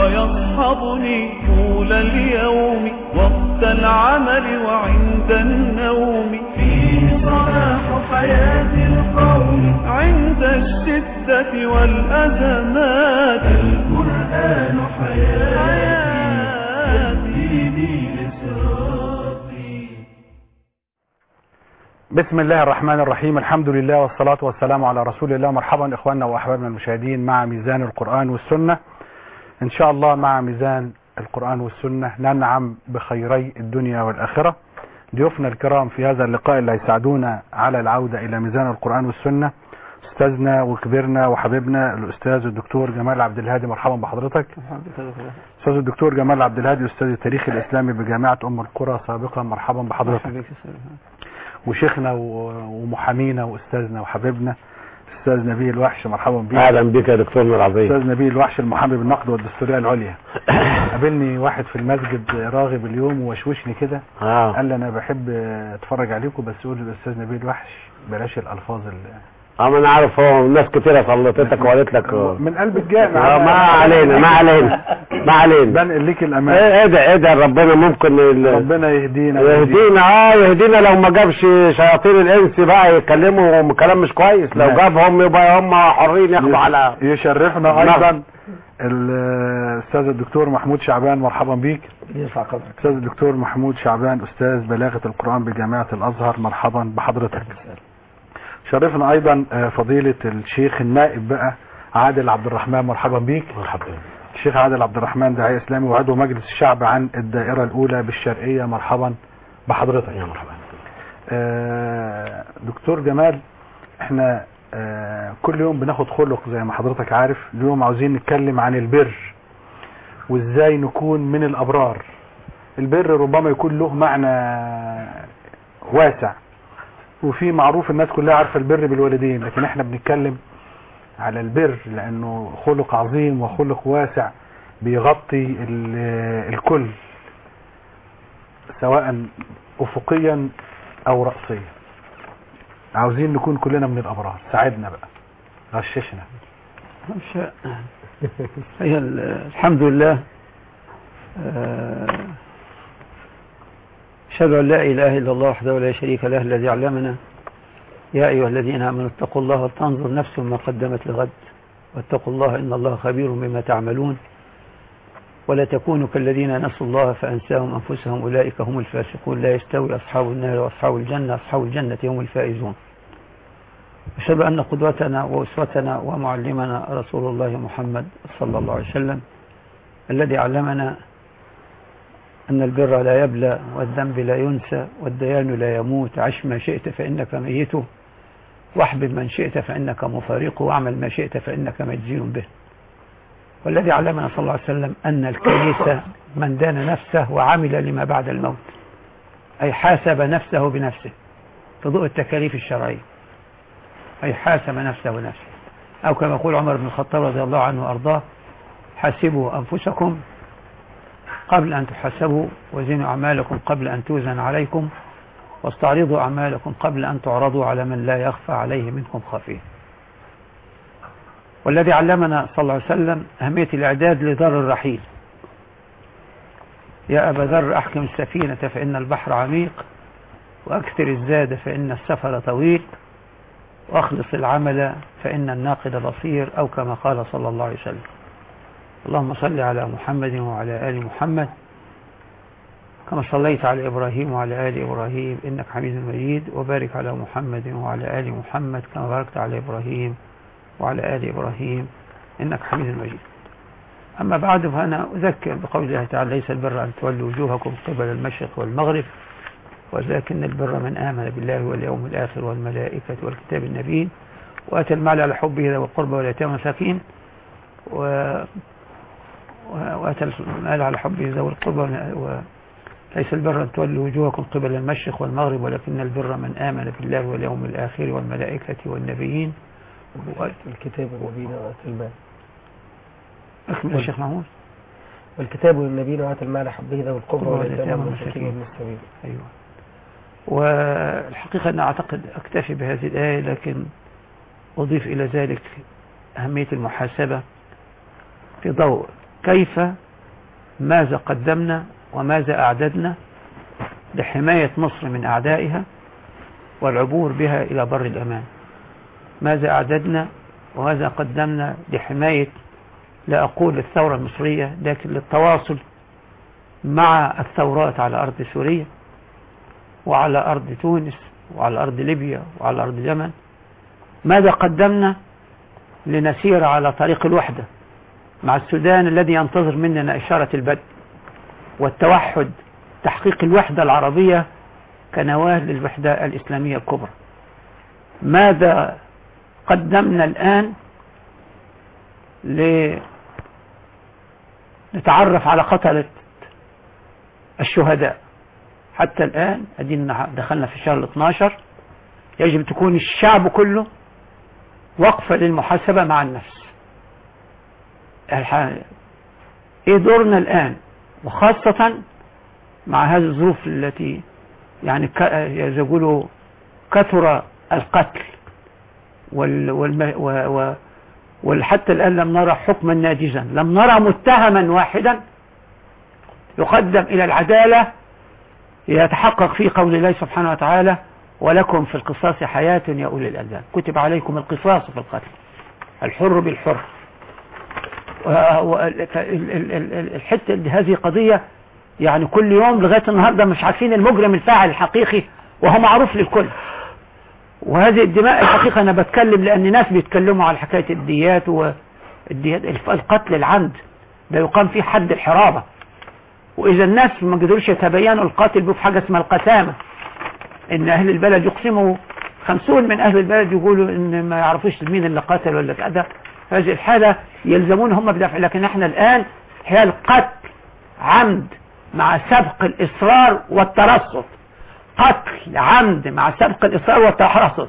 ويصحبني طول اليوم وقت العمل وعند النوم فيه صلاح حياة القوم عند الشدة والأزمات القرآن حياتي يهديني لصراطي بسم الله الرحمن الرحيم الحمد لله والصلاة والسلام على رسول الله مرحبا إخواننا وأحبابنا المشاهدين مع ميزان القرآن والسنة إن شاء الله مع ميزان القرآن والسنة ننعم بخيري الدنيا والآخرة ضيوفنا الكرام في هذا اللقاء اللي هيساعدونا على العودة إلى ميزان القرآن والسنة أستاذنا وكبيرنا وحبيبنا الأستاذ الدكتور جمال عبد الهادي مرحبا بحضرتك أستاذ الدكتور جمال عبد الهادي أستاذ التاريخ الإسلامي بجامعة أم القرى سابقا مرحبا بحضرتك وشيخنا و- ومحامينا واستاذنا وحبيبنا استاذ نبيل الوحش مرحبا بيك اهلا بك يا دكتور نور عظيم استاذ نبيل الوحش المحامي بالنقد والدستوريه العليا قابلني واحد في المسجد راغب اليوم ووشوشني كده اه قال لي انا بحب اتفرج عليكم بس قول للاستاذ نبيل الوحش بلاش الالفاظ اللي اه ما انا عارف هو ناس كتيرة سلطتك وقالت لك آه، من قلب الجامع ما علينا ما علينا ما علينا بنقل ليك الامان ايه ادعي ادعي ربنا ممكن ال- ربنا يهدينا يهدينا اه يهدينا لو ما جابش شياطين الانس بقى يتكلموا كلام مش كويس لو نعم. جابهم يبقى هم حرين ياخدوا على يشرفنا نعم. ايضا الاستاذ الدكتور محمود شعبان مرحبا بيك يرفع قدرك استاذ الدكتور محمود شعبان استاذ بلاغه القران بجامعه الازهر مرحبا بحضرتك شرفنا ايضا آه، فضيله الشيخ النائب بقى عادل عبد الرحمن مرحبا بيك مرحبا الشيخ عادل عبد الرحمن داعيه اسلامي وعضو مجلس الشعب عن الدائره الاولى بالشرقيه مرحبا بحضرتك يا مرحبا آه، دكتور جمال احنا آه، كل يوم بناخد خلق زي ما حضرتك عارف اليوم عاوزين نتكلم عن البر وازاي نكون من الابرار البر ربما يكون له معنى واسع وفي معروف الناس كلها عارفه البر بالوالدين لكن احنا بنتكلم على البر لانه خلق عظيم وخلق واسع بيغطي ال- الكل سواء افقيا او رأسيا عاوزين نكون كلنا من الابرار ساعدنا بقى غششنا مش هي ال- الحمد لله آه، أشهد أن لا إله إلا الله وحده لا شريك له الذي علمنا يا أيها الذين آمنوا اتقوا الله وتنظر نفس ما قدمت لغد واتقوا الله إن الله خبير بما تعملون ولا تكونوا كالذين نسوا الله فأنساهم أنفسهم أولئك هم الفاسقون لا يستوي أصحاب النار وأصحاب الجنة أصحاب الجنة هم الفائزون أشهد أن قدوتنا وأسوتنا ومعلمنا رسول الله محمد صلى الله عليه وسلم الذي علمنا أن البر لا يبلى والذنب لا ينسى والديان لا يموت عش ما شئت فإنك ميت واحبب من شئت فإنك مفارقه واعمل ما شئت فإنك مجزي به والذي علمنا صلى الله عليه وسلم أن الكنيسة من دان نفسه وعمل لما بعد الموت أي حاسب نفسه بنفسه في ضوء التكاليف الشرعية أي حاسب نفسه بنفسه أو كما يقول عمر بن الخطاب رضي الله عنه وأرضاه حاسبوا أنفسكم قبل أن تحاسبوا وزنوا أعمالكم قبل أن توزن عليكم واستعرضوا أعمالكم قبل أن تعرضوا على من لا يخفى عليه منكم خفيه والذي علمنا صلى الله عليه وسلم أهمية الإعداد لدار الرحيل يا أبا ذر أحكم السفينة فإن البحر عميق وأكثر الزاد فإن السفر طويل وأخلص العمل فإن الناقد بصير أو كما قال صلى الله عليه وسلم اللهم صل على محمد وعلى آل محمد كما صليت على إبراهيم وعلى آل إبراهيم إنك حميد مجيد وبارك على محمد وعلى آل محمد كما باركت على إبراهيم وعلى آل إبراهيم إنك حميد مجيد أما بعد فأنا أذكر بقول الله تعالى ليس البر أن تولوا وجوهكم قبل المشرق والمغرب ولكن البر من آمن بالله واليوم الآخر والملائكة والكتاب النبيين وأتى المال على حبه ذوي القربى واليتامى والمساكين و... و- وأتى المال على حبه ذوي القربى و... ليس البر أن تولوا وجوهكم قبل المشرق والمغرب ولكن البر من آمن بالله واليوم الآخر والملائكة والنبيين الكتاب والنبيين وآتى المال أكمل يا شيخ محمود والكتاب والنبيين وآتى المال حبه ذوي القربى واليتامى والمساكين وابن السبيل أيوة والحقيقة أنا أعتقد أكتفي بهذه الآية لكن أضيف إلى ذلك أهمية المحاسبة في ضوء كيف ماذا قدمنا وماذا أعددنا لحماية مصر من أعدائها والعبور بها إلى بر الأمان ماذا أعددنا وماذا قدمنا لحماية لا أقول الثورة المصرية لكن للتواصل مع الثورات على أرض سوريا وعلى أرض تونس وعلى أرض ليبيا وعلى أرض اليمن ماذا قدمنا لنسير على طريق الوحدة مع السودان الذي ينتظر مننا إشارة البدء والتوحد تحقيق الوحدة العربية كنواة للوحدة الإسلامية الكبرى ماذا قدمنا الآن لنتعرف على قتلة الشهداء حتى الآن أدينا دخلنا في الشهر ال 12 يجب تكون الشعب كله وقفة للمحاسبة مع النفس الح- ايه دورنا الآن وخاصة مع هذه الظروف التي يعني ك- زي ما يقولوا كثر القتل وال والم و و وحتى الآن لم نرى حكما ناجزا لم نرى متهما واحدا يقدم إلى العدالة يتحقق في قول الله سبحانه وتعالى ولكم في القصاص حياة يا أولي الألباب كتب عليكم القصاص في القتل الحر بالحر و- و- ال- ال- ال- ال- الحتة دي- هذه قضية يعني كل يوم لغاية النهاردة مش عارفين المجرم الفاعل الحقيقي وهو معروف للكل وهذه الدماء الحقيقة أنا بتكلم لأن ناس بيتكلموا على حكاية الديات والديات الف- القتل العمد ده يقام فيه حد الحرابة وإذا الناس ما قدروش يتبينوا القاتل بيه في حاجة اسمها القسامة إن أهل البلد يقسموا خمسون من أهل البلد يقولوا إن ما يعرفوش مين اللي قتل ولا كذا هذه الحالة يلزمون هم بدفع لكن احنا الآن هي القتل عمد مع سبق الإصرار والترصد قتل عمد مع سبق الإصرار والترصد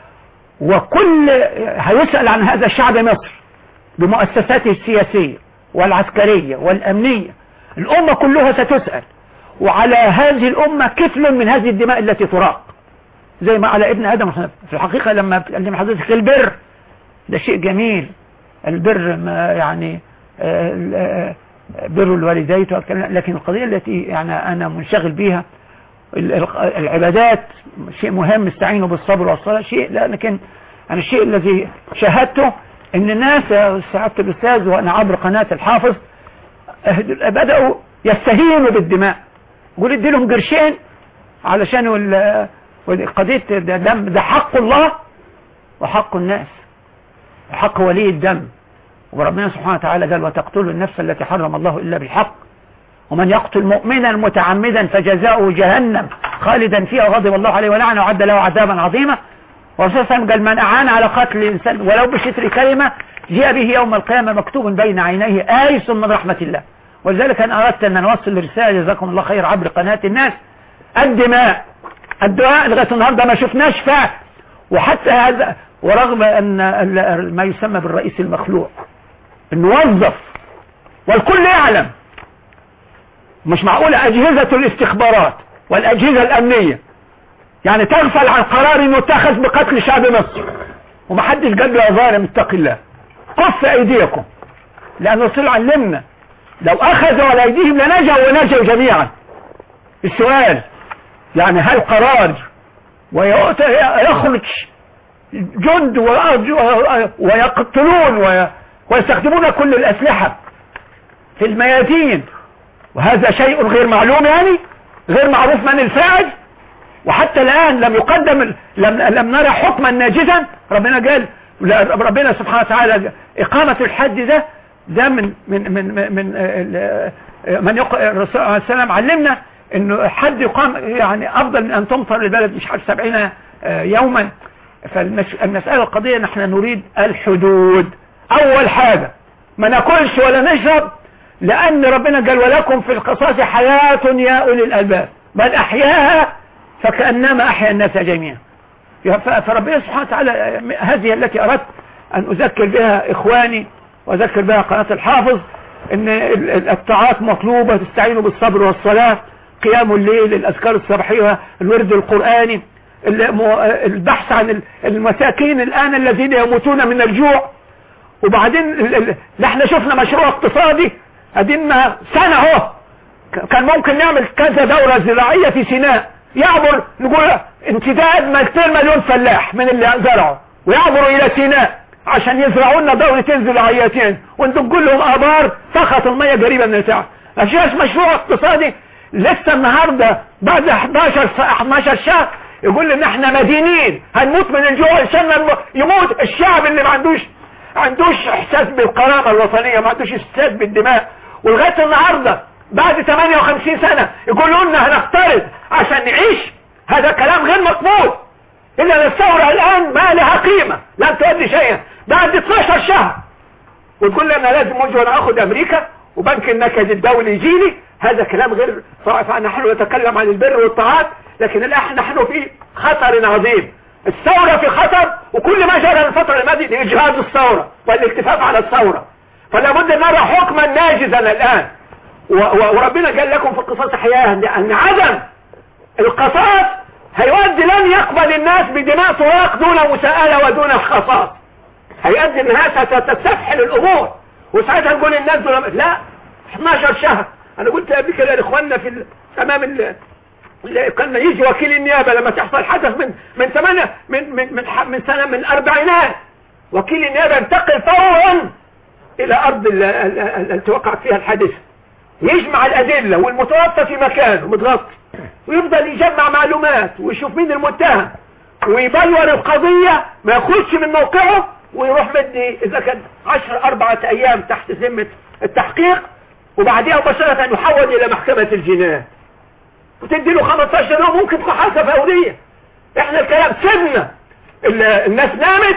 وكل هيسأل عن هذا الشعب مصر بمؤسساته السياسية والعسكرية والأمنية الأمة كلها ستسأل وعلى هذه الأمة كفل من هذه الدماء التي تراق زي ما على ابن آدم في الحقيقة لما بتكلم حضرتك البر ده شيء جميل البر ما يعني آه، آه، بر الوالدين لكن القضية التي يعني أنا منشغل بيها ال- ال- العبادات شيء مهم استعينوا بالصبر والصلاة شيء لا لكن أنا الشيء الذي شاهدته ان الناس يا سعادة الأستاذ وأنا عبر قناة الحافظ أه- بدأوا يستهينوا بالدماء يقول ادي لهم قرشين علشان وال- والقضية ده, دم ده حق الله وحق الناس وحق ولي الدم وربنا سبحانه وتعالى قال وتقتلوا النفس التي حرم الله إلا بالحق ومن يقتل مؤمنا متعمدا فجزاؤه جهنم خالدا فيها وغضب الله عليه ولعنه وعد له عذابا عظيما والرسول صلى الله عليه وسلم قال من أعان على قتل الإنسان ولو بشتر كلمة جاء به يوم القيامة مكتوب بين عينيه آيس من رحمة الله ولذلك أنا أردت أن نوصل رسالة جزاكم الله خير عبر قناة الناس الدماء الدعاء لغاية النهاردة ما شفناش فعل وحتى هذا ورغم أن ال- ما يسمى بالرئيس المخلوع الموظف والكل يعلم مش معقولة أجهزة الاستخبارات والأجهزة الأمنية يعني تغفل عن قرار يتخذ بقتل شعب مصر ومحدش قال له يا ظالم اتق الله كف أيديكم لأن الرسول علمنا لو أخذوا على أيديهم لنجوا ونجوا جميعا السؤال يعني هل قرار ويخرج جند و- ويقتلون وي- ويستخدمون كل الأسلحة في الميادين وهذا شيء غير معلوم يعني غير معروف من الفاعل وحتى الآن لم يقدم لم, لم نرى حكما ناجزا ربنا قال لا- ربنا سبحانه وتعالى إقامة الحد ده ده من من من من, من, آه، آه، من يق... الرسول عليه السلام علمنا انه حد يقام يعني افضل من ان تمطر البلد مش عارف 70 آه، يوما فالمسألة القضية نحن نريد الحدود اول حاجة ما ناكلش ولا نشرب لان ربنا قال ولكم في القصاص حياة يا اولي الالباب بل احياها فكأنما احيا الناس جميعا ف- فربنا سبحانه وتعالى هذه التي أردت أن أذكر بها إخواني وأذكر بها قناة الحافظ أن ال- ال- الطاعات مطلوبة تستعينوا بالصبر والصلاة قيام الليل الأذكار الصباحية الورد القرآني ال- مو- البحث عن ال- المساكين الآن الذين يموتون من الجوع وبعدين ال- ال- لا احنا شفنا مشروع اقتصادي ادينا سنة اهو ك- كان ممكن نعمل كذا دورة زراعية في سيناء يعبر نقول امتداد 200 مليون فلاح من اللي زرعوا ويعبروا الى سيناء عشان يزرعوا لنا دورتين زراعيتين وندق لهم ابار فقط المية قريبة من الساعة اشياء مشروع اقتصادي لسه النهاردة بعد 11 س- 11 شهر يقول ان احنا مدينين هنموت من الجوع عشان نم- يموت الشعب اللي ما عندوش عندوش احساس بالكرامة الوطنية ما عندوش احساس بالدماء ولغاية النهاردة بعد 58 سنة يقولوا لنا هنقترض عشان نعيش هذا كلام غير مقبول الا أن الثورة الان ما لها قيمة لن تؤدي شيئا بعد 12 شهر وتقول لي انا لازم اجي وانا اخد امريكا وبنك النكد الدولي يجي لي هذا كلام غير صحيح فنحن نتكلم عن البر والطاعات لكن الان نحن في خطر عظيم الثورة في خطر وكل ما جرى الفترة الماضية اجهاز الثورة والالتفاف على الثورة فلا بد ان نرى حكما ناجزا الان و- و- وربنا قال لكم في القصاص حياة ان عدم القصاص هيؤدي لن يقبل الناس بدماء سراق دون مساءلة ودون قصاص هيؤدي انها ستستفحل الامور وساعتها نقول الناس دول لا 12 شهر انا قلت قبل كده لاخواننا في ال- امام ال- اللي كان يجي وكيل النيابه لما تحصل حدث من من ثمانية من من من, ح- من سنه من الاربعينات وكيل النيابه ينتقل فورا الى ارض ال- ال- ال- التي وقعت فيها الحادثه يجمع الادله والمتوفى في مكانه متغطي ويفضل يجمع معلومات ويشوف مين المتهم ويبلور القضية ما يخرجش من موقعه ويروح مدي اذا كان عشر اربعة ايام تحت ذمة التحقيق وبعدها مباشرة يحول الى محكمة الجناية وتدي له 15 يوم ممكن محاسبة فورية احنا الكلام سيبنا ال- الناس نامت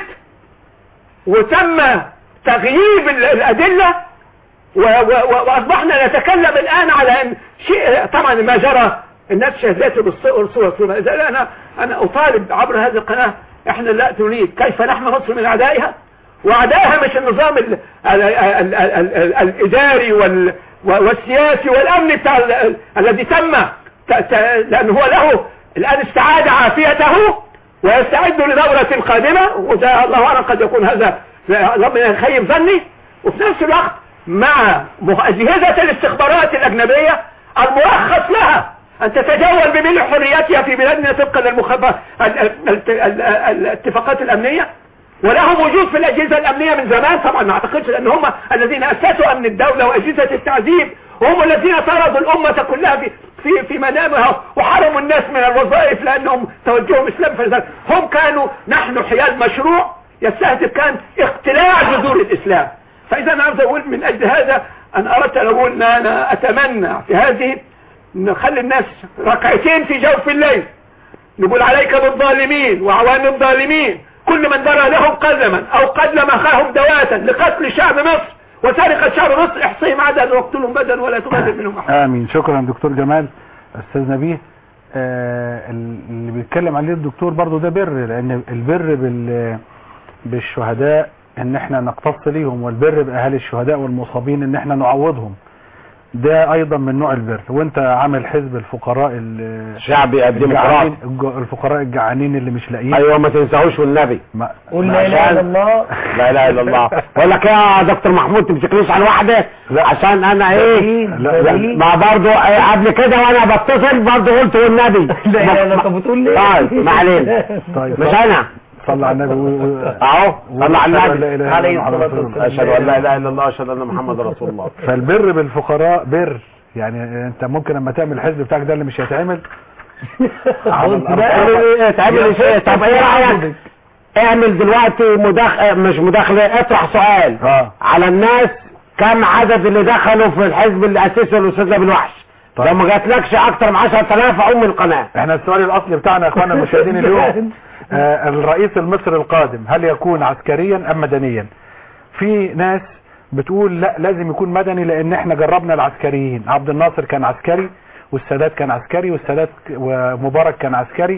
وتم تغييب ال- الادلة و- و- و- واصبحنا نتكلم الان على ان شيء طبعا ما جرى الناس شهدته بالصور صور صور إذا انا انا اطالب عبر هذه القناة احنا لا نريد كيف نحمي مصر من اعدائها واعدائها مش النظام ال ال ال ال ال ال الاداري وال والسياسي والامني بتاع ال- ال- الذي تم ت- ت- لان هو له الان استعاد عافيته ويستعد لدورة قادمة وده الله اعلم قد يكون هذا ربنا يخيب ظني وفي نفس الوقت مع مه- أجهزة الاستخبارات الأجنبية المرخص لها أن تتجول بملء حريتها في بلادنا طبقا للمخب- ال- ال- ال- ال- الاتفاقات الأمنية ولهم وجود في الأجهزة الأمنية من زمان طبعا ما أعتقدش لأن هم الذين أسسوا أمن الدولة وأجهزة التعذيب هم الذين طردوا الأمة كلها في في في منامها وحرموا الناس من الوظائف لأنهم توجهوا إسلام فلذلك هم كانوا نحن حيال مشروع يستهدف كان اقتلاع جذور الإسلام فإذا أنا عاوز أقول من أجل هذا أنا أردت أن أقول أن أنا أتمنى في هذه نخلي الناس ركعتين في جوف الليل نقول عليك بالظالمين وعوان الظالمين كل من درى لهم قلما أو قدم أخاهم دواتا لقتل شعب مصر وسرقة شعب مصر احصيهم عددا واقتلهم بدلا ولا تغادر منهم أحد امين شكرا دكتور جمال استاذ نبيه آه اللي بيتكلم عليه الدكتور برضو ده بر لان البر بال بالشهداء ان احنا نقتص ليهم والبر باهالي الشهداء والمصابين ان احنا نعوضهم ده ايضا من نوع البر وانت عامل حزب الفقراء ال- شعبي الديمقراطي الجعانين- الج- الفقراء الجعانين اللي مش لاقيين ايوه ما تنساهوش والنبي ما- قول لا اله الا الله لا اله الا الله بقول لك يا دكتور محمود تمسكنيش على واحده عشان انا ايه لا، لا، ما برضو إيه قبل كده وانا بتصل برضو قلت والنبي لا اله الا الله طب بتقول ليه طيب ما علينا طيب مش انا صلى على النبي و- و- اهو صلى على وأشهد أن لا النبي إله إلا عليه الله محمد الصلاة رسول الله. والسلام. اشهد ان لا اله الا الله واشهد ان محمد رسول الله فالبر بالفقراء بر يعني انت ممكن لما تعمل الحزب بتاعك ده اللي مش هيتعمل على بص الأرض. بقى. تعمل ايه طب ايه رايك اعمل دلوقتي مداخله مش مداخله اطرح سؤال اه على الناس كم عدد اللي دخلوا في الحزب اللي اسسه الاستاذ نبيل وحش طيب. لو ما جاتلكش اكتر من 10000 اقوم من القناه احنا السؤال الاصلي بتاعنا يا اخوانا المشاهدين اليوم آه الرئيس المصري القادم هل يكون عسكريا ام مدنيا في ناس بتقول لا لازم يكون مدني لان احنا جربنا العسكريين عبد الناصر كان عسكري والسادات كان عسكري والسادات ومبارك كان عسكري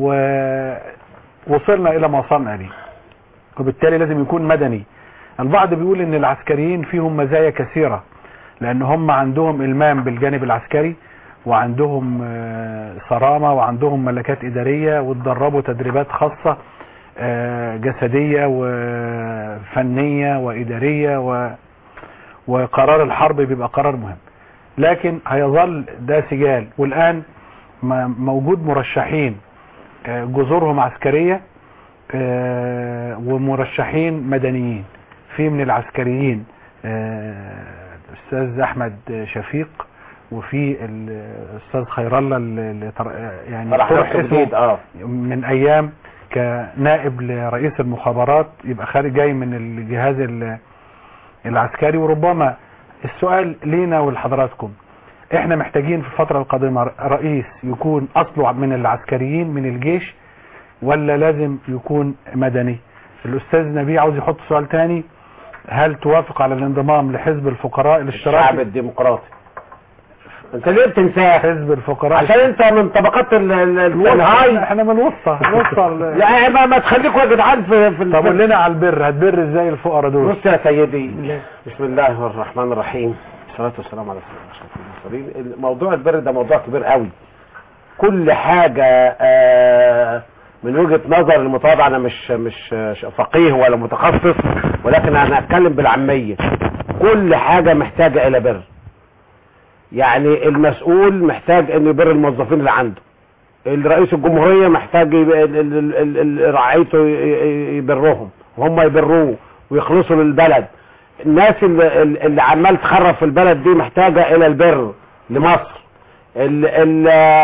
ووصلنا الى ما وصلنا اليه وبالتالي لازم يكون مدني البعض بيقول ان العسكريين فيهم مزايا كثيرة لان هم عندهم المام بالجانب العسكري وعندهم آه، صرامة وعندهم ملكات ادارية واتدربوا تدريبات خاصة آه، جسدية وفنية وادارية و وقرار الحرب بيبقى قرار مهم لكن هيظل ده سجال والآن م- موجود مرشحين آه، جذورهم عسكرية آه، ومرشحين مدنيين في من العسكريين آه، الأستاذ أحمد شفيق وفي الأستاذ خير الله اللي اللي طر- يعني فرح طرح نفسه اسمه جديد اه من ايام كنائب لرئيس المخابرات يبقى خارج جاي من الجهاز ال- العسكري وربما السؤال لينا ولحضراتكم احنا محتاجين في الفترة القادمة رئيس يكون اصله من العسكريين من الجيش ولا لازم يكون مدني الاستاذ نبيه عاوز يحط سؤال تاني هل توافق على الانضمام لحزب الفقراء الشعب الاشتراكي الديمقراطي انت ليه بتنساه حزب الفقراء عشان انت من طبقات ال- ال- ال- الهاي احنا من وسطى وسطى لا ما, ما تخليكم يا جدعان في في طب قول لنا على البر هتبر ازاي الفقراء دول بص يا سيدي بسم الله الرحمن الرحيم والصلاة والسلام على سيدنا أشرف المرسلين موضوع البر ده موضوع كبير قوي كل حاجة آه، من وجهة نظر المتواضع أنا مش مش مش فقيه ولا متخصص ولكن أنا أتكلم بالعامية كل حاجة محتاجة إلى بر يعني المسؤول محتاج انه يبر الموظفين اللي عنده الرئيس الجمهورية محتاج يب- ال- ال- ال- ال- رعايته ي- ي- يبرهم وهم يبروه ويخلصوا للبلد الناس اللي, اللي عمال تخرب في البلد دي محتاجة الى البر لمصر ال ال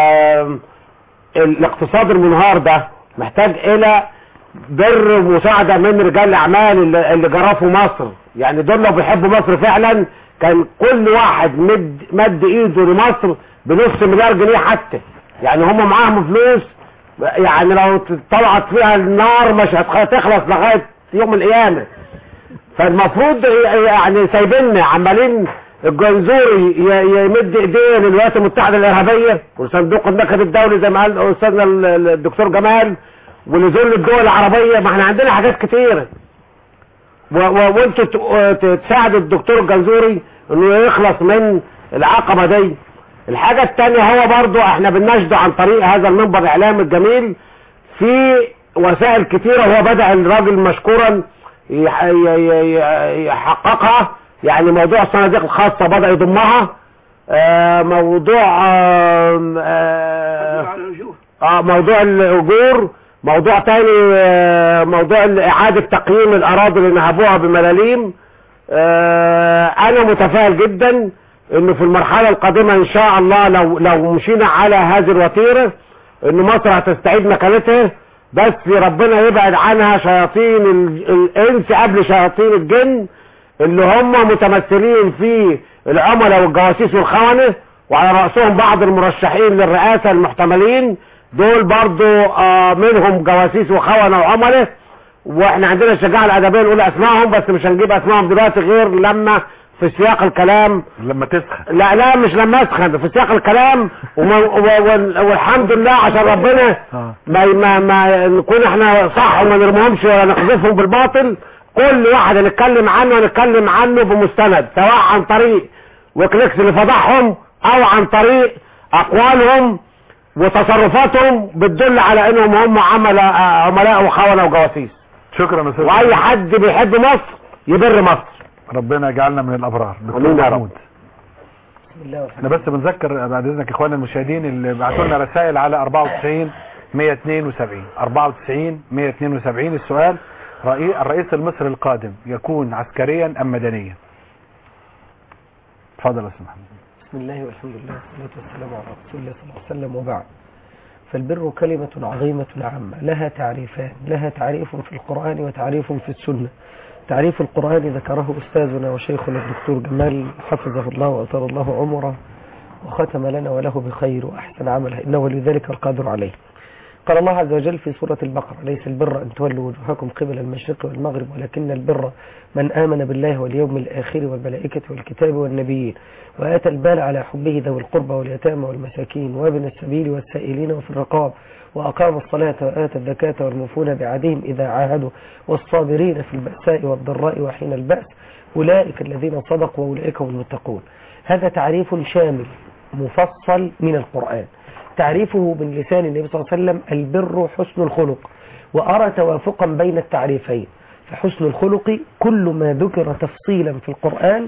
الاقتصاد المنهار ده محتاج الى بر ومساعدة من رجال الاعمال اللي, اللي جرفوا مصر يعني دول لو بيحبوا مصر فعلا كان كل واحد مد, مد ايده لمصر بنص مليار جنيه حتى يعني هم معاهم فلوس يعني لو طلعت فيها النار مش هتخلص لغاية يوم القيامة فالمفروض يعني سايبيننا عمالين الجنزوري ي- يمد ايديه للولايات المتحده الارهابيه وصندوق النقد الدولي زي ما قال استاذنا ال- ال- الدكتور جمال ولذل الدول العربيه ما احنا عندنا حاجات كتيره و- و- وانتوا ت- ت- تساعدوا الدكتور الجنزوري انه يخلص من العقبه دي الحاجه الثانيه هو برضو احنا بنناشده عن طريق هذا المنبر الاعلامي الجميل في وسائل كتيره هو بدا الراجل مشكورا يح- ي- ي- يحققها يعني موضوع الصناديق الخاصة بدأ يضمها آه، موضوع آم، آه، آه، موضوع الأجور موضوع تاني آه، موضوع إعادة تقييم الأراضي اللي نهبوها بملاليم آه، أنا متفائل جدا إنه في المرحلة القادمة إن شاء الله لو لو مشينا على هذه الوتيرة إن مصر هتستعيد مكانتها بس ربنا يبعد عنها شياطين ال- الإنس قبل شياطين الجن اللي هم متمثلين في العملاء والجواسيس والخونة وعلى رأسهم بعض المرشحين للرئاسة المحتملين دول برضو آه منهم جواسيس وخونة وعملاء واحنا عندنا الشجاعة الأدبية نقول أسمائهم بس مش هنجيب أسمائهم دلوقتي غير لما في سياق الكلام لما تسخن لا لا مش لما اسخن في سياق الكلام وما و- وال- والحمد لله عشان ربنا آه. ما ما ما نكون احنا صح وما نرميهمش ولا نقذفهم بالباطل كل واحد نتكلم عنه نتكلم عنه بمستند سواء عن طريق ويكليكس اللي فضحهم او عن طريق اقوالهم وتصرفاتهم بتدل على انهم هم عملاء عملاء وخونة وجواسيس شكرا يا استاذ واي حد بيحب مصر يبر مصر ربنا يجعلنا من الابرار دكتور آمين يا رب. محمود بسم الله والحمد احنا بس بنذكر بعد اذنك اخواننا المشاهدين اللي بعتوا لنا رسائل على 94 172 94 172 السؤال رئي- الرئيس المصري القادم يكون عسكريا ام مدنيا اتفضل يا استاذ محمود بسم الله والحمد لله والصلاة والسلام على رسول الله صلى الله عليه وسلم وبعد فالبر كلمة عظيمة عامة لها تعريفان لها تعريف في القرآن وتعريف في السنة تعريف القرآن ذكره أستاذنا وشيخنا الدكتور جمال حفظه الله وأطال الله عمره وختم لنا وله بخير وأحسن عمله إنه ولذلك القادر عليه قال الله عز وجل في سورة البقرة ليس البر أن تولوا وجوهكم قبل المشرق والمغرب ولكن البر من آمن بالله واليوم الآخر والملائكة والكتاب والنبيين وآتى المال على حبه ذوي القربى واليتامى والمساكين وابن السبيل والسائلين وفي الرقاب وأقام الصلاة وآتى الزكاة والموفون بعهدهم إذا عاهدوا والصابرين في البأساء والضراء وحين البأس أولئك الذين صدقوا وأولئك هم المتقون هذا تعريف شامل مفصل من القرآن تعريفه من لسان النبي صلى الله عليه وسلم البر حسن الخلق وأرى توافقا بين التعريفين فحسن الخلق كل ما ذكر تفصيلا في القرآن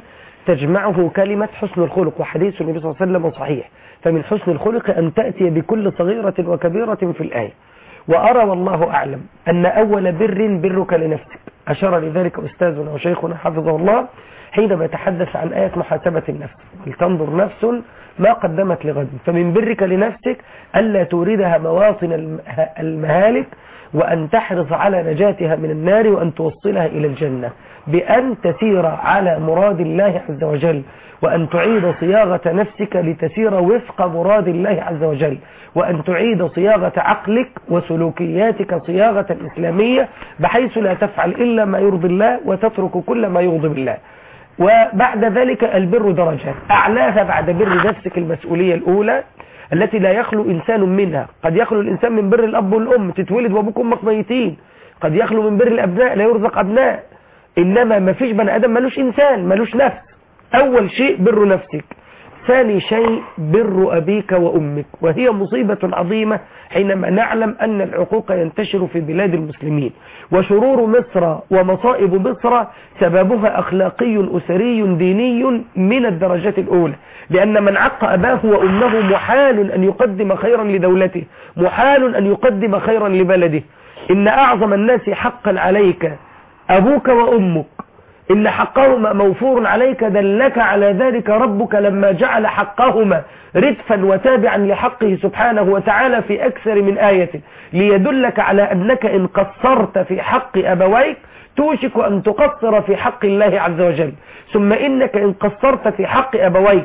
تجمعه كلمة حسن الخلق وحديث النبي صلى الله عليه وسلم صحيح فمن حسن الخلق أن تأتي بكل صغيرة وكبيرة في الآية وأرى والله أعلم أن أول بر برك لنفسك أشار لذلك أستاذنا وشيخنا حفظه الله حينما يتحدث عن آية محاسبة النفس ولتنظر نفس ما قدمت لغد فمن برك لنفسك ألا توردها مواطن المه- المهالك وأن تحرص على نجاتها من النار وأن توصلها إلى الجنة بأن تسير على مراد الله عز وجل وأن تعيد صياغة نفسك لتسير وفق مراد الله عز وجل وأن تعيد صياغة عقلك وسلوكياتك صياغة إسلامية بحيث لا تفعل إلا ما يرضي الله وتترك كل ما يغضب الله وبعد ذلك البر درجات أعلاها بعد بر نفسك المسؤولية الأولى التي لا يخلو إنسان منها قد يخلو الإنسان من بر الأب والأم تتولد وأبوك وأمك ميتين قد يخلو من بر الأبناء لا يرزق أبناء إنما ما فيش بني آدم ملوش إنسان ملوش نفس أول شيء بر نفسك ثاني شيء بر أبيك وأمك وهي مصيبة عظيمة حينما نعلم أن العقوق ينتشر في بلاد المسلمين وشرور مصر ومصائب مصر سببها أخلاقي أسري ديني من الدرجة الأولى لأن من عق أباه وأمه محال أن يقدم خيرا لدولته محال أن يقدم خيرا لبلده إن أعظم الناس حقا عليك أبوك وأمك إن حقهما موفور عليك دلك على ذلك ربك لما جعل حقهما ردفا وتابعا لحقه سبحانه وتعالى في أكثر من آية ليدلك على أنك إن قصرت في حق أبويك توشك أن تقصر في حق الله عز وجل ثم إنك إن قصرت في حق أبويك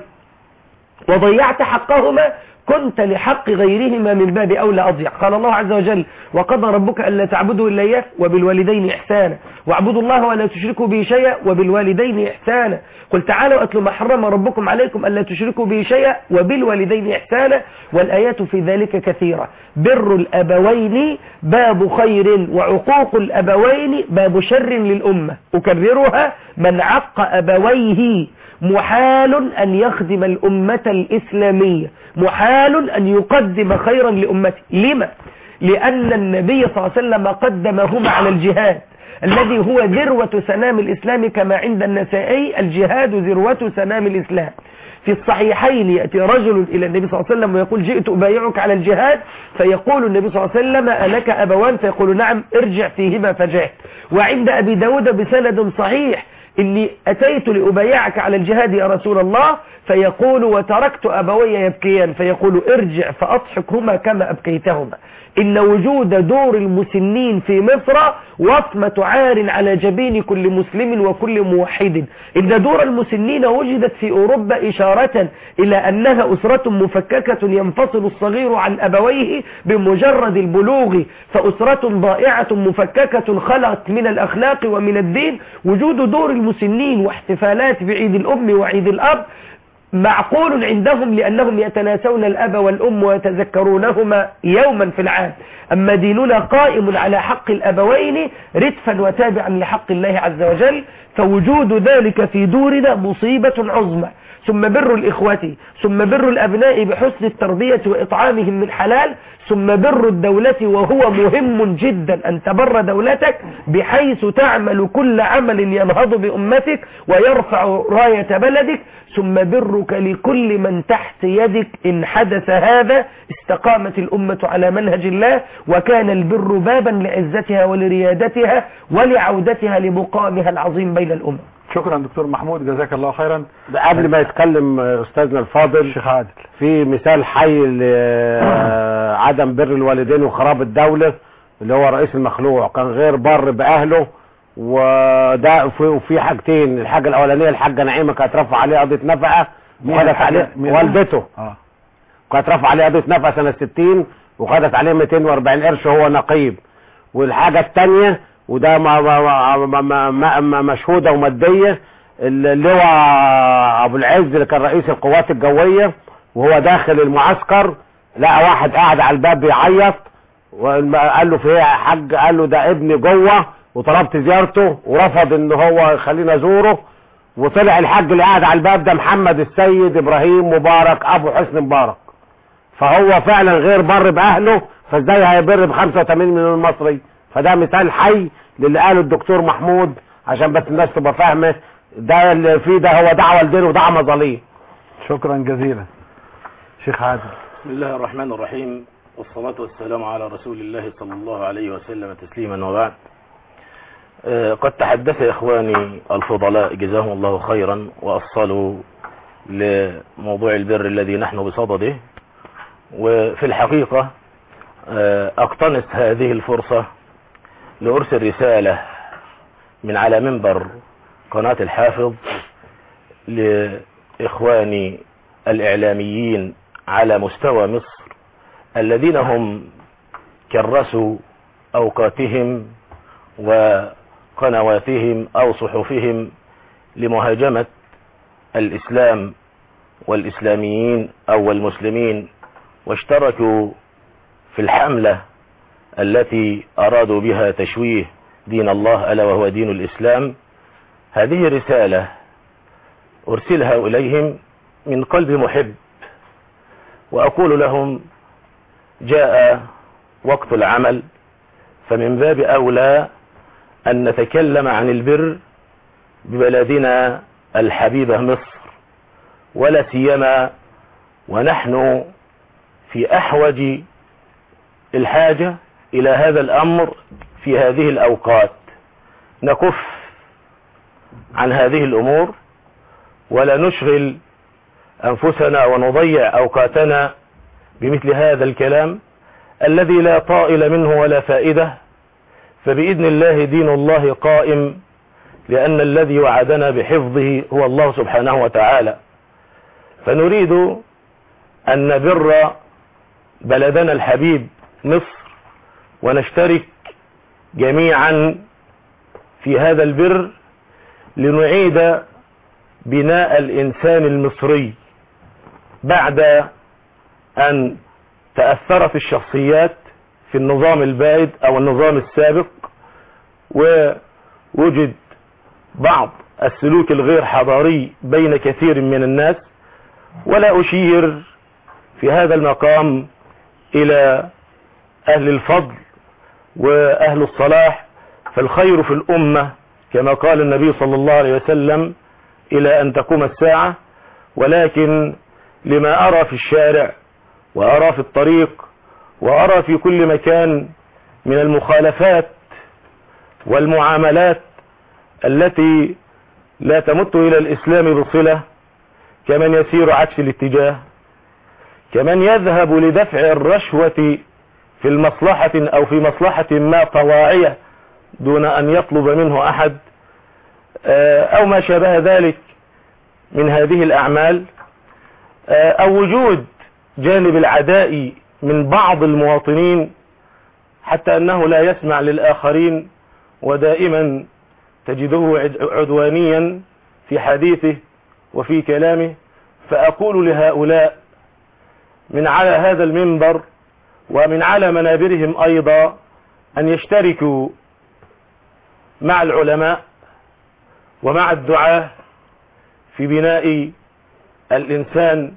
وضيعت حقهما كنت لحق غيرهما من باب أولى أضيع قال الله عز وجل وقضى ربك ألا تعبدوا إلا إياه وبالوالدين إحسانا واعبدوا الله ولا تشركوا به شيئا وبالوالدين إحسانا قل تعالوا أتلوا ما حرم ربكم عليكم ألا تشركوا به شيئا وبالوالدين إحسانا والآيات في ذلك كثيرة بر الأبوين باب خير وعقوق الأبوين باب شر للأمة أكررها من عق أبويه محال أن يخدم الأمة الإسلامية محال أن يقدم خيرا لأمته لما؟ لأن النبي صلى الله عليه وسلم قدمهما على الجهاد الذي هو ذروة سنام الإسلام كما عند النسائي الجهاد ذروة سنام الإسلام في الصحيحين يأتي رجل إلى النبي صلى الله عليه وسلم ويقول جئت أبايعك على الجهاد فيقول النبي صلى الله عليه وسلم ألك أبوان فيقول نعم ارجع فيهما فجاهد وعند أبي داود بسند صحيح إني أتيت لأبايعك على الجهاد يا رسول الله فيقول وتركت أبوي يبكيان فيقول ارجع فأضحكهما كما أبكيتهما إن وجود دور المسنين في مصر وصمة عار على جبين كل مسلم وكل موحد إن دور المسنين وجدت في أوروبا إشارة إلى أنها أسرة مفككة ينفصل الصغير عن أبويه بمجرد البلوغ فأسرة ضائعة مفككة خلت من الأخلاق ومن الدين وجود دور المسنين واحتفالات بعيد الأم وعيد الأب معقول عندهم لأنهم يتناسون الأب والأم ويتذكرونهما يوما في العام أما ديننا قائم على حق الأبوين ردفا وتابعا لحق الله عز وجل فوجود ذلك في دورنا مصيبة عظمى ثم بر الإخوة ثم بر الأبناء بحسن التربية وإطعامهم من حلال ثم بر الدولة وهو مهم جدا أن تبر دولتك بحيث تعمل كل عمل ينهض بأمتك ويرفع راية بلدك ثم برك لكل من تحت يدك إن حدث هذا استقامت الأمة على منهج الله وكان البر بابا لعزتها ولريادتها ولعودتها لمقامها العظيم بين الأمم شكرا دكتور محمود جزاك الله خيرا قبل ما يتكلم أستاذنا الفاضل الشيخ عادل في مثال حي لعدم بر الوالدين وخراب الدولة اللي هو رئيس المخلوع كان غير بر بأهله وده في- وفي حاجتين الحاجة الأولانية الحاجة نعيمة كانت رفع عليه قضية نفقة مين وخدت الحاجة؟ عليه مين؟ والدته اه كانت رفع عليه قضية نفقة سنة 60 وخدت عليه 240 قرش وهو نقيب والحاجة التانية وده ما ما ما ما ما ما مشهودة ومادية اللواء ابو العز اللي كان رئيس القوات الجوية وهو داخل المعسكر لقى واحد قاعد على الباب بيعيط وقال له في ايه يا حاج قال له ده ابني جوه وطلبت زيارته ورفض ان هو يخليني ازوره وطلع الحاج اللي قاعد على الباب ده محمد السيد ابراهيم مبارك ابو حسن مبارك فهو فعلا غير بر باهله فازاي هيبر ب 85 مليون مصري فده مثال حي للي قاله الدكتور محمود عشان بس الناس تبقى فاهمه ده اللي فيه ده هو دعوة لدين ودعوة مظاليم شكرا جزيلا شيخ عادل بسم الله الرحمن الرحيم والصلاة والسلام على رسول الله صلى الله عليه وسلم تسليما وبعد آه، قد تحدث إخواني الفضلاء جزاهم الله خيرا وأصلوا لموضوع البر الذي نحن بصدده وفي الحقيقة آه، أقتنص هذه الفرصة لأرسل رسالة من على منبر قناة الحافظ لإخواني الإعلاميين على مستوى مصر الذين هم كرسوا أوقاتهم وقنواتهم أو صحفهم لمهاجمة الإسلام والإسلاميين أو المسلمين واشتركوا في الحملة التي أرادوا بها تشويه دين الله ألا وهو دين الإسلام هذه رسالة أرسلها إليهم من قلب محب وأقول لهم جاء وقت العمل فمن باب أولى أن نتكلم عن البر ببلدنا الحبيبة مصر ولا سيما ونحن في أحوج الحاجة إلى هذا الأمر في هذه الأوقات نكف عن هذه الأمور ولا نشغل أنفسنا ونضيع أوقاتنا بمثل هذا الكلام الذي لا طائل منه ولا فائدة فبإذن الله دين الله قائم لأن الذي وعدنا بحفظه هو الله سبحانه وتعالى فنريد أن نبر بلدنا الحبيب مصر ونشترك جميعا في هذا البر لنعيد بناء الإنسان المصري بعد أن تأثرت الشخصيات في النظام البائد أو النظام السابق ووجد بعض السلوك الغير حضاري بين كثير من الناس ولا أشير في هذا المقام إلى أهل الفضل وأهل الصلاح فالخير في الأمة كما قال النبي صلى الله عليه وسلم إلى أن تقوم الساعة ولكن لما أرى في الشارع وأرى في الطريق وأرى في كل مكان من المخالفات والمعاملات التي لا تمت إلى الإسلام بصلة كمن يسير عكس الاتجاه كمن يذهب لدفع الرشوة في المصلحة أو في مصلحة ما طواعية دون أن يطلب منه أحد أو ما شابه ذلك من هذه الأعمال أو وجود جانب العداء من بعض المواطنين حتى أنه لا يسمع للآخرين ودائما تجده عدوانيا في حديثه وفي كلامه فأقول لهؤلاء من على هذا المنبر ومن على منابرهم أيضا أن يشتركوا مع العلماء ومع الدعاة في بناء الإنسان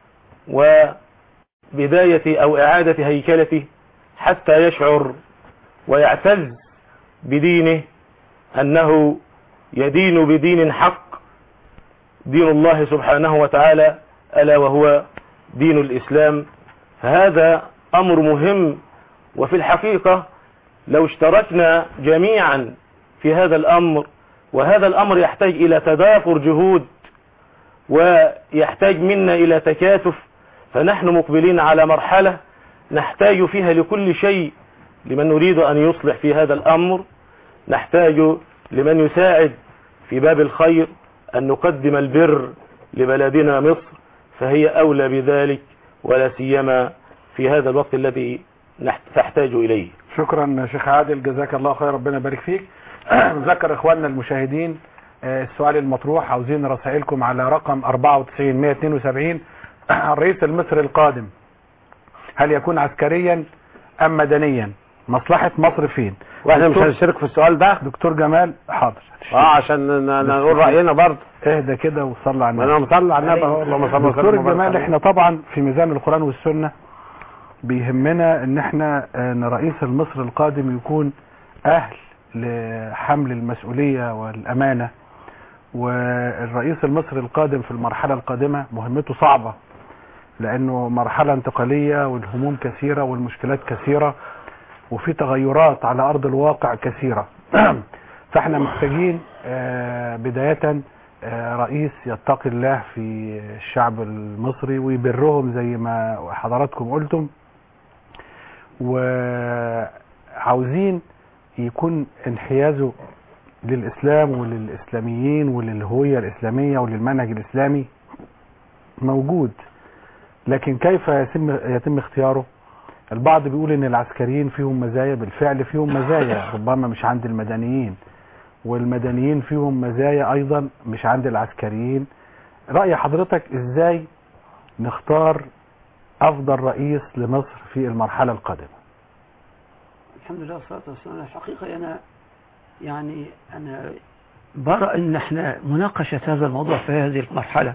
وبداية أو إعادة هيكلته حتى يشعر ويعتز بدينه أنه يدين بدين حق دين الله سبحانه وتعالى ألا وهو دين الإسلام فهذا أمر مهم وفي الحقيقة لو اشتركنا جميعا في هذا الأمر وهذا الأمر يحتاج إلى تدافر جهود ويحتاج منا إلى تكاتف فنحن مقبلين على مرحلة نحتاج فيها لكل شيء لمن نريد أن يصلح في هذا الأمر نحتاج لمن يساعد في باب الخير أن نقدم البر لبلدنا مصر فهي أولى بذلك ولا سيما في هذا الوقت الذي تحتاج إليه شكرا شيخ عادل جزاك الله خير ربنا يبارك فيك نذكر اخواننا المشاهدين السؤال المطروح عاوزين رسائلكم على رقم 94 172 الرئيس المصري القادم هل يكون عسكريا ام مدنيا مصلحة مصر فين واحنا مش هنشارك في السؤال ده دكتور جمال حاضر اه عشان نقول رأينا برضه اهدى كده وصلى على ما النبي انا مصلي على النبي اهو اللهم صل وسلم دكتور وبارك جمال عليه. احنا طبعا في ميزان القرآن والسنة بيهمنا ان احنا ان رئيس المصر القادم يكون اهل لحمل المسؤولية والامانة والرئيس المصري القادم في المرحلة القادمة مهمته صعبة لأنه مرحلة انتقالية والهموم كثيرة والمشكلات كثيرة وفي تغيرات على أرض الواقع كثيرة فاحنا محتاجين آه، بداية آه، رئيس يتقي الله في الشعب المصري ويبرهم زي ما حضراتكم قلتم وعاوزين يكون انحيازه للإسلام وللإسلاميين وللهوية الإسلامية وللمنهج الإسلامي موجود لكن كيف يتم, يتم اختياره البعض بيقول ان العسكريين فيهم مزايا بالفعل فيهم مزايا ربما مش عند المدنيين والمدنيين فيهم مزايا ايضا مش عند العسكريين رأي حضرتك ازاي نختار افضل رئيس لمصر في المرحلة القادمة الحمد لله والصلاة والسلام الحقيقة أنا يعني أنا برى أن احنا مناقشة هذا الموضوع في هذه المرحلة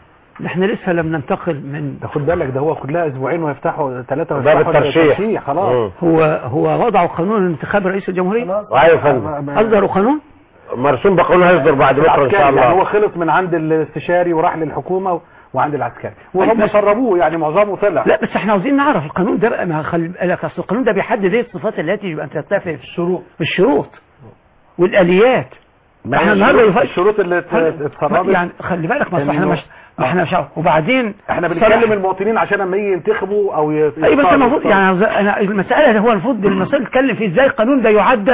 نحن لسه لم ننتقل من ده خد بالك ده هو كلها اسبوعين ويفتحوا ثلاثة باب ويفتحوا الترشيح. خلاص مم. هو هو وضعوا قانون انتخاب رئيس الجمهورية ايوه يا فندم أصدروا قانون مرسوم بقانون هيصدر بعد بكره ان العسكري شاء يعني هو الله خلص من عند الاستشاري وراح للحكومة وعند العسكري وهم بس- سربوه يعني معظمه طلع لا بس احنا عاوزين نعرف القانون ده بقى ما خل... لك اصل القانون ده بيحدد ايه الصفات التي يجب ان ترتفع في الشروط الشروط والاليات ما احنا هي النهارده الشروط, يف- الشروط اللي ات- هل- اتسربت يعني خلي بالك ما أصل احنا إنه- مش ما احنا مش عارف. وبعدين احنا صراحة- بنتكلم المواطنين عشان لما يجي ينتخبوا او ي- ايوه انت يختاروا- المفروض يختاروا. يعني عاوز- انا المساله اللي هو المفروض المسؤول يتكلم فيه ازاي القانون ده يعدى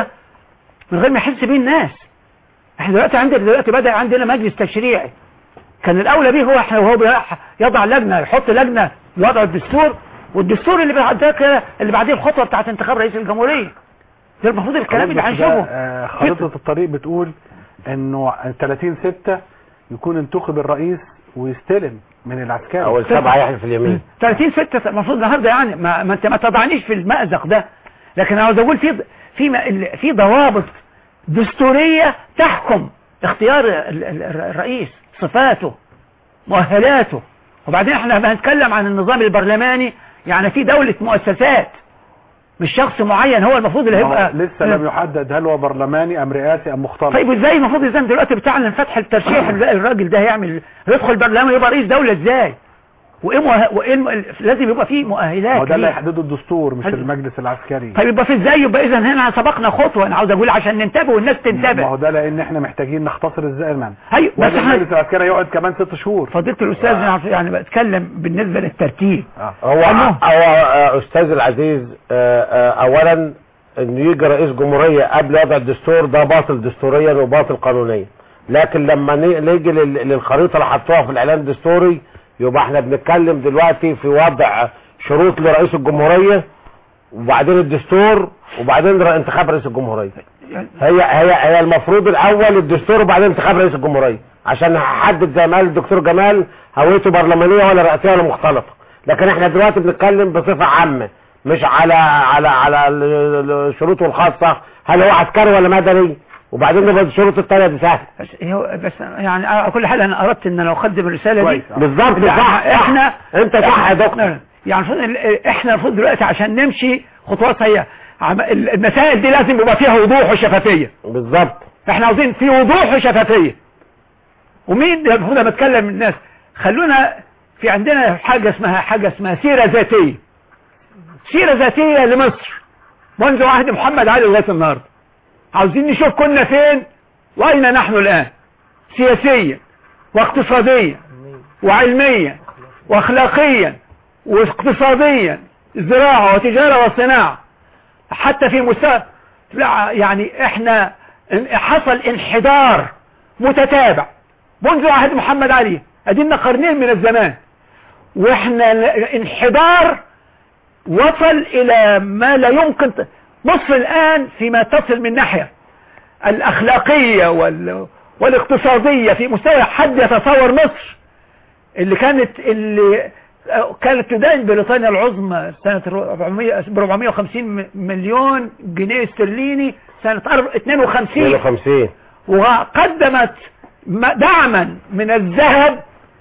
من غير ما يحس بيه الناس احنا دلوقتي عندنا دلوقتي بدا عندنا مجلس تشريعي كان الاولى بيه هو احنا وهو بيح- يضع لجنه يحط لجنه لوضع الدستور والدستور اللي بعد كده اللي بعديه الخطوه بتاعت انتخاب رئيس الجمهوريه ده المفروض الكلام اللي بس ده، هنشوفه آه، خريطة الطريق بتقول انه 30 6 يكون انتخب الرئيس ويستلم من العسكري اول سبعه يحلف اليمين 30 6 المفروض النهارده يعني ما, ما انت ما تضعنيش في المأزق ده لكن عاوز اقول في في م- ال- في ضوابط دستوريه تحكم اختيار ال- ال- الرئيس صفاته مؤهلاته وبعدين احنا بنتكلم عن النظام البرلماني يعني في دولة مؤسسات مش شخص معين هو المفروض اللي ما هو هيبقى لسه لم يحدد هل هو برلماني ام رئاسي ام مختلط طيب ازاي المفروض ازاي دلوقتي بتعلن فتح الترشيح ازاي الراجل ده هيعمل يدخل البرلمان يبقى رئيس دولة ازاي وايه مؤه... وايه الم... لازم يبقى فيه مؤهلات هو ده اللي ليه. هيحدده الدستور مش هل- المجلس العسكري طيب يبقى في ازاي يبقى اذا هنا سبقنا خطوه انا عاوز اقول عشان ننتبه والناس ما تنتبه هو ده لان احنا محتاجين نختصر الزمن ايوه بس ولا احنا المجلس العسكري هيقعد كمان ست شهور فضيله الاستاذ يعني- يعني بتكلم بالنسبه للترتيب آه. هو أنه- هو آه، استاذ العزيز آه، آه، اولا انه يجي رئيس جمهوريه قبل وضع الدستور ده باطل دستوريا وباطل قانونيا لكن لما ني- نيجي لل- للخريطه اللي حطوها في الاعلان الدستوري يبقى احنا بنتكلم دلوقتي في وضع شروط لرئيس الجمهوريه وبعدين الدستور وبعدين ر- انتخاب رئيس الجمهوريه يعني هي هي هي المفروض الاول الدستور وبعدين انتخاب رئيس الجمهوريه عشان نحدد زي ما قال الدكتور جمال هويته برلمانيه ولا رئاسيه ولا مختلطه لكن احنا دلوقتي بنتكلم بصفه عامه مش على على على ال- ال- الشروط الخاصه هل هو عسكري ولا مدني وبعدين نبقى الشروط الثانيه دي سهله بس هو بس يعني على كل حال انا اردت ان لو اقدم الرساله دي كويس. بالظبط لا، صح صح. احنا انت صح يا دكتور يعني المفروض ال- احنا المفروض دلوقتي عشان نمشي خطوات سيئه عم- ال- المسائل دي لازم يبقى فيها وضوح وشفافيه بالظبط احنا عاوزين في وضوح وشفافيه ومين المفروض لما اتكلم الناس خلونا في عندنا حاجه اسمها حاجه اسمها سيره ذاتيه سيره ذاتيه لمصر منذ عهد محمد علي لغايه النهارده عاوزين نشوف كنا فين واين نحن الان سياسيا واقتصاديا وعلميا واخلاقيا واقتصاديا زراعه وتجاره وصناعه حتى في مستوى لا يعني احنا ان- حصل انحدار متتابع منذ عهد محمد علي ادينا قرنين من الزمان واحنا ل- انحدار وصل الى ما لا يمكن ت- مصر الان فيما تصل من ناحية الاخلاقية وال والاقتصادية في مستوى حد يتصور مصر اللي كانت اللي كانت تدين بريطانيا العظمى سنة 400 ب 450 مليون جنيه استرليني سنة 52 52 وقدمت م- دعما من الذهب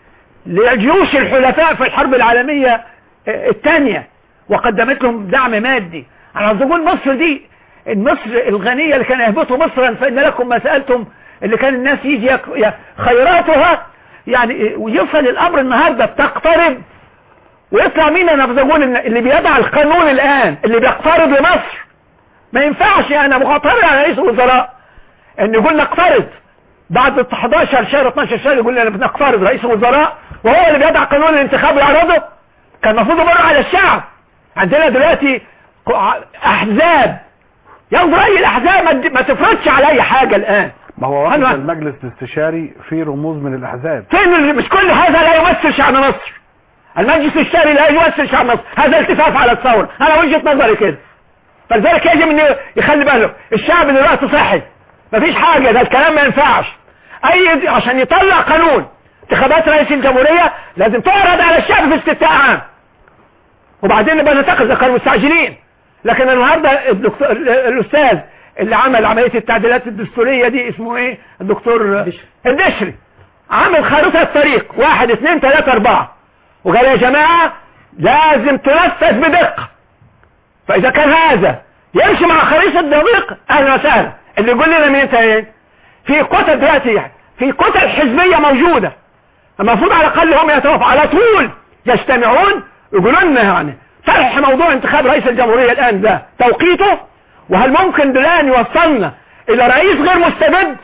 لجيوش الحلفاء في الحرب العالمية الثانية وقدمت لهم دعم مادي انا عاوز اقول مصر دي مصر الغنية اللي كان يهبطوا مصرا فإن لكم ما سألتم اللي كان الناس يجي يك... ي- خيراتها يعني ويفعل الامر النهاردة بتقترب ويطلع مين انا بقول ان اللي بيضع القانون الان اللي بيقترض لمصر ما ينفعش انا مخاطر على رئيس الوزراء ان يقول نقترض بعد 11 شهر 12 شهر يقول لنا بنقترض رئيس الوزراء وهو اللي بيضع قانون الانتخاب ويعرضه كان المفروض يمر على الشعب عندنا دلوقتي ق- احزاب ينظر اي الاحزاب ما تد- ما تفرضش على اي حاجة الان ما هو واحد أنا- المجلس الاستشاري فيه رموز من الاحزاب فين اللي مش كل هذا لا يمثل شعب مصر المجلس الشعبي لا يمثل شعب مصر هذا التفاف على الثورة انا وجهة نظري كده فلذلك يجب ان يخلي باله الشعب دلوقتي صحي مفيش حاجة ده الكلام ما ينفعش اي عشان يطلع قانون انتخابات رئيس الجمهورية لازم تعرض على الشعب في استفتاء عام وبعدين نبقى نتخذ اذا كانوا مستعجلين لكن النهارده الدكتور الاستاذ اللي عمل عمليه التعديلات الدستوريه دي اسمه ايه الدكتور البشري عامل خارطه طريق واحد اثنين ثلاثة اربعة وقال يا جماعة لازم تنفذ بدقة فاذا كان هذا يمشي مع خريطة الطريق اهلا وسهلا اللي يقول لنا مين انت ايه في كتل دلوقتي في كتل حزبية موجودة المفروض على الاقل هم يتوافقوا على طول يجتمعون يقولوا لنا يعني طرح موضوع انتخاب رئيس الجمهورية الان ده توقيته وهل ممكن الان يوصلنا الى رئيس غير مستبد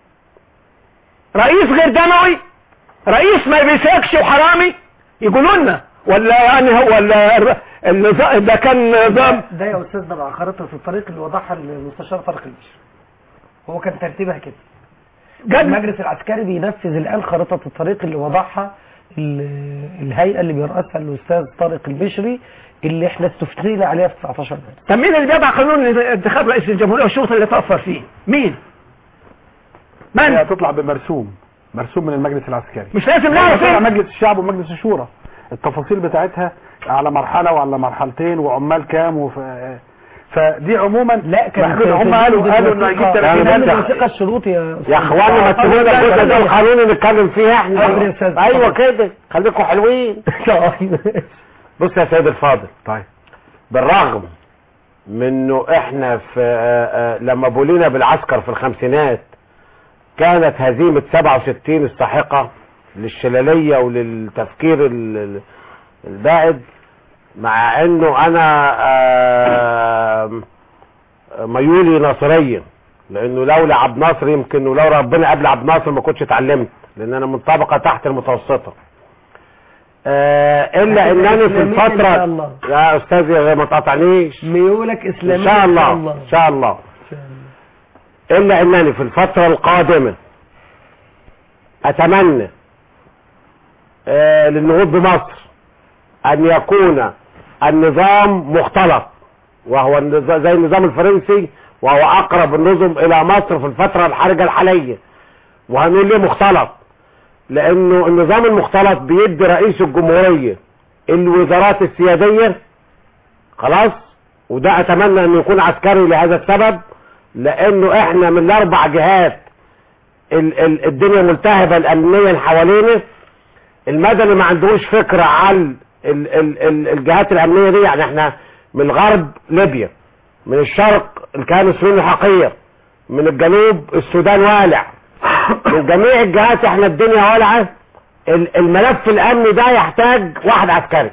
رئيس غير دموي رئيس ما بيسرقش وحرامي يقولوا لنا ولا يعني هو ولا الر- النظام- ده كان نظام ده يا استاذنا مع خريطه الطريق اللي وضعها المستشار طارق البشر هو كان ترتيبها كده جد المجلس العسكري بينفذ الان خريطه الطريق اللي وضعها ال- الهيئه اللي بيرأسها الاستاذ طارق البشري اللي احنا استفتينا عليها في 19 مارس طب مين اللي بيضع قانون انتخاب رئيس الجمهورية والشرطة اللي توفر فيه مين هي من هتطلع بمرسوم مرسوم من المجلس العسكري مش لازم هتطلع نعرف ايه مجلس الشعب ومجلس الشورى التفاصيل بتاعتها على مرحلة وعلى مرحلتين وعمال كام وف... فدي عموما لا كان محدودة. هم قالوا قالوا انه هيجيب 30 يعني ألف بس- الوثيقه الشروط يا يا اخوانا ما تسيبونا الجزء ده القانون اللي نتكلم فيه احنا حاضر يا أستاذ. ايوه كده خليكم حلوين بص يا سيد الفاضل طيب بالرغم من انه احنا في آه، آه، لما بولينا بالعسكر في الخمسينات كانت هزيمة 67 الساحقة للشلالية وللتفكير ال- ال- البائد مع انه انا آه، ميولي ناصريا لانه لولا عبد ناصر يمكن ولو ربنا قبل عبد ناصر ما كنتش اتعلمت لان انا من طبقة تحت المتوسطة آه، الا انني في إسلامية إن شاء الفترة الله. يا استاذي ما تقاطعنيش ميولك اسلاميه ان شاء الله ان شاء الله الا انني في الفترة القادمة اتمنى آه، للنهوض بمصر ان يكون النظام مختلط وهو النظام زي النظام الفرنسي وهو اقرب النظم الى مصر في الفترة الحرجة الحالية وهنقول ليه مختلط لانه النظام المختلط بيدي رئيس الجمهورية الوزارات السيادية خلاص وده اتمنى انه يكون عسكري لهذا السبب لانه احنا من الاربع جهات ال ال الدنيا ملتهبة الامنيا حوالينا المدني ما عندهوش فكرة عن ال ال ال الجهات الامنية دي يعني احنا من الغرب ليبيا من الشرق الكيان السوري حقير من الجنوب السودان والع من جميع الجهات احنا الدنيا والعة ال- الملف الامني ده يحتاج واحد عسكري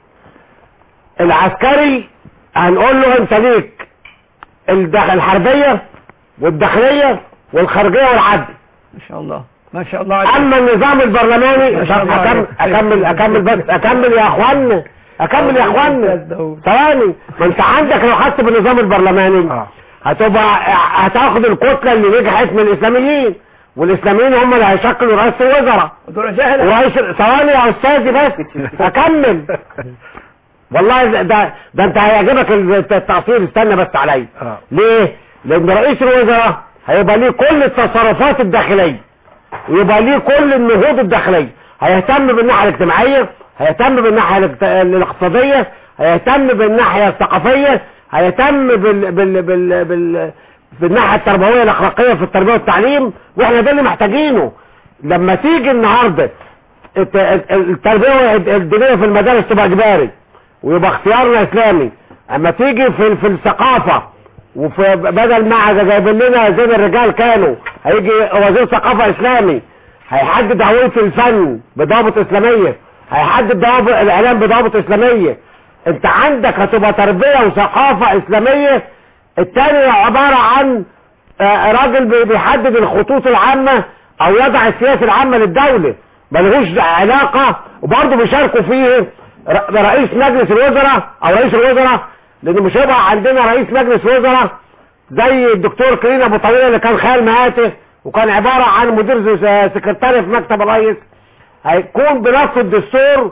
العسكري هنقول له انت ليك الدخل الحربية والداخلية والخارجية والعدل ما شاء الله ما شاء الله عليك. اما النظام البرلماني ما شاء الله اكمل عليك. اكمل اكمل بس اكمل يا اخوانا اكمل يا اخوانا ثواني ما انت عندك لو خدت بالنظام البرلماني اه هتبقى هتاخد الكتلة اللي نجحت من الاسلاميين والاسلاميين هم اللي هيشكلوا رئيس الوزراء دول جهلة ورئيس ثواني يا استاذي بس اكمل والله ده ده, ده انت هيعجبك التقصير استنى بس عليا اه ليه لان رئيس الوزراء هيبقى ليه كل التصرفات الداخلية ويبقى ليه كل النهوض الداخلية هيهتم بالناحية الاجتماعية هيهتم بالناحية الاقت- الاقتصادية هيهتم بالناحية الثقافية هيهتم بال بال بال بال بالناحية التربوية الأخلاقية في التربية والتعليم واحنا ده اللي محتاجينه لما تيجي النهاردة الت- الت- التربية الدينية في المدارس تبقى إجباري ويبقى اختيارنا إسلامي اما تيجي في في الثقافة وفي بدل ما جايبين لنا زي ما الرجال كانوا هيجي وزير ثقافة اسلامي هيحدد هوية الفن بضابط اسلامية هيحدد ضوابط الاعلام بضابط اسلامية انت عندك هتبقى تربية وثقافة اسلامية التاني عبارة عن آه، راجل بي- بيحدد الخطوط العامة او يضع السياسة العامة للدولة ملهوش علاقة وبرضه بيشاركوا فيه ر- رئيس مجلس الوزراء او رئيس الوزراء لان مش هيبقى عندنا رئيس مجلس وزراء زي الدكتور كريم ابو طويل اللي كان خيال مآته وكان عبارة عن مدير س- سكرتاري في مكتب الرئيس هيكون بنص الدستور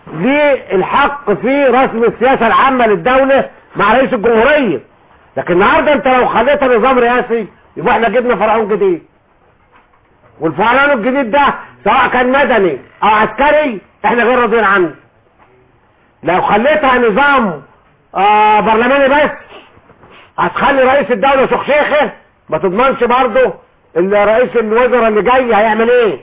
للحق في رسم السياسة العامة للدولة مع رئيس الجمهورية لكن النهاردة انت لو خليتها نظام رئاسي يبقى احنا جبنا فرعون جديد والفرعون الجديد ده سواء كان مدني او عسكري احنا غير راضيين عنه لو خليتها نظام آه برلماني بس هتخلي رئيس الدولة شخشيخة ما تضمنش برضه ان رئيس الوزراء اللي جاي هيعمل ايه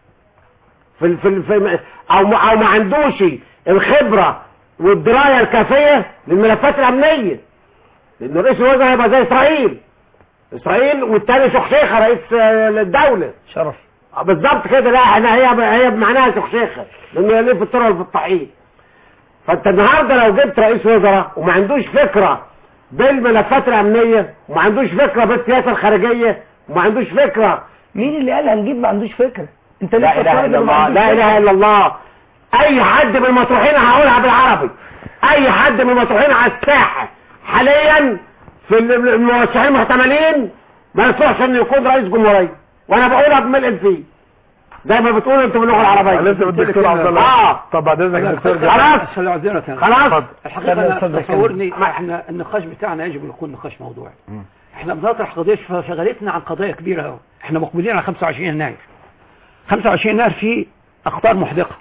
في ال- في ال- في او ما- او ما عندوش الخبرة والدراية الكافية للملفات الامنية لان رئيس الوزراء هيبقى زي اسرائيل اسرائيل والتاني شخشيخة رئيس آه، الدولة شرف آه، بالظبط كده لا احنا هي هي بمعناها شخشيخة لانه يلف في الطرق في الطحين فانت النهارده لو جبت رئيس وزراء وما عندوش فكرة بالملفات الامنية وما عندوش فكرة بالسياسة الخارجية وما عندوش فكرة مين اللي قال هنجيب ما عندوش فكرة انت لا لسه اله بتقول الا إنه ما الله عندوش لا فكرة. اله الا الله اي حد من المطروحين هقولها بالعربي اي حد من المطروحين على الساحة حاليا في ال- المرشحين المحتملين ما يصلحش انه يكون رئيس جمهورية وانا بقولها بملء الفيه زي ما بتقولوا انتوا باللغة العربية لسه بالدكتور عبد الله اه طب بعد اذنك يا دكتور جمال. خلاص عشان اعذرك أنا. خلاص الحقيقة استنى أنا أستاذ تصورني احنا النقاش بتاعنا يجب أن يكون نقاش موضوعي احنا بنطرح قضية شغلتنا عن قضايا كبيرة أوي احنا مقبلين على 25 يناير 25 يناير فيه أخطار محدقة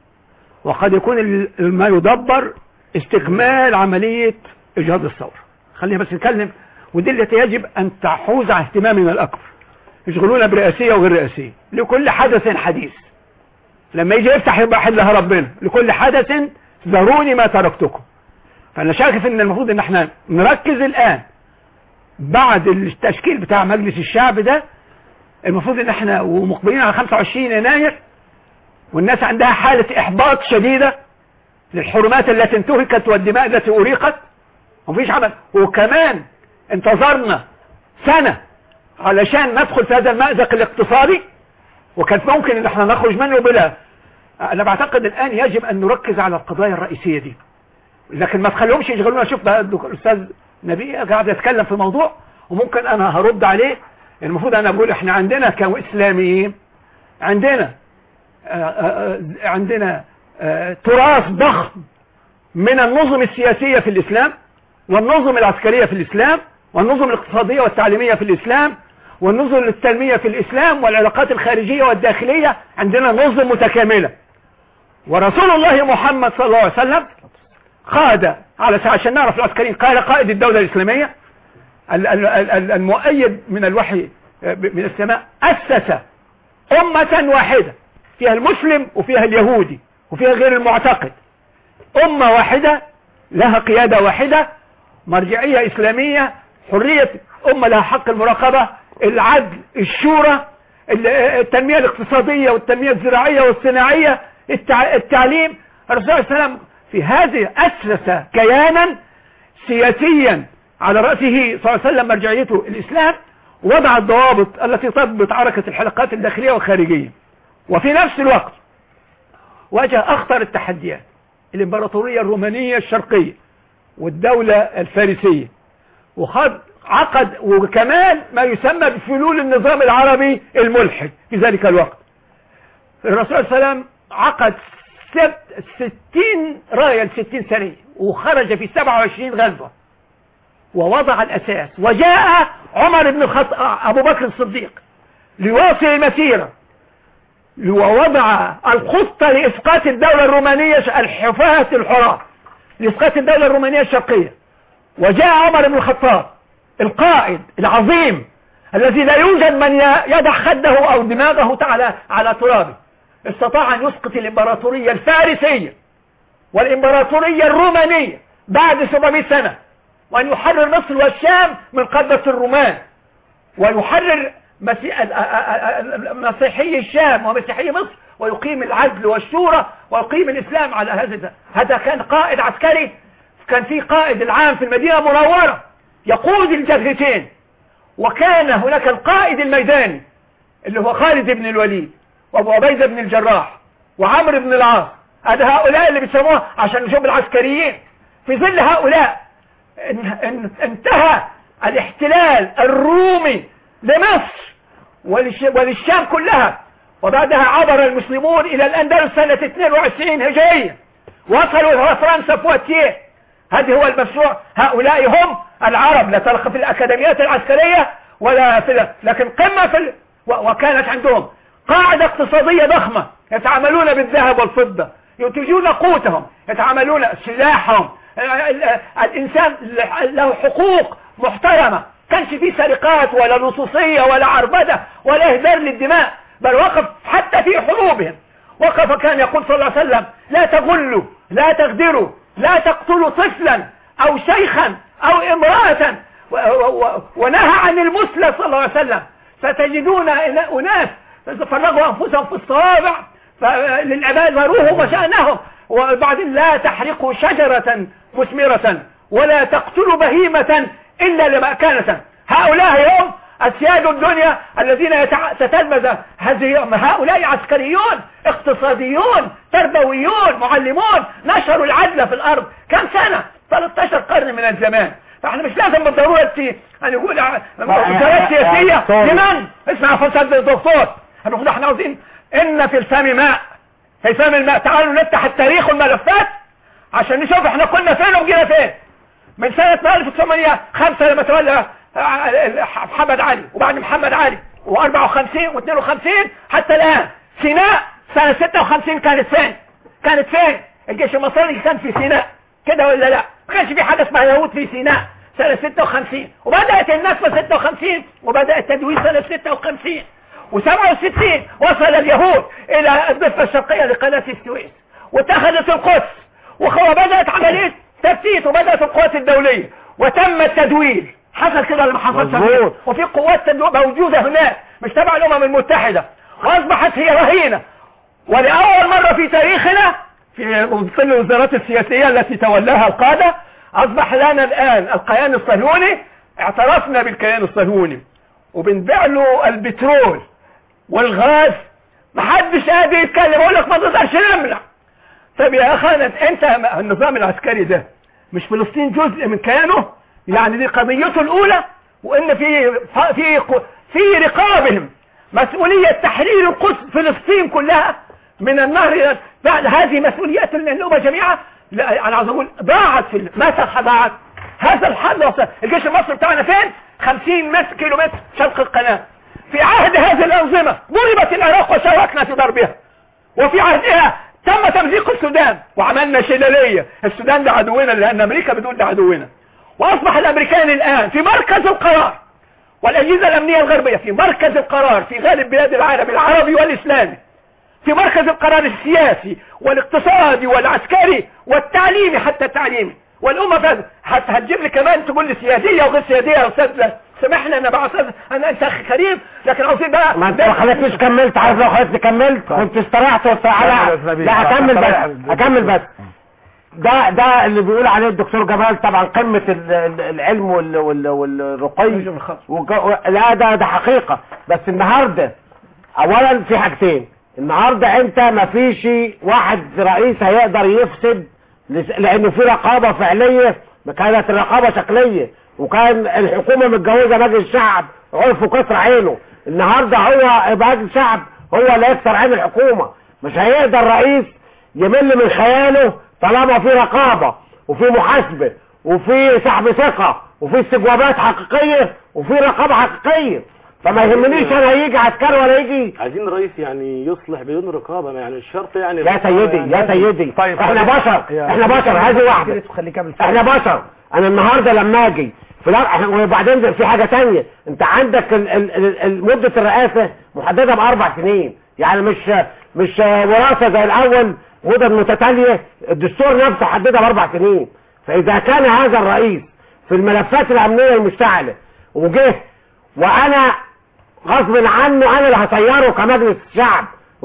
وقد يكون ال- ما يدبر استكمال عملية إجهاض الثورة خلينا بس نتكلم ودي التي يجب أن تحوز على اهتمامنا الأكبر يشغلونا برئاسية وغير رئاسية لكل حدث حديث لما يجي يفتح يبقى حلها ربنا لكل حدث ذروني ما تركتكم فانا شايف ان المفروض ان احنا نركز الان بعد التشكيل بتاع مجلس الشعب ده المفروض ان احنا ومقبلين على 25 يناير والناس عندها حالة احباط شديدة للحرمات التي انتهكت والدماء التي اريقت ومفيش عمل وكمان انتظرنا سنة علشان ندخل في هذا المأزق الاقتصادي وكانت ممكن ان احنا نخرج منه بلا انا بعتقد الان يجب ان نركز على القضايا الرئيسية دي لكن ما تخليهمش يشغلونا شوف بقى الدك- الاستاذ نبيه قاعد يتكلم في موضوع وممكن انا هرد عليه المفروض انا بقول احنا عندنا كاسلاميين عندنا آه، آه، آه، عندنا آه، تراث ضخم من النظم السياسية في الاسلام والنظم العسكرية في الاسلام والنظم الاقتصادية والتعليمية في الاسلام والنظم التنمية في الاسلام والعلاقات الخارجية والداخلية عندنا نظم متكاملة ورسول الله محمد صلى الله عليه وسلم قاد على عشان نعرف العسكريين قال قائد الدولة الإسلامية ال- ال- ال- المؤيد من الوحي من السماء أسس أمة واحدة فيها المسلم وفيها اليهودي وفيها غير المعتقد أمة واحدة لها قيادة واحدة مرجعية إسلامية حرية أمة لها حق المراقبة العدل الشورى ال- التنمية الاقتصادية والتنمية الزراعية والصناعية التع- التعليم الرسول صلى الله عليه وسلم في هذه أسس كيانا سياسيا على رأسه صلى الله عليه وسلم مرجعيته الإسلام وضع الضوابط التي تضبط حركة الحلقات الداخلية والخارجية وفي نفس الوقت واجه أخطر التحديات الإمبراطورية الرومانية الشرقية والدولة الفارسية وخد عقد وكمان ما يسمى بفلول النظام العربي الملحد في ذلك الوقت الرسول صلى الله عليه وسلم عقد سبت ستين راية لستين سنة وخرج في سبعة وعشرين غزوة ووضع الأساس وجاء عمر بن الخطاب أبو بكر الصديق ليواصل المسيرة ووضع الخطة لإسقاط الدولة الرومانية الحفاة الحراة لإسقاط الدولة الرومانية الشرقية وجاء عمر بن الخطاب القائد العظيم الذي لا يوجد من يضع خده أو دماغه على على ترابه استطاع أن يسقط الإمبراطورية الفارسية والإمبراطورية الرومانية بعد 700 سنة وأن يحرر مصر والشام من قبضة الرومان ويحرر مسي- ال- ال- ال- مسيحي الشام ومسيحي مصر ويقيم العدل والشورى ويقيم الإسلام على هذا هذا كان قائد عسكري كان في قائد العام في المدينة المنورة يقود الجبهتين وكان هناك القائد الميداني اللي هو خالد بن الوليد وابو عبيدة بن الجراح وعمرو بن العاص هذا هؤلاء اللي بيسموها عشان نشوف العسكريين في ظل هؤلاء ان- ان- انتهى الاحتلال الرومي لمصر وللش- وللشام كلها وبعدها عبر المسلمون الى الاندلس سنة 22 هجرية وصلوا الى فرنسا بواتيه هذه هو المشروع هؤلاء هم العرب لا تلقى في الأكاديميات العسكرية ولا في ال- لكن قمة في ال... و- وكانت عندهم قاعدة اقتصادية ضخمة يتعاملون بالذهب والفضة ينتجون قوتهم يتعاملون سلاحهم ال- ال- الإنسان له حقوق محترمة كانش فيه سرقات ولا لصوصية ولا عربدة ولا إهدار للدماء بل وقف حتى في حروبهم وقف كان يقول صلى الله عليه وسلم لا تغلوا لا تغدروا لا تقتلوا طفلا او شيخا او امرأة و- و- و- ونهى عن المثلى صلى الله عليه وسلم ستجدون إن- اناس فرغوا انفسهم في الصوابع ف- للعباد وروهم وشأنهم وبعدين لا تحرقوا شجرة مثمرة ولا تقتلوا بهيمة الا لمأكنة هؤلاء هم أسياد الدنيا الذين يتع- تتلمذ هذه هؤلاء عسكريون اقتصاديون تربويون معلمون نشروا العدل في الأرض كم سنة 13 قرن من الزمان فاحنا مش لازم بالضرورة أن يقول وزارات سياسية لمن؟ اسمع فساد الدكتور هنقول احنا عاوزين إن في الفم ماء في فم الماء تعالوا نفتح التاريخ والملفات عشان نشوف احنا كنا فين وجينا فين من سنة 1905 لما تولى محمد علي وبعد محمد علي و54 و52 حتى الآن سيناء سنة 56 كانت فين كانت فين الجيش المصري كان في سيناء كده ولا لا ما كانش في حاجة اسمها يهود في سيناء سنة 56 وبدأت النسبة 56 وبدأ التدوين سنة 56 و67 وصل اليهود إلى الضفة الشرقية لقناة السويس واتخذت القدس وبدأت عملية تفتيت وبدأت القوات الدولية وتم التدويل حصل كده ولا ما حصلش مظبوط. وفي قوات تدو- موجودة هناك مش تبع الأمم المتحدة وأصبحت هي رهينة ولأول مرة في تاريخنا في ظل الوزارات السياسية التي تولاها القادة أصبح لنا الآن الكيان الصهيوني اعترفنا بالكيان الصهيوني وبنبيع له البترول والغاز محدش قادر يتكلم يقول لك ما تقدرش نمنع طب يا اخوانا انت النظام العسكري ده مش فلسطين جزء من كيانه يعني دي قضيته الاولى وان في في في رقابهم مسؤولية تحرير القدس فلسطين كلها من النهر الى بعد هذه مسؤوليات الامة جميعا لا انا عاوز اقول ضاعت في ال- متى ضاعت هذا الحل وصل الجيش المصري بتاعنا فين 50 متر كيلو متر شرق القناة في عهد هذه الأنظمة ضربت العراق وشاركنا في ضربها وفي عهدها تم تمزيق السودان وعملنا شلالية السودان ده عدونا لأن أمريكا بتقول ده عدونا وأصبح الأمريكان الآن في مركز القرار والأجهزة الأمنية الغربية في مركز القرار في غالب بلاد العالم العربي والإسلامي في مركز القرار السياسي والاقتصادي والعسكري والتعليمي حتى التعليمي والأمة فاز حتى هتجيب لي كمان تقول لي سيادية وغير سيادية يا أستاذ لا سامحني أنا بقى أستاذ أنا أنت أخي كريم لكن عاوزين بقى ما انت ما خليتنيش كملت عارف لو خليتني كملت كنت استريحت واستريحت لا لا اكمل بس اكمل بس ده ده اللي بيقول عليه الدكتور جمال طبعا قمة ال- ال- العلم وال- وال- والرقي وج- لا ده ده حقيقة بس النهاردة اولا في حاجتين النهاردة انت ما فيش واحد رئيس هيقدر يفسد لس- لانه في رقابة فعلية كانت الرقابة شكلية وكان الحكومة متجوزة مجلس الشعب عرفوا كسر عينه النهاردة هو مجلس الشعب هو اللي يكسر عين الحكومة مش هيقدر رئيس يمل من خياله طالما في رقابة وفي محاسبة وفي سحب ثقة وفي استجوابات حقيقية وفي رقابة حقيقية فما يهمنيش انا يجي عسكري ولا يجي عايزين رئيس يعني يصلح بدون رقابة ما يعني الشرط يعني يا سيدي يا سيدي طيب، احنا خليك- بشر يا- احنا بشر هذه واحدة خليه كامل احنا بشر انا النهاردة لما اجي في الأر- احنا- وبعدين في حاجة تانية انت عندك ال- ال- ال- ال- مدة الرئاسة محددة باربع سنين يعني مش مش وراثة زي الاول مدد متتالية الدستور نفسه حددها باربع سنين فاذا كان هذا الرئيس في الملفات الامنيه المشتعله وجه وانا غصب عنه انا اللي هطيره كمجلس الشعب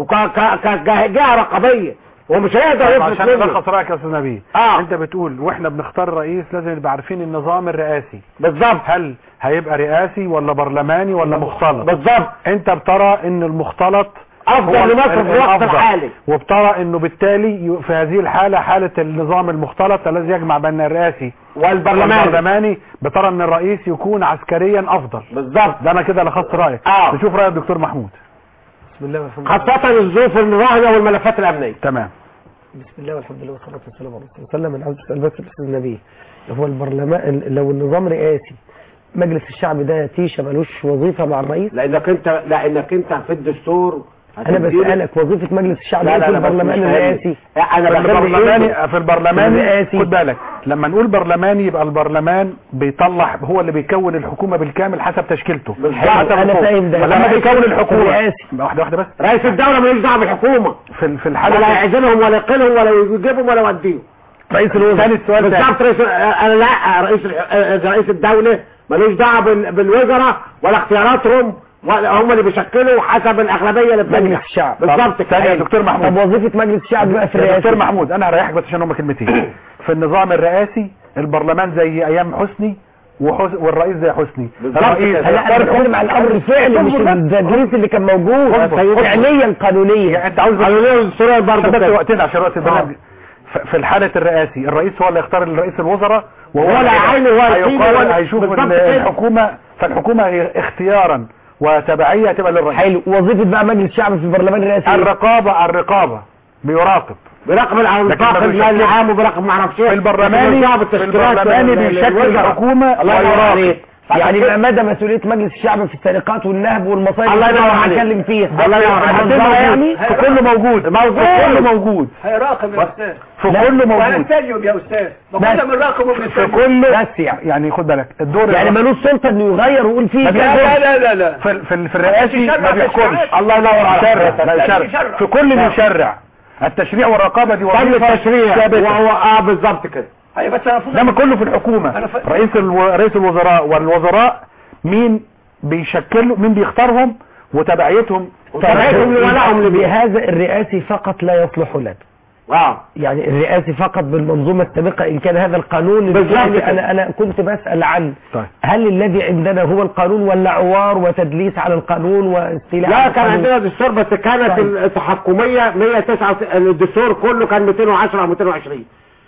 وكجهه رقابيه ومش هيقدر طيب يفلت عشان منه نلخص رايك يا استاذ نبيل اه انت بتقول واحنا بنختار رئيس لازم نبقى عارفين النظام الرئاسي بالظبط هل هيبقى رئاسي ولا برلماني ولا مختلط بالظبط انت بترى ان المختلط هو افضل لمصر في الوقت الأفضل. الحالي وبترى انه بالتالي ي- في هذه الحالة حالة النظام المختلط الذي يجمع بين الرئاسي والبرلمان والبرلماني بترى ان الرئيس يكون عسكريا افضل بالظبط ده انا كده لخصت رايك اه نشوف راي الدكتور محمود بسم الله والحمد لله خاصه الظروف الراهنه والملفات الامنيه تمام بسم الله والحمد لله والصلاة والسلام على رسول الله صلى الله عليه وسلم انا عاوز اسال بس الاستاذ نبيه هو البرلمان لو النظام رئاسي مجلس الشعب ده تيشه ملوش وظيفه مع الرئيس لانك انت لانك انت في الدستور انا هتديله- بسالك وظيفه مجلس الشعب لا ايه لا في لا بس البرلمان مش فاهمني. الرئاسي انا في بخلي البرلماني في البرلماني الرئاسي. خد بالك لما نقول برلماني يبقى البرلمان بيطلع هو اللي بيكون الحكومه بالكامل حسب تشكيلته بالظبط. حسب انا الحكومة. فاهم ده ولما بيكون الحكومه الرئاسي واحده واحده بس رئيس الدوله ملوش دعوه بالحكومه في في ولا الحاله يعزلهم ولا يقلهم ولا يجيبهم ولا يوديهم رئيس الوزراء ثاني السؤال تاني. بالظبط رئيس انا لا رئيس الح- رئيس الدوله ملوش دعوه بال- بالوزراء ولا اختياراتهم ولا هم اللي بيشكلوا حسب الاغلبيه اللي مجلس بتنجح الشعب بالظبط ثانيه يا كده دكتور طب محمود وظيفه مجلس الشعب بقى في يا دكتور الرئاسي محمود انا هريحك بس عشان هم كلمتين في النظام الرئاسي البرلمان زي ايام حسني وحس... والرئيس زي حسني بالظبط الرئيس كده. لا انا يختار بتكلم على الامر الفعلي مش اصبر بس. التدريس اللي كان موجود اصبر. فعليا قانونيا يعني انت عاوز قانونيه والدستوريه عشان برضه بس كده وقتنا عشان وقت البرنامج ف- في الحالة الرئاسي الرئيس هو اللي يختار الرئيس الوزراء وهو هو اللي هيعينه، هو اللي يقيمه، هو هيقرر اللي- هيشوف بالظبط ال- كده. الحكومة فالحكومة هي اختيارا وتبعية هتبقى للرئيس حلو وظيفه بقى مجلس الشعب في البرلمان الرئاسي الرقابة الرقابة بيراقب بيراقب لكن ما الانفاق المال بيشكل- العام وبيراقب ما اعرفش ايه في البرلماني لكن ملوش دعوة في بالتشكيلات البرلماني وال- بيشكل والوزراء. الحكومة الله ينور ويراقب. عليك يعني كده- بقى مدى مسؤوليه مجلس الشعب في السرقات والنهب والمصايب الله اللي ينور احنا عليك. هنتكلم فيها الله ينور عليك. هننظمها يعني في كله موجود موجود. في كله موجود هيراقب يا استاذ في كله موجود وهنسجل يا استاذ ما بس. كنا بنراقب في وبنسجل كله بس يعني يعني خد بالك الدور يعني الرئاسي ملوش سلطه انه يغير ويقول فيه لا لا لا لا لا في في في الرئاسي يشرع ما في بيحكمش الشرعات. الله ينور عليك يشرع لا لا، يشرع يشرع. في كل اللي يشرع التشريع والرقابه دي تم وظيفه التشريع ثابته وهو اه بالظبط كده ايوه بس انا المفروض انما كله في الحكومه أنا ف- رئيس الو... رئيس الوزراء والوزراء مين بيشكلوا مين بيختارهم وتبعيتهم وتبعيتهم لولائهم لبيه بهذا الرئاسي فقط لا يصلح لنا اه يعني الرئاسي فقط بالمنظومه السابقه ان كان هذا القانون بالظبط الثاني كده. انا انا كنت بسال عن طيب. هل الذي عندنا هو القانون ولا عوار وتدليس على القانون واستيلاء لا على كان القانون؟ عندنا دستور بس كانت طيب. التحكمية 109 الدستور كله كان 210 او 220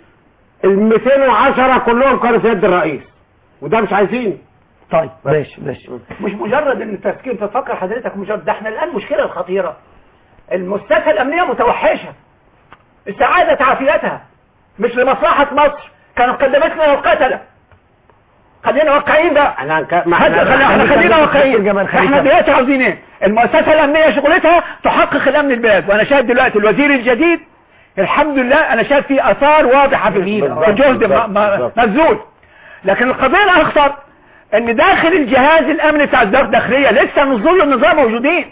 ال 210 كلهم كانوا في يد الرئيس وده مش عايزين طيب ماشي ماشي مش مجرد ان التفكير انت تفكر حضرتك مجرد ده احنا الان مشكله الخطيره المؤسسات الامنيه متوحشه السعاده عافيتها مش لمصلحه مصر كانوا قدمت لنا القتله خلينا واقعيين بقى احنا هنك- ما خلينا احنا- احنا خلينا واقعيين جمال خليفة. احنا دلوقتي عاوزين ايه المؤسسه الامنيه شغلتها تحقق الامن البلاد وانا شايف دلوقتي الوزير الجديد الحمد لله انا شايف فيه اثار واضحه في في جهد م- م- مبذول لكن القضيه الاخطر ان داخل الجهاز الامني بتاع الدار الداخليه لسه نزول النظام موجودين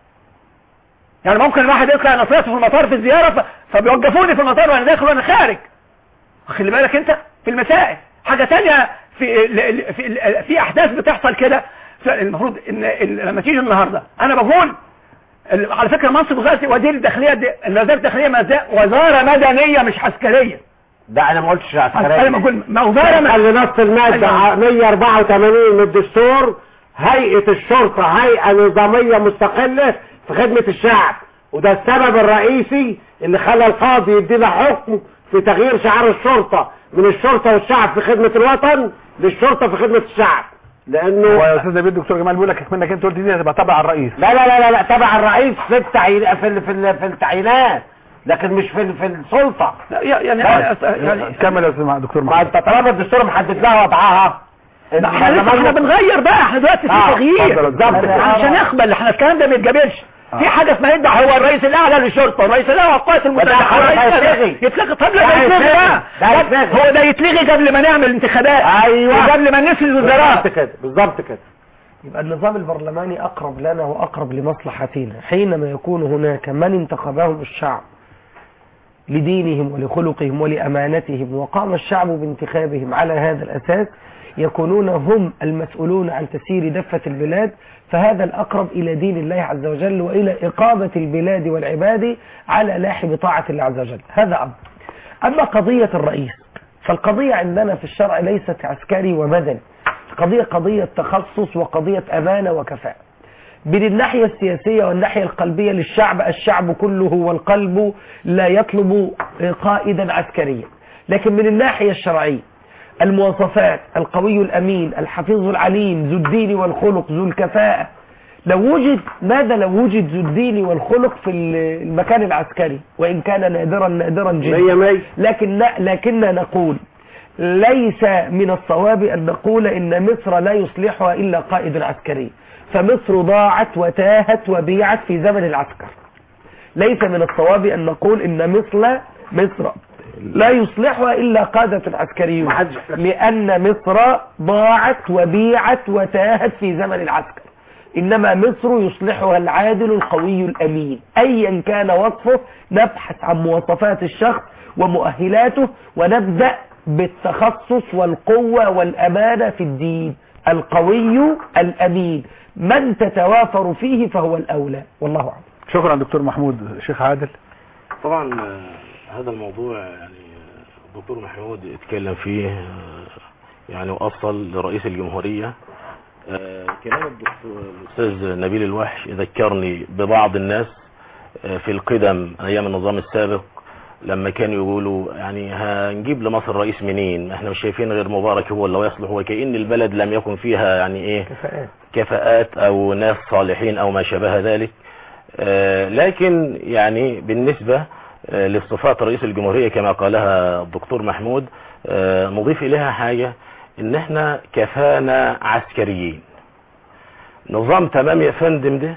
يعني ممكن الواحد يطلع انا طلعت في المطار في الزياره ف... فبيوقفوني في المطار وانا داخل وانا خارج خلي بالك انت في المسائل حاجه تانية في ال- ال- في, ال- في احداث بتحصل كده المفروض ان ال- لما تيجي النهارده انا بقول ال- على فكره منصب وزاره وزير الداخليه دي وزاره الداخليه مز- وزاره مدنيه مش عسكريه ده انا ما قلتش انا عسكرية بقول ما وزاره م- قال نص المادة 184 من الدستور هيئة الشرطة هيئة نظامية مستقلة في خدمة الشعب وده السبب الرئيسي اللي خلى القاضي يدينا حكم في تغيير شعار الشرطة من الشرطة والشعب في خدمة الوطن للشرطة في خدمة الشعب لانه ويا استاذ نبيل الدكتور جمال بيقول لك منك انت قلت دي هتبقى تبع الرئيس لا لا لا لا, لا تبع الرئيس في التعيين في ال- في, ال- في التعيينات لكن مش في ال- في السلطة لا، يعني يعني كمل يا استاذ دكتور ما محمد انت طالما الدستور محدد لها وضعها لا، احنا لسه احنا بنغير بقى احنا دلوقتي في آه، تغيير اتفضل، بالظبط كده. عشان نقبل احنا الكلام ده ما يتجابلش في حاجه اسمها يدعى هو الرئيس الاعلى للشرطه والرئيس الاعلى للقوات المسلحه خلاص والرئيس هيتلغي. يتلغي طب ده لا ده يتلغي هيتلغي. بقى ده هيتلغي. هو ده يتلغي قبل ما نعمل انتخابات ايوه وقبل ما ننفذ بالظبط وزارات كده بالظبط كده يبقى النظام البرلماني أقرب لنا وأقرب لمصلحتنا حينما يكون هناك من انتخبهم الشعب لدينهم ولخلقهم ولأمانتهم وقام الشعب بانتخابهم على هذا الأساس يكونون هم المسؤولون عن تسيير دفة البلاد فهذا الأقرب إلى دين الله عز وجل وإلى إقامة البلاد والعباد على لاحب طاعة الله عز وجل هذا أمر أما قضية الرئيس فالقضية عندنا في الشرع ليست عسكري ومدني قضية قضية تخصص وقضية أمانة وكفاءة من الناحية السياسية والناحية القلبية للشعب الشعب كله والقلب لا يطلب قائدا عسكريا لكن من الناحية الشرعية المواصفات القوي الأمين الحفيظ العليم ذو الدين والخلق ذو الكفاءة لو وجد ماذا لو وجد ذو الدين والخلق في المكان العسكري وإن كان نادرا نادرا جدا مية مية لكن لكننا نقول ليس من الصواب أن نقول إن مصر لا يصلحها إلا قائد عسكري فمصر ضاعت وتاهت وبيعت في زمن العسكر ليس من الصواب أن نقول إن مصر مصر لا يصلحها إلا قادة عسكريون محدش يحتاج. لأن مصر ضاعت وبيعت وتاهت في زمن العسكر إنما مصر يصلحها العادل القوي الأمين أيا كان وصفه نبحث عن مواصفات الشخص ومؤهلاته ونبدأ بالتخصص والقوة والأمانة في الدين القوي الأمين من تتوافر فيه فهو الأولى والله أعلم شكرا دكتور محمود شيخ عادل طبعا آه، هذا الموضوع يعني آه، الدكتور محمود اتكلم فيه آه، يعني وأصل لرئيس الجمهورية آه، كلام الدكتور الأستاذ نبيل الوحش ذكرني ببعض الناس آه، في القدم أيام النظام السابق لما كانوا يقولوا يعني هنجيب لمصر رئيس منين احنا مش شايفين غير مبارك هو اللي يصلح وكأن البلد لم يكن فيها يعني ايه كفاءات كفاءات او ناس صالحين او ما شابه ذلك آه، لكن يعني بالنسبة آه، لصفات رئيس الجمهورية كما قالها الدكتور محمود آه، نضيف اليها حاجة ان احنا كفانا عسكريين نظام تمام يا فندم ده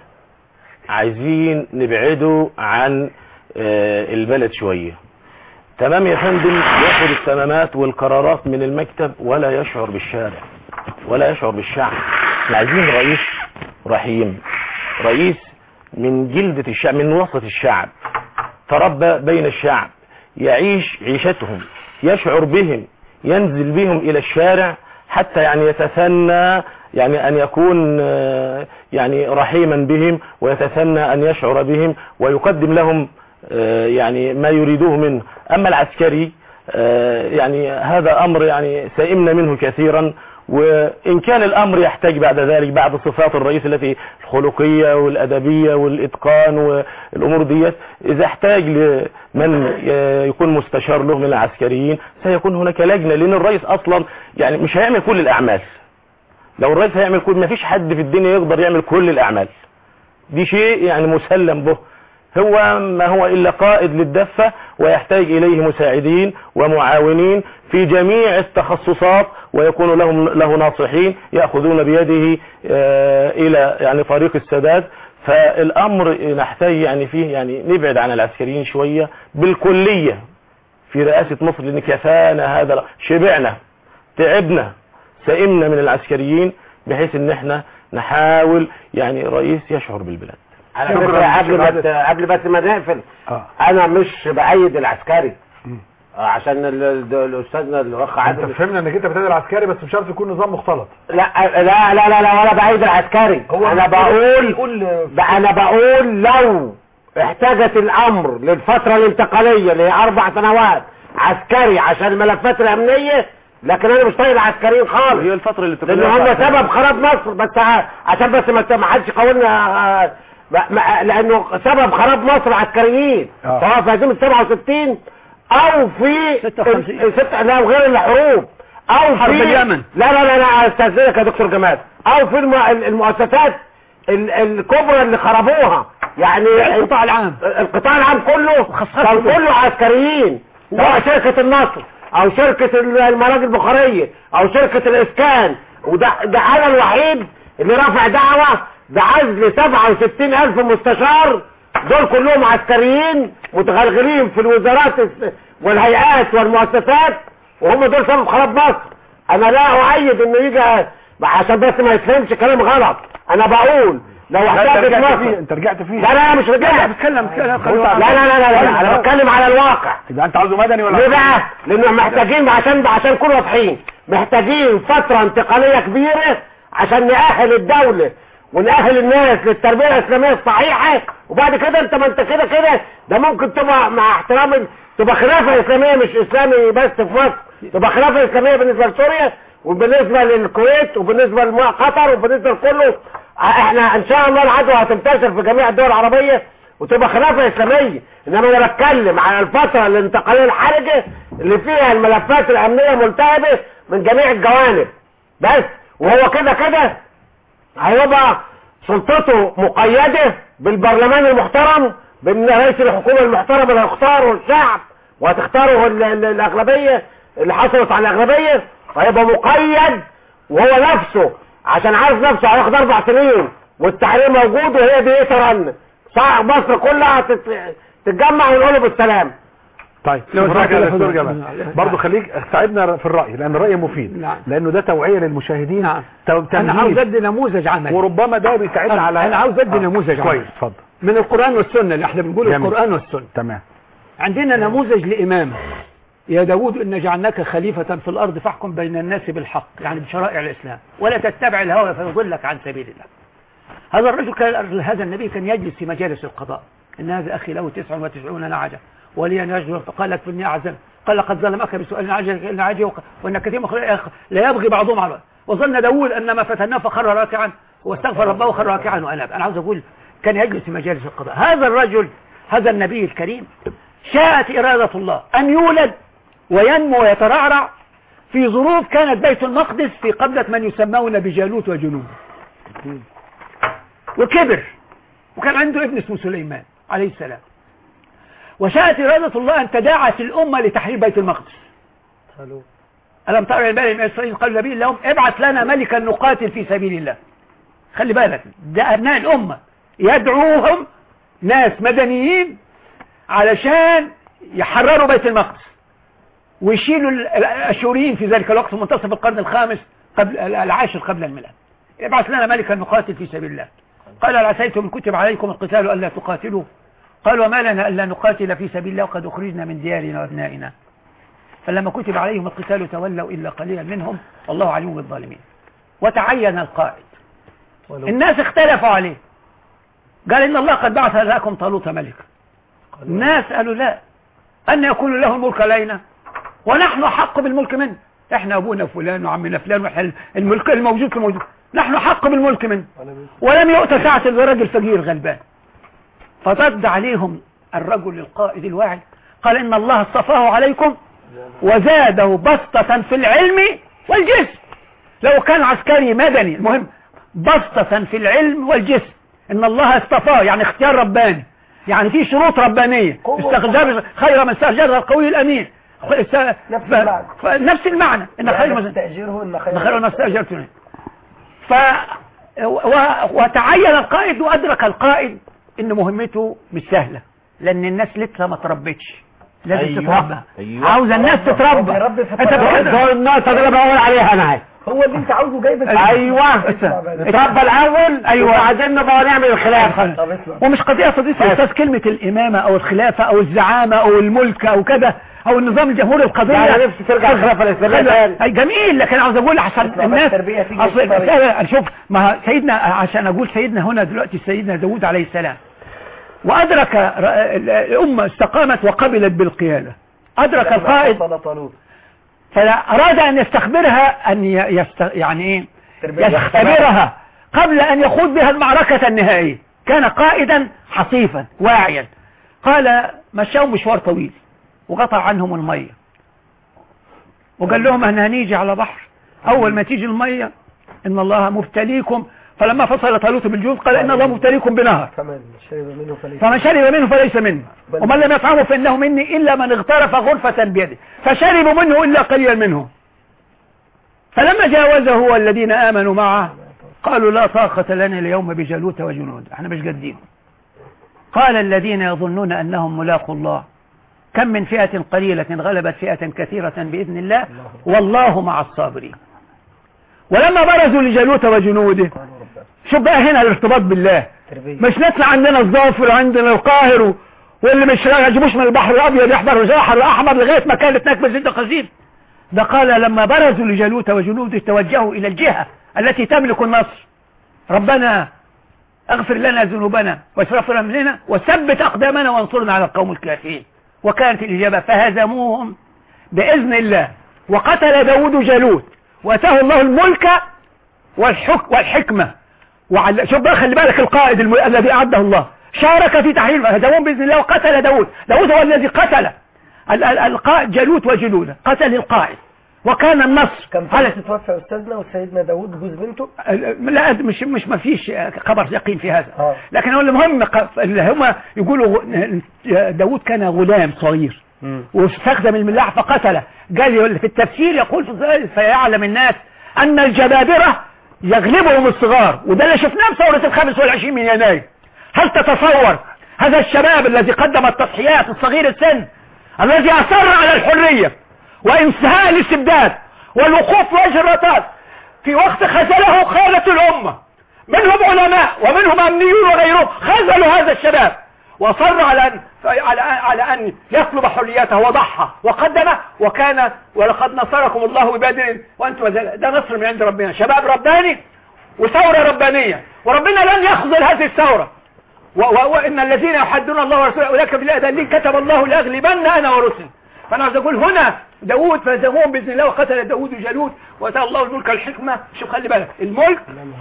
عايزين نبعده عن آه، البلد شوية تمام يا فندم ياخد التمامات والقرارات من المكتب ولا يشعر بالشارع ولا يشعر بالشعب احنا عايزين رئيس رحيم رئيس من جلدة الشعب من وسط الشعب تربى بين الشعب يعيش عيشتهم يشعر بهم ينزل بهم الى الشارع حتى يعني يتثنى يعني ان يكون آه، يعني رحيما بهم ويتثنى ان يشعر بهم ويقدم لهم آه، يعني ما يريدوه منه اما العسكري آه، يعني هذا امر يعني سئمنا منه كثيرا وإن كان الأمر يحتاج بعد ذلك بعد صفات الرئيس التي الخلقية والأدبية والإتقان والأمور ديت إذا احتاج لمن ي- يكون مستشار له من العسكريين سيكون هناك لجنة لأن الرئيس أصلا يعني مش هيعمل كل الأعمال لو الرئيس هيعمل كل ما فيش حد في الدنيا يقدر يعمل كل الأعمال دي شيء يعني مسلم به هو ما هو إلا قائد للدفة ويحتاج إليه مساعدين ومعاونين في جميع التخصصات ويكون لهم له ناصحين يأخذون بيده آه، إلى يعني طريق السداد فالأمر نحتاج يعني فيه يعني نبعد عن العسكريين شوية بالكلية في رئاسة مصر لأن كفانا هذا شبعنا تعبنا سئمنا من العسكريين بحيث ان احنا نحاول يعني رئيس يشعر بالبلاد على شكراً فكرة قبل ما شكراً. ت- قبل بس ما نقفل اه انا مش بأيد العسكري مم. آه، عشان ال- ال- الاستاذنا الاخ انت عادل فهمنا انك انت بتدعي العسكري بس مش عارف يكون نظام مختلط لا لا لا لا لا ولا بأيد العسكري انا بقول كل بقى انا بقول لو احتاجت الامر للفترة الانتقالية اللي هي اربع سنوات عسكري عشان الملفات الامنية لكن انا مش طايق العسكريين خالص هي الفترة اللي لان هم سبب خراب مصر بس ع- عشان بس ما ما حدش يقولنا آه، ما- ما- لانه سبب خراب مصر عسكريين آه. سواء في هزيمه 67 او في 56. ال- ست لا وغير الحروب او حرب في اليمن. لا لا لا لا استاذنك يا دكتور جمال او في الم- المؤسسات ال- الكبرى اللي خربوها يعني القطاع العام. القطاع العام كله خاصة كان كله عسكريين سواء شركة النصر او شركة المراكز البخارية او شركة الاسكان وده ده انا الوحيد اللي رافع دعوة بعزل 67 الف مستشار دول كلهم عسكريين متغلغلين في الوزارات الس- والهيئات والمؤسسات وهم دول سبب خراب مصر انا لا اؤيد انه يجي عشان بس ما يتفهمش كلام غلط انا بقول لو لا، انت احتاجت رجعت مصر فيه انت رجعت فيه لا لا مش رجعت بتكلم كلام لا لا لا لا, لا. انا بتكلم على الواقع يبقى انت عاوزه مدني ولا ليه بقى لانه محتاجين عشان عشان نكون واضحين محتاجين فترة انتقالية كبيرة عشان نأهل الدولة ونأهل الناس للتربية الإسلامية الصحيحة وبعد كده انت ما انت كده كده ده ممكن تبقى مع احترام ال- تبقى خلافة إسلامية مش إسلامي بس في مصر تبقى خلافة إسلامية بالنسبة لسوريا وبالنسبة للكويت وبالنسبة لقطر وبالنسبة لكله احنا ان شاء الله العدوى هتنتشر في جميع الدول العربية وتبقى خلافة اسلامية انما انا بتكلم على الفترة الانتقالية الحرجة اللي فيها الملفات الامنية ملتهبة من جميع الجوانب بس وهو كده كده هيبقى سلطته مقيدة بالبرلمان المحترم بان رئيس الحكومة المحترم اللي هيختاره الشعب وهتختاره ال- ال- الاغلبية اللي حصلت على الاغلبية هيبقى مقيد وهو نفسه عشان عارف نفسه هياخد اربع سنين والتحرير موجود وهي دي ترن صح مصر كلها تت- تتجمع ونقوله بالسلام طيب لو نراجع سمحت للدكتور لحضرتك. جمال نعم. برضه خليك ساعدنا في الرأي لأن الرأي مفيد نعم. لأنه ده توعية للمشاهدين نعم. تو- انا عاوز تمهيد ادي نموذج عملي وربما ده بيساعدنا على انا عاوز ادي نموذج عملي كويس اتفضل من القرآن والسنة اللي احنا بنقول جميل. القرآن والسنة تمام عندنا نموذج لإمامة يا داود إن جعلناك خليفة في الأرض فاحكم بين الناس بالحق يعني بشرائع الإسلام ولا تتبع الهوى فيضلك عن سبيل الله هذا الرجل كان هذا النبي كان يجلس في مجالس القضاء إن هذا أخي له تسع وتسعون نعجة ولي أن يجر فقال لك فإني أعزل قال لقد ظلمك بسؤال نعجة نعجة وق- وإن كثير من خلق لا يبغي بعضهم على بعض وظن داود أن ما فتناه فخر راكعا واستغفر ربه وخر راكعا وأناب أنا عاوز أقول كان يجلس في مجالس القضاء هذا الرجل هذا النبي الكريم شاءت إرادة الله أن يولد وينمو ويترعرع في ظروف كانت بيت المقدس في قبلة من يسمون بجالوت وجنود وكبر وكان عنده ابن اسمه سليمان عليه السلام وشاءت إرادة الله أن تداعت الأمة لتحرير بيت المقدس ألم ترى البالي من إسرائيل قال النبي لهم ابعث لنا ملكا نقاتل في سبيل الله خلي بالك ده أبناء الأمة يدعوهم ناس مدنيين علشان يحرروا بيت المقدس ويشيلوا ال- الأشوريين في ذلك الوقت في منتصف القرن الخامس قبل العاشر قبل الميلاد ابعث لنا ملكا نقاتل في سبيل الله قال هل عسيتم إن كتب عليكم القتال ألا تقاتلوا قال وما لنا ألا نقاتل في سبيل الله وقد أخرجنا من ديارنا وأبنائنا فلما كتب عليهم القتال تولوا إلا قليلا منهم والله عليم بالظالمين وتعين القائد الناس اختلفوا عليه قال إن الله قد بعث لكم طالوت ملكا الناس قالوا لا أن يكون له الملك علينا ونحن حق بالملك منه احنا ابونا فلان وعمنا فلان واحنا الملك الموجود في الموجود نحن حق بالملك منه ولم يؤت ساعة الرجل فقير غلبان فرد عليهم الرجل القائد الواعي قال ان الله اصطفاه عليكم وزاده بسطة في العلم والجسم لو كان عسكري مدني المهم بسطة في العلم والجسم ان الله اصطفاه يعني اختيار رباني يعني في شروط ربانية استخدام خير من استخدمها القوي الامين نفس المعنى. ف- نفس المعنى ان خير من تأجيره إن خير خير ما استأجرتني ف و... وتعين القائد وأدرك القائد إن مهمته مش سهلة لأن الناس لسه ما تربتش لازم أيوة. تتربى أيوة. عاوز الناس تتربى بيربي في انت الطريق. بتقدر- دول النقطة اللي انا بقول عليها انا عايز هو اللي انت عاوزه جايبك ايوه اسمع. نتربى الاول أيوة. وبعدين نبقى نعمل الخلافة طب اسمع ومش قضية تضيف يا أستاذ كلمة الإمامة أو الخلافة أو الزعامة أو الملك أو كذا أو النظام الجمهوري القضية لا، أنا نفسي ترجع الخلافة الإسلامية تاني. أي جميل لكن عاوز أقول عشان اسمع بس الناس التربية تيجي أصل في الطريق. المسألة شوف ما سيدنا عشان أقول سيدنا هنا دلوقتي سيدنا داود عليه السلام وأدرك ر- الأمة استقامت وقبلت بالقيادة أدرك القائد صلى طالوت فأراد أن يستخبرها أن ي- يست... يعني إيه تربية. يختبرها قبل أن يخوض بها المعركة النهائية كان قائدا حصيفا واعيا قال مشوا مشوار طويل وقطع عنهم المية وقال لهم احنا هنيجي على بحر أول ما تيجي المية إن الله مبتليكم فلما فصل طالوت بالجود قال إن الله مبتليكم بنهر فمن شرب منه فليس فمن شرب منه فليس منه ومن لم يطعمه فإنه مني إلا من اغترف غرفة بيده فشربوا منه إلا قليلا منهم فلما جاوزه هو الذين آمنوا معه قالوا لا طاقة لنا اليوم بجالوت وجنود احنا مش قادين قال الذين يظنون أنهم ملاقوا الله كم من فئة قليلة غلبت فئة كثيرة بإذن الله والله مع الصابرين ولما برزوا لجالوت وجنوده شوف بقى هنا الارتباط بالله تربية مش نطلع عندنا الظافر وعندنا القاهر و- واللي مش ما يجيبوش من البحر الابيض يحضر البحر الاحمر لغايه ما كانت نكبه زد قزيم ده قال لما برزوا لجالوت وجنوده توجهوا الى الجهه التي تملك النصر ربنا اغفر لنا ذنوبنا واسرافنا مننا وثبت اقدامنا وانصرنا على القوم الكافرين وكانت الاجابه فهزموهم باذن الله وقتل داود جالوت واتاه الله الملك والحك والحكمه وعلى شوف بقى خلي بالك القائد الم... الذي أعده الله شارك في تحرير هزمهم بإذن الله وقتل داود داود هو الذي قتل ال... ال... القائد جالوت وجنوده قتل القائد وكان النصر كان على في تتوفى أستاذنا وسيدنا داود جوز بنته ال- لا مش مش ما فيش خبر يقين في هذا آه. لكن هو المهم ق- اللي هم يقولوا غ- داود كان غلام صغير واستخدم الملاح فقتله قال في التفسير يقول في- فيعلم الناس أن الجبابرة يغلبهم الصغار وده اللي شفناه في ثورة الخامس والعشرين من يناير هل تتصور هذا الشباب الذي قدم التضحيات الصغير السن الذي أصر على الحرية وانتهاء الاستبداد والوقوف وجه الرصاص في وقت خذله خالة الأمة منهم علماء ومنهم أمنيون وغيرهم خذلوا هذا الشباب وأصر على أن على على أن يطلب حريته وضحى وقدم وكان ولقد نصركم الله ببدر وأنتم ذل- ده نصر من عند ربنا شباب رباني وثورة ربانية وربنا لن يخذل هذه الثورة و- و- وإن الذين يحدون الله ورسوله أولئك في الله دليل كتب الله لأغلبن أنا ورسلي فأنا عايز أقول هنا داود فهزموهم بإذن الله وقتل داود جالوت وأتى الله الملك الحكمة شوف خلي بالك الملك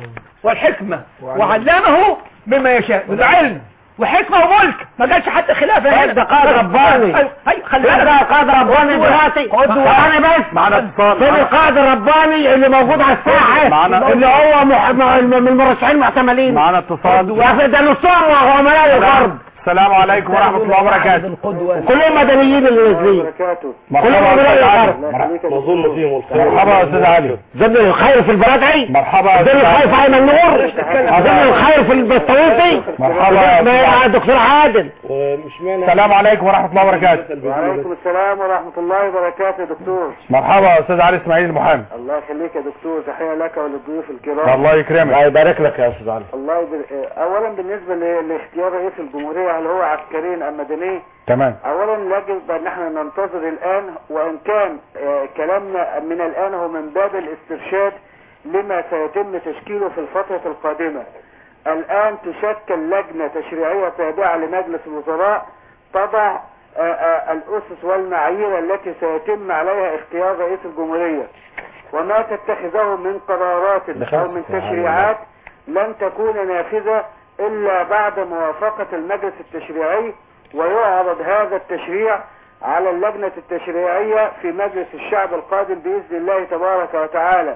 والحكمة وعلمه بما يشاء العلم وحكمة وملك ما قالش حتى خلافة هنا ده قائد رباني. أيوة، أيوة، خلي ده بالك قائد رباني دلوقتي انا بس معنا اتصال فين القائد الرباني اللي موجود على الساحه معنا- اللي هو مح- م- من المرشحين المحتملين معنا اتصال يا أخي ده نصهم عملاء الغرب السلام عليكم ورحمة الله وبركاته القدوة كلهم مدنيين اللي نازلين كلهم عملاء الغرب نظن فيهم الخير مرحبا يا استاذ علي ضمن الخير في البرادعي مرحبا يا ضمن استاذ الخير في علي ايمن نور ضمن الخير في البسطوطي مرحبا يا ضمن أستاذ علي. دكتور عادل ومش معنى السلام عليكم ورحمة الله وبركاته وعليكم السلام ورحمة الله وبركاته يا دكتور مرحبا يا استاذ علي اسماعيل المحامي الله يخليك يا دكتور تحية لك وللضيوف الكرام الله يكرمك الله يبارك لك يا استاذ علي الله يبر... اولا بالنسبة ل- لاختيار رئيس الجمهورية هل هو عسكري ام مدني تمام اولا يجب ان احنا ننتظر الان وان كان آه، كلامنا من الان هو من باب الاسترشاد لما سيتم تشكيله في الفترة القادمة الان تشكل لجنة تشريعية تابعة لمجلس الوزراء تضع آه، آه، الاسس والمعايير التي سيتم عليها اختيار رئيس الجمهورية وما تتخذه من قرارات او من تشريعات لن تكون نافذة الا بعد موافقة المجلس التشريعي ويعرض هذا التشريع على اللجنة التشريعية في مجلس الشعب القادم بإذن الله تبارك وتعالى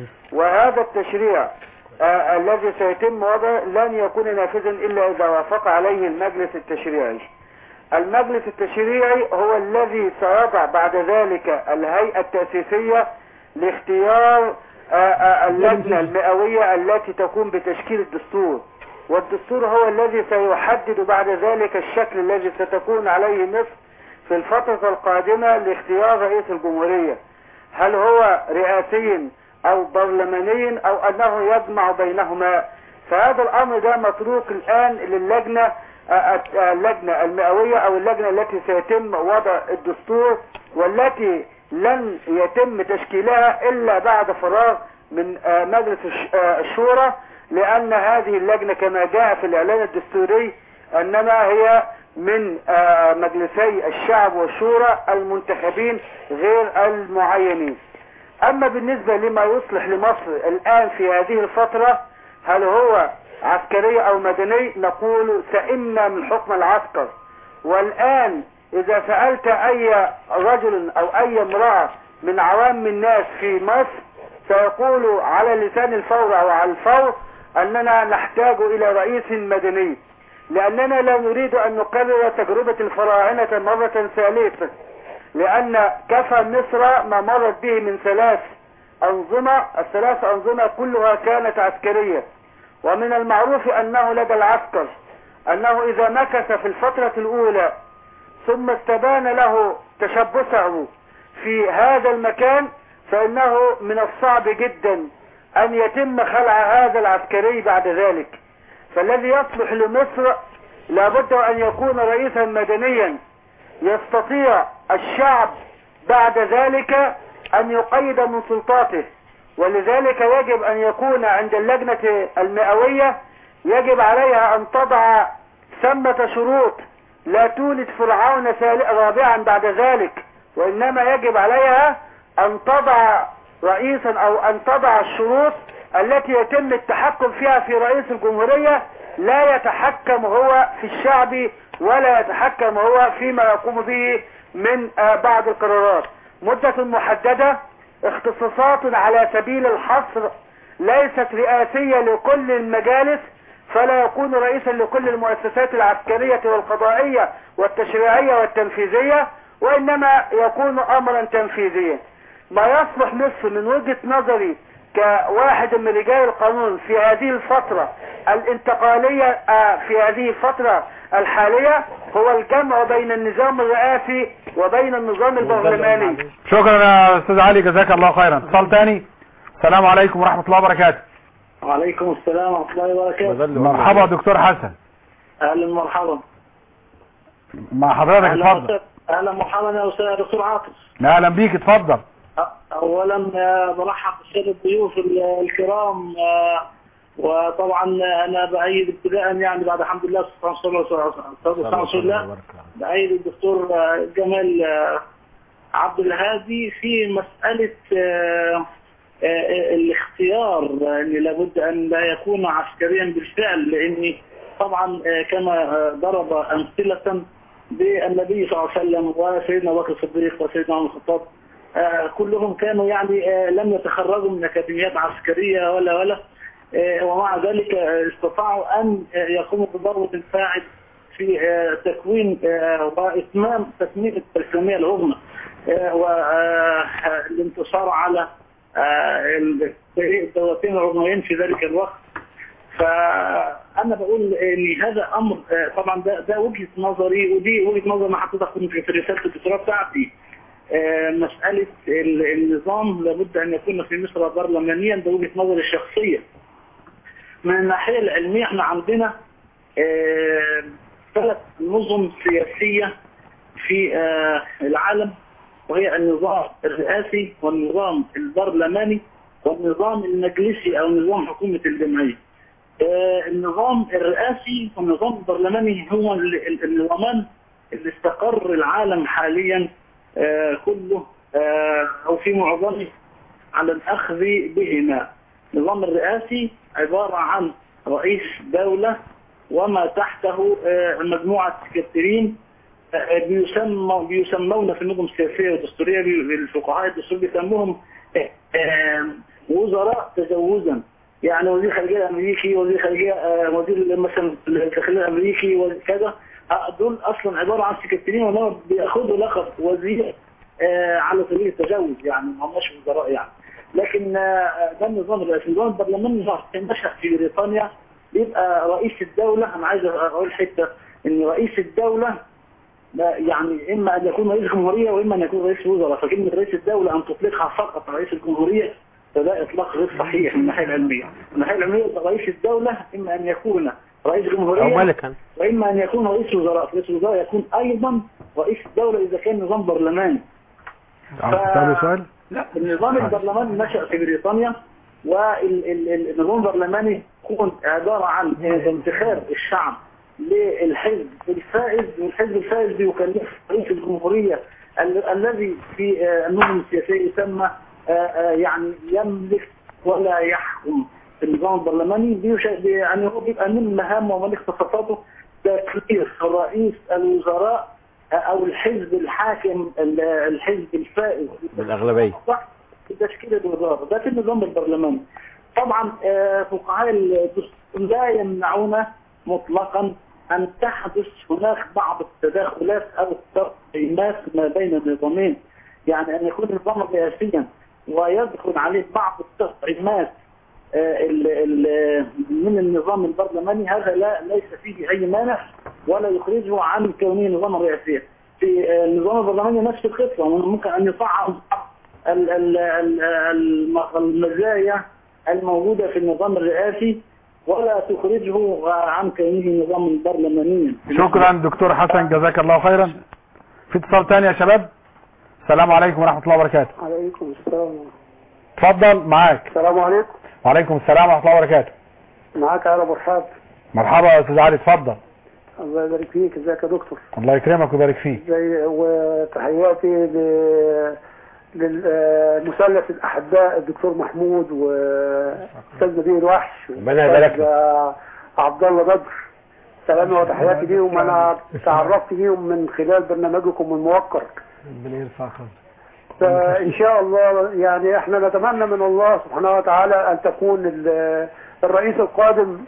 وهذا التشريع آه الذي سيتم وضعه لن يكون نافذا إلا إذا وافق عليه المجلس التشريعي المجلس التشريعي هو الذي سيضع بعد ذلك الهيئة التأسيسية لاختيار آه، آه، اللجنة المئوية التي تقوم بتشكيل الدستور والدستور هو الذي سيحدد بعد ذلك الشكل الذي ستكون عليه مصر في الفترة القادمة لاختيار رئيس الجمهورية هل هو رئاسي او برلماني او انه يجمع بينهما فهذا الامر ده متروك الان للجنة آه، آه، اللجنة المئوية او اللجنة التي سيتم وضع الدستور والتي لن يتم تشكيلها الا بعد فراغ من آه، مجلس الش- آه، الشورى لان هذه اللجنة كما جاء في الاعلان الدستوري انما هي من آه، مجلسي الشعب والشورى المنتخبين غير المعينين اما بالنسبة لما يصلح لمصر الان في هذه الفترة هل هو عسكري او مدني نقول سئمنا من حكم العسكر والان اذا سألت اي رجل او اي امرأة من عوام الناس في مصر سيقول على لسان الفور او على الفور اننا نحتاج الى رئيس مدني لاننا لا نريد ان نكرر تجربة الفراعنة مرة ثالثة لان كفى مصر ما مرت به من ثلاث انظمة الثلاث انظمة كلها كانت عسكرية ومن المعروف انه لدى العسكر انه اذا مكث في الفترة الاولى ثم استبان له تشبثه في هذا المكان فانه من الصعب جدا أن يتم خلع هذا العسكري بعد ذلك فالذي يصلح لمصر لابد أن يكون رئيسا مدنيا يستطيع الشعب بعد ذلك أن يقيد من سلطاته ولذلك يجب أن يكون عند اللجنة المئوية يجب عليها أن تضع ثمة شروط لا تولد فرعون ثالث- رابعا بعد ذلك وإنما يجب عليها أن تضع رئيسا أو أن تضع الشروط التي يتم التحكم فيها في رئيس الجمهورية لا يتحكم هو في الشعب ولا يتحكم هو فيما يقوم به من آه، بعض القرارات مدة محددة اختصاصات على سبيل الحصر ليست رئاسية لكل المجالس فلا يكون رئيسا لكل المؤسسات العسكرية والقضائية والتشريعية والتنفيذية وإنما يكون أمرا تنفيذيا ما يصلح مصر من وجهة نظري كواحد من رجال القانون في هذه الفترة الانتقالية آه، في هذه الفترة الحالية هو الجمع بين النظام الرئاسي وبين النظام البرلماني شكرا يا استاذ علي جزاك الله خيرا اتصال تاني السلام عليكم ورحمة الله وبركاته وعليكم السلام ورحمة الله وبركاته مرحبا دكتور حسن أهلا مرحبا مع حضرتك أهلا اتفضل وسهلا- أهلا مرحبا يا أستاذ دكتور عاطف اهلا بيك اتفضل أ- أولا آه، برحب بالسادة الضيوف ال- الكرام آه، وطبعا أنا بأيد ابتداء يعني بعد الحمد لله صلى الله عليه وسلم بأيد الدكتور آه، جمال آه، عبد الهادي في مسألة آه، آه، الاختيار آه، اللي لابد أن لا يكون عسكريا بالفعل لأن طبعا آه، كما آه، ضرب أمثلة بالنبي صلى الله عليه وسلم وسيدنا أبو بكر الصديق وسيدنا عمر الخطاب آه، كلهم كانوا يعني آه، لم يتخرجوا من أكاديميات عسكرية ولا ولا آه، ومع ذلك آه، استطاعوا أن آه، يقوموا بدور الفاعل في آه، تكوين آه، وإتمام تسمية الإسلامية العظمى والانتصار على آه، الدولتين العظميين في ذلك الوقت فأنا بقول إن هذا أمر آه، طبعا ده, ده وجهة نظري ودي وجهة نظر ما حطيتها في في رسالة الدكتوراه بتاعتي آه، مسألة ال- النظام لابد أن يكون في مصر برلمانيا ده وجهة نظري الشخصية من الناحية العلمية احنا عندنا آه، ثلاث نظم سياسية في آه، العالم وهي النظام الرئاسي والنظام البرلماني والنظام المجلسي أو نظام حكومة الجمعية آه، النظام الرئاسي والنظام البرلماني هو ال- ال- النظامان اللي استقر العالم حاليا آه، كله آه، أو في معظمه على الأخذ بهما النظام الرئاسي عبارة عن رئيس دولة وما تحته آه، مجموعة سكرتيرين آه، بيسمى بيسمون في النظم السياسية والدستورية بي- الفقهاء الدستور بيسموهم آه، آه، وزراء تجوزا يعني وزير خارجية أمريكي وزير خارجية آه، وزير مثلا الداخلية الأمريكي وكذا آه، دول أصلا عبارة عن سكرتيرين وهم بياخدوا لقب وزير آه، على سبيل التجاوز يعني ما هماش وزراء يعني لكن آه، ده النظام الرئاسي النظام البرلماني ظهر نشأ في بريطانيا بيبقى رئيس الدولة أنا عايز أقول حتة إن رئيس الدولة لا يعني إما أن يكون رئيس جمهورية وإما أن يكون رئيس وزراء فكلمة رئيس الدولة أن تطلقها فقط رئيس الجمهورية فده إطلاق غير صحيح من الناحية العلمية من الناحية العلمية رئيس الدولة إما أن يكون رئيس جمهورية أو ملكا وإما أن يكون رئيس وزراء رئيس الوزراء يكون أيضا رئيس الدولة إذا كان نظام برلماني عاوز تسأله سؤال لا النظام البرلماني نشأ في بريطانيا والنظام البرلماني يكون عبارة عن انتخاب الشعب للحزب الفائز والحزب الفائز بيكلف رئيس الجمهورية ال- الذي في آه، النظم السياسية يسمى آه، آه، يعني يملك ولا يحكم في النظام البرلماني بيش- بي- يعني هو بيبقى من مهامه ومن اختصاصاته تكليف رئيس الوزراء آه، او الحزب الحاكم ال- الحزب الفائز بالأغلبية صح تشكيل الوزارة ده في النظام البرلماني طبعا آه، فقهاء الدستور لا يمنعون مطلقا أن تحدث هناك بعض التداخلات أو التقييمات ما بين النظامين يعني أن يكون النظام رئاسيا ويدخل عليه بعض التقييمات آه، ال- ال- من النظام البرلماني هذا لا ليس فيه أي مانع ولا يخرجه عن كونه نظاما رئاسيا في آه، النظام البرلماني نفس القصة ممكن أن يصعد ال- ال- ال- الم- المزايا الموجودة في النظام الرئاسي ولا تخرجه عن كونه نظاما برلمانيا شكرا دكتور حسن جزاك الله خيرا في اتصال تاني يا شباب السلام عليكم ورحمة الله وبركاته عليكم السلام اتفضل معاك السلام عليكم وعليكم السلام ورحمة الله وبركاته معاك على مرحب مرحبا يا استاذ علي اتفضل الله يبارك فيك ازيك يا دكتور الله يكرمك ويبارك فيك زي وتحياتي ل- للمثلث الاحباء الدكتور محمود واستاذ نبيل وحش ربنا يبارك وأستاذ عبد الله بدر سلامي وتحياتي ليهم انا تعرفت بيهم من خلال برنامجكم الموقر ربنا يرفع قدرك فان شاء الله يعني احنا نتمنى من الله سبحانه وتعالى ان تكون ال- الرئيس القادم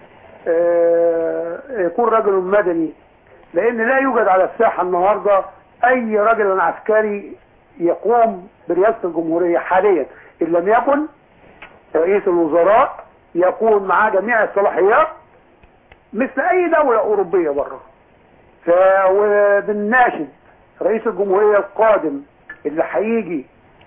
آه، يكون رجل مدني لان لا يوجد على الساحه النهارده اي رجل عسكري يقوم برئاسه الجمهوريه حاليا ان لم يكن رئيس الوزراء يكون معاه جميع الصلاحيات مثل اي دوله اوروبيه بره ف وبنناشد رئيس الجمهوريه القادم اللي هيجي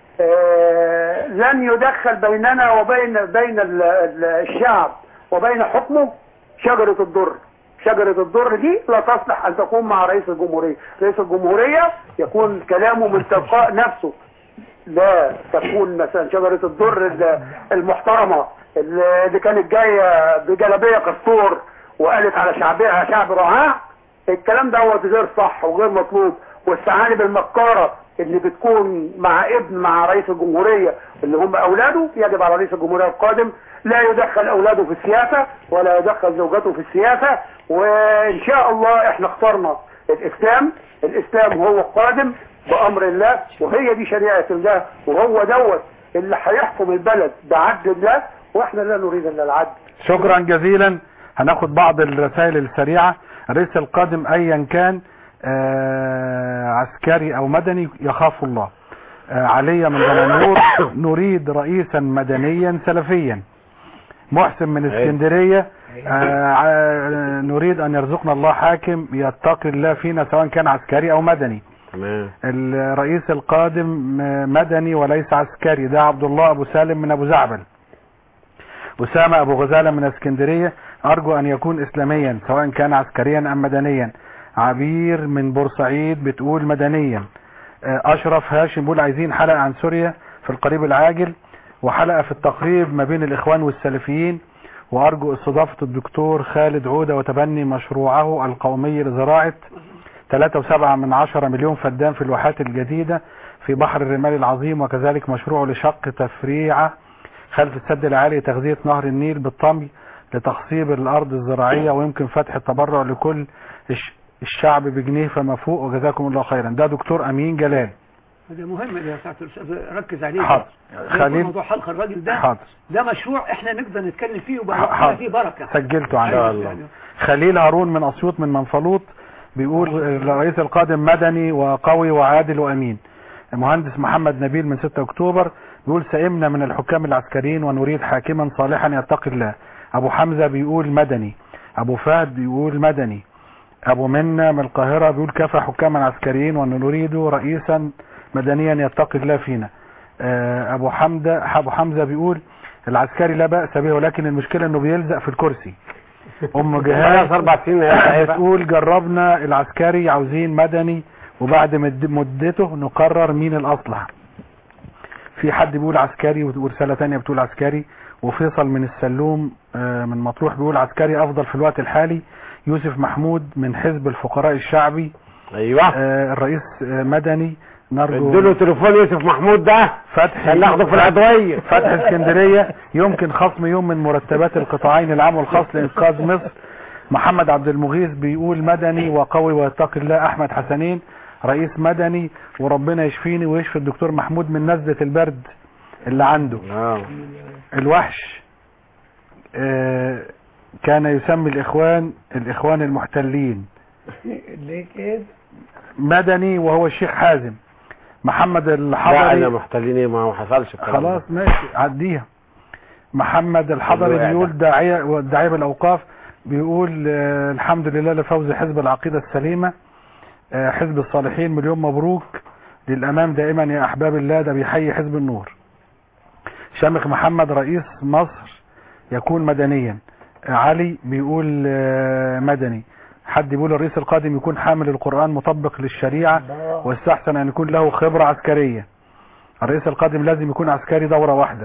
آه، لن يدخل بيننا وبين بين ال- ال- الشعب وبين حكمه شجرة الضر شجرة الضر دي لا تصلح أن تكون مع رئيس الجمهورية رئيس الجمهورية يكون كلامه من تلقاء نفسه لا تكون مثلا شجرة الضر ال- المحترمة اللي اللي كانت جاية بجلابية كستور وقالت على شعبها شعب رعاع الكلام دوت غير صح وغير مطلوب والثعالب المكارة اللي بتكون مع ابن مع رئيس الجمهورية اللي هم اولاده يجب على رئيس الجمهورية القادم لا يدخل اولاده في السياسة ولا يدخل زوجته في السياسة وان شاء الله احنا اخترنا الاسلام الاسلام هو القادم بامر الله وهي دي شريعة الله وهو دوت اللي هيحكم البلد بعدل الله واحنا لا نريد الا العدل شكرا جزيلا هناخد بعض الرسائل السريعة الرئيس القادم ايا كان آه، عسكري او مدني يخاف الله آه، علي من دمنهور نريد رئيسا مدنيا سلفيا محسن من اسكندرية آه، ع- نريد ان يرزقنا الله حاكم يتقي الله فينا سواء كان عسكري او مدني تمام الرئيس القادم آه، مدني وليس عسكري ده عبد الله ابو سالم من ابو زعبل أسامة أبو غزالة من اسكندرية أرجو أن يكون إسلاميا سواء كان عسكريا أم مدنيا عبير من بورسعيد بتقول مدنيا آه، أشرف هاشم بيقول عايزين حلقة عن سوريا في القريب العاجل وحلقة في التقريب ما بين الإخوان والسلفيين وأرجو استضافة الدكتور خالد عودة وتبني مشروعه القومي لزراعة 3.7 من 10 مليون فدان في الواحات الجديدة في بحر الرمال العظيم وكذلك مشروع لشق تفريعة خلف السد العالي تغذية نهر النيل بالطمي لتخصيب الأرض الزراعية ويمكن فتح التبرع لكل الش- الشعب بجنيه فما فوق وجزاكم الله خيرا ده دكتور أمين جلال هذا مهم ده يا سعاده الاستاذ ركز عليه حاضر خليل خليل موضوع حلقه الراجل ده حاضر ده مشروع احنا نقدر نتكلم فيه وبقى حاضر. ربنا فيه بركه سجلته عندي أيوة. الله. خليل هارون من أسيوط من منفلوط بيقول الرئيس القادم مدني وقوي وعادل وأمين المهندس محمد نبيل من 6 أكتوبر بيقول سئمنا من الحكام العسكريين ونريد حاكما صالحا يتقي الله أبو حمزة بيقول مدني أبو فهد بيقول مدني أبو منة من القاهرة بيقول كفى حكاما عسكريين ونريد رئيسا مدنيا يتقي الله فينا آه، أبو حمزة أبو حمزة بيقول العسكري لا بأس به ولكن المشكلة انه بيلزق في الكرسي ام جهاد خلاص اربع سنين يا أخي. بتقول جربنا العسكري عاوزين مدني وبعد مد- مدته نقرر مين الاصلح في حد بيقول عسكري ورسالة تانية بتقول عسكري وفيصل من السلوم آه، من مطروح بيقول عسكري افضل في الوقت الحالي يوسف محمود من حزب الفقراء الشعبي ايوه آه، الرئيس آه، مدني نرجو ادوا تليفون يوسف محمود ده فتح عشان ناخده في العدوية فتح اسكندرية يمكن خصم يوم من مرتبات القطاعين العام والخاص لإنقاذ مصر محمد عبد المغيث بيقول مدني وقوي ويتقي الله أحمد حسنين رئيس مدني وربنا يشفيني ويشفي الدكتور محمود من نزلة البرد اللي عنده اه الوحش آه، كان يسمي الإخوان الإخوان المحتلين ليه كده مدني وهو الشيخ حازم محمد لا انا الحضري محتلين ايه ما حصلش الكلام ده. خلاص ماشي عديها محمد الحضري الوقع ده. بيقول داعية والداعية بالأوقاف بيقول آه، الحمد لله لفوز حزب العقيدة السليمة آه، حزب الصالحين مليون مبروك للأمام دائما يا أحباب الله ده بيحيي حزب النور شامخ محمد رئيس مصر يكون مدنيا آه، علي بيقول آه، مدني حد بيقول الرئيس القادم يكون حامل القرآن مطبق للشريعة واستحسن أن يكون له خبرة عسكرية الرئيس القادم لازم يكون عسكري دورة واحدة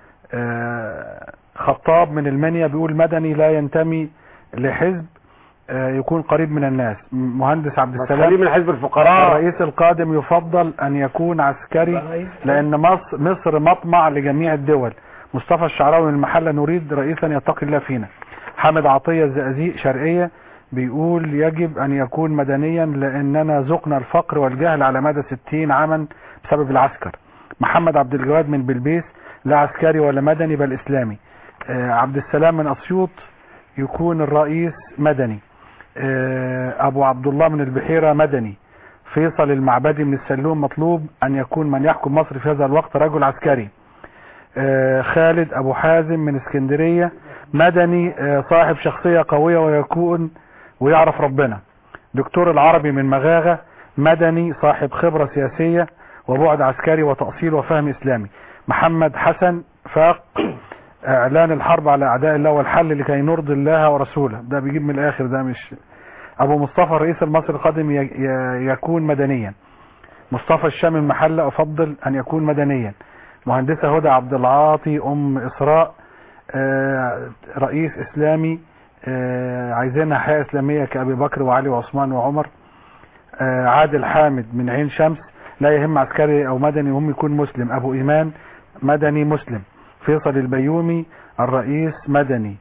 آه، خطاب من المنيا بيقول مدني لا ينتمي لحزب آه، يكون قريب من الناس م- مهندس عبد خليه السلام من حزب الفقراء الرئيس القادم يفضل أن يكون عسكري لأن مصر, مصر مطمع لجميع الدول مصطفى الشعراوي من المحلة نريد رئيسا يتقي الله فينا حامد عطية الزقازيق شرقية بيقول يجب أن يكون مدنيا لأننا ذقنا الفقر والجهل على مدى 60 عاما بسبب العسكر محمد عبد الجواد من بلبيس لا عسكري ولا مدني بل إسلامي آه، عبد السلام من أسيوط يكون الرئيس مدني آه، أبو عبد الله من البحيرة مدني فيصل المعبدي من السلوم مطلوب أن يكون من يحكم مصر في هذا الوقت رجل عسكري آه، خالد أبو حازم من اسكندرية مدني آه، صاحب شخصية قوية ويكون ويعرف ربنا دكتور العربي من مغاغة مدني صاحب خبرة سياسية وبعد عسكري وتأصيل وفهم إسلامي محمد حسن فاق اعلان الحرب على اعداء الله والحل لكي نرضي الله ورسوله ده بيجيب من الاخر ده مش ابو مصطفى الرئيس المصري القادم ي- ي- يكون مدنيا مصطفى الشام المحلة افضل ان يكون مدنيا مهندسة هدى عبد العاطي ام اسراء آه، رئيس اسلامي آه، عايزينها حياة اسلامية كابي بكر وعلي وعثمان وعمر آه، عادل حامد من عين شمس لا يهم عسكري او مدني المهم يكون مسلم ابو ايمان مدني مسلم فيصل البيومي الرئيس مدني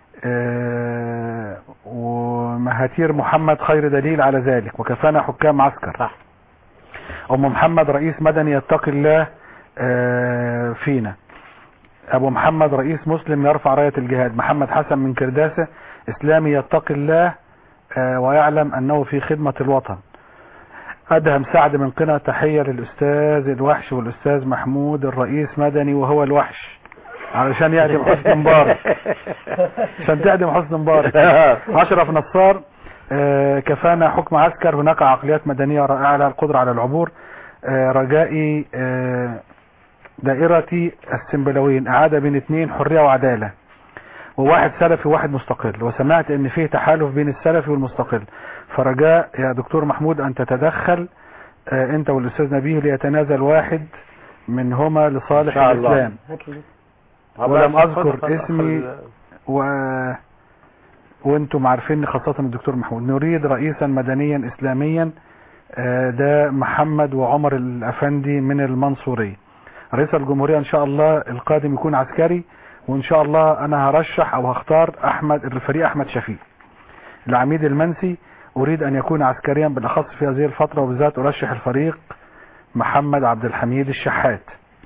آه، ومهاتير محمد خير دليل على ذلك وكفانا حكام عسكر صح. ام محمد رئيس مدني يتقي الله آه، فينا ابو محمد رئيس مسلم يرفع راية الجهاد محمد حسن من كرداسة اسلامي يتقي الله آه، ويعلم انه في خدمة الوطن ادهم سعد من قنا تحية للاستاذ الوحش والاستاذ محمود الرئيس مدني وهو الوحش علشان يهدم حسن مبارك عشان تهدم حسن مبارك اشرف نصار آه، كفانا حكم عسكر هناك عقليات مدنية رائعة لها القدرة على العبور آه، رجائي آه، دائرتي السنبلاوين اعادة بين اثنين حرية وعدالة وواحد سلفي وواحد مستقل وسمعت ان فيه تحالف بين السلفي والمستقل فرجاء يا دكتور محمود ان تتدخل آه، انت والاستاذ نبيه ليتنازل واحد منهما لصالح إن شاء الله. الاسلام هات لي. ولم اذكر اسمي و... وانتم عارفين خاصة الدكتور محمود نريد رئيسا مدنيا اسلاميا آه، ده محمد وعمر الافندي من المنصورية رئيس الجمهورية ان شاء الله القادم يكون عسكري وان شاء الله انا هرشح او هختار احمد الفريق احمد شفيق العميد المنسي اريد ان يكون عسكريا بالاخص في هذه الفترة وبالذات ارشح الفريق محمد عبد الحميد الشحات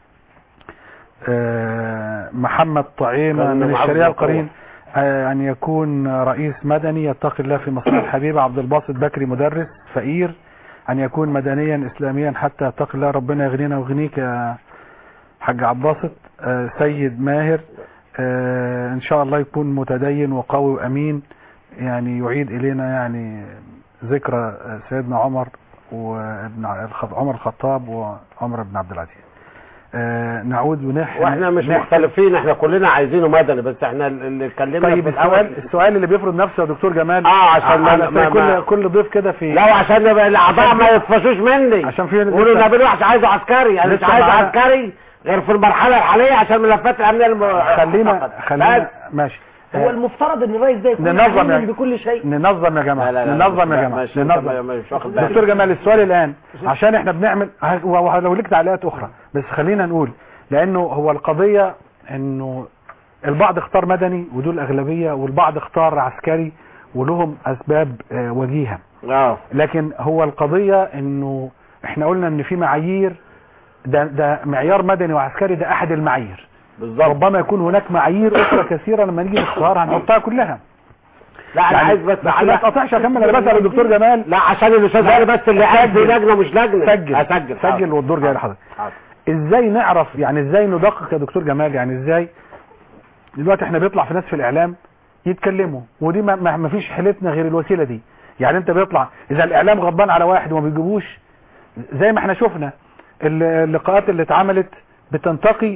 آه، محمد طعيمة كان من معاه الشريعة بالقوة. القرين آه، أن يكون رئيس مدني يتقي الله في مصلحة الحبيب عبد الباسط بكري مدرس فقير أن يكون مدنيا إسلاميا حتى يتقي الله ربنا يغنينا ويغنيك يا حاج عباسط آه، سيد ماهر آه، إن شاء الله يكون متدين وقوي وأمين يعني يعيد إلينا يعني ذكرى آه، سيدنا عمر وابن الخ- عمر الخطاب وعمر بن عبد العزيز آه، نعود ونحن واحنا مش نحن- مختلفين احنا كلنا عايزينه مدني بس احنا اللي اتكلمنا طيب في السؤال الاول السؤال اللي بيفرض نفسه يا دكتور جمال اه عشان ما- على ما- كل ما- كل ضيف كده في لا وعشان يبقى الاعضاء ما يطفشوش مني عشان في قولوا لسه- نبيل وحش عايزه عسكري انا مش لسه عايزه معانا- عسكري غير في المرحله الحاليه عشان ملفات الامنيه الم... خلينا فقط. خلينا بس. ماشي هو آه، المفترض ان الرئيس ده يكون ننظم عليم يعني. بكل شيء ننظم يا جماعه لا لا لا ننظم يا لا، جماعه مش- ننظم مش واخد بالك. دكتور جمال السؤال الان عشان احنا بنعمل ه- ولو لك تعليقات اخرى بس خلينا نقول لانه هو القضيه انه البعض اختار مدني ودول اغلبيه والبعض اختار عسكري ولهم اسباب آه، وجيهه اه لكن هو القضية انه احنا قلنا ان في معايير ده, ده معيار مدني وعسكري ده احد المعايير بالظبط ربما يكون هناك معايير اخرى كثيرة لما نيجي نختارها هنحطها كلها لا انا يعني عايز بس بس ما على تقطعش اكمل انا بسال الدكتور جمال لا عشان الاستاذ لا، علي بس اللي قاعد في سجل. لجنه مش لجنه سجل اسجل سجل والدور جاي لحضرتك حاضر. ازاي نعرف يعني ازاي ندقق يا دكتور جمال يعني ازاي دلوقتي احنا بيطلع في ناس في الاعلام يتكلموا ودي ما, ما ما فيش حيلتنا غير الوسيله دي يعني انت بيطلع اذا الاعلام غضبان على واحد وما بيجيبوش زي ما احنا شفنا ال- اللقاءات اللي اتعملت بتنتقي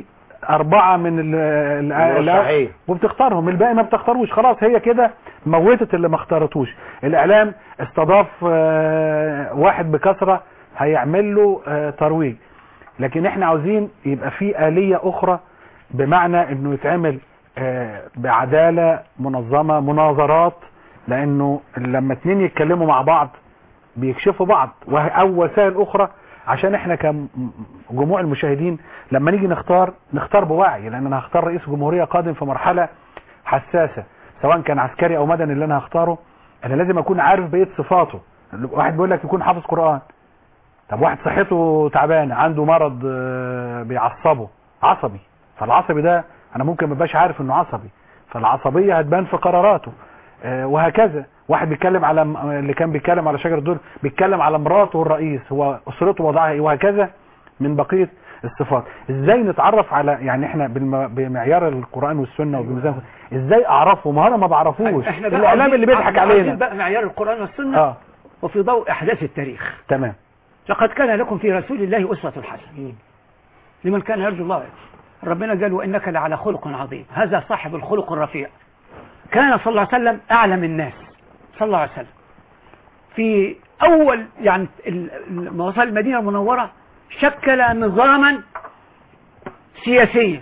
أربعة من ال- ال- المرشحين. وبتختارهم الباقي ما بتختاروش خلاص هي كده موتت اللي ما اختارتوش الإعلام استضاف آه، واحد بكثرة هيعمل له آه، ترويج لكن احنا عاوزين يبقى في آلية أخرى بمعنى انه يتعمل آه، بعدالة منظمة مناظرات لانه لما اتنين يتكلموا مع بعض بيكشفوا بعض وه- او وسائل اخرى عشان احنا كجموع المشاهدين لما نيجي نختار نختار بوعي لان انا هختار رئيس جمهورية قادم في مرحلة حساسة سواء كان عسكري او مدني اللي انا هختاره انا لازم اكون عارف بقية صفاته واحد بيقول لك يكون حافظ قرآن طب واحد صحته تعبانه عنده مرض آه، بيعصبه عصبي فالعصبي ده انا ممكن ما بقاش عارف انه عصبي فالعصبيه هتبان في قراراته آه، وهكذا واحد بيتكلم على م- اللي كان بيتكلم على شجر الدول بيتكلم على مراته الرئيس هو اسرته وضعها ايه وهكذا من بقيه الصفات ازاي نتعرف على يعني احنا بالم- بمعيار القران والسنه وبميزان ازاي اعرفه ما انا ما بعرفوش احنا بقى الاعلام عايزين- اللي بيضحك عايزين علينا بقى معيار القرآن والسنة اه وفي ضوء أحداث التاريخ تمام لقد كان لكم في رسول الله أسوة حسنة لمن كان يرجو الله ربنا قال وإنك لعلى خلق عظيم هذا صاحب الخلق الرفيع كان صلى الله عليه وسلم أعلم الناس صلى الله عليه وسلم في أول يعني ال- لما وصل المدينة المنورة شكل نظاما سياسيا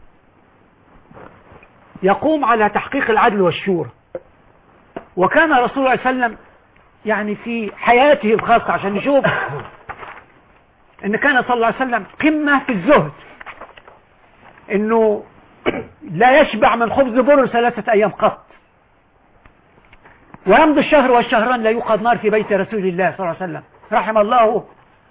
يقوم على تحقيق العدل والشورى وكان رسول الله صلى الله عليه وسلم يعني في حياته الخاصة عشان نشوف ان كان صلى الله عليه وسلم قمة في الزهد انه لا يشبع من خبز بر ثلاثة ايام قط ويمضي الشهر والشهران لا يوقد نار في بيت رسول الله صلى الله عليه وسلم رحم الله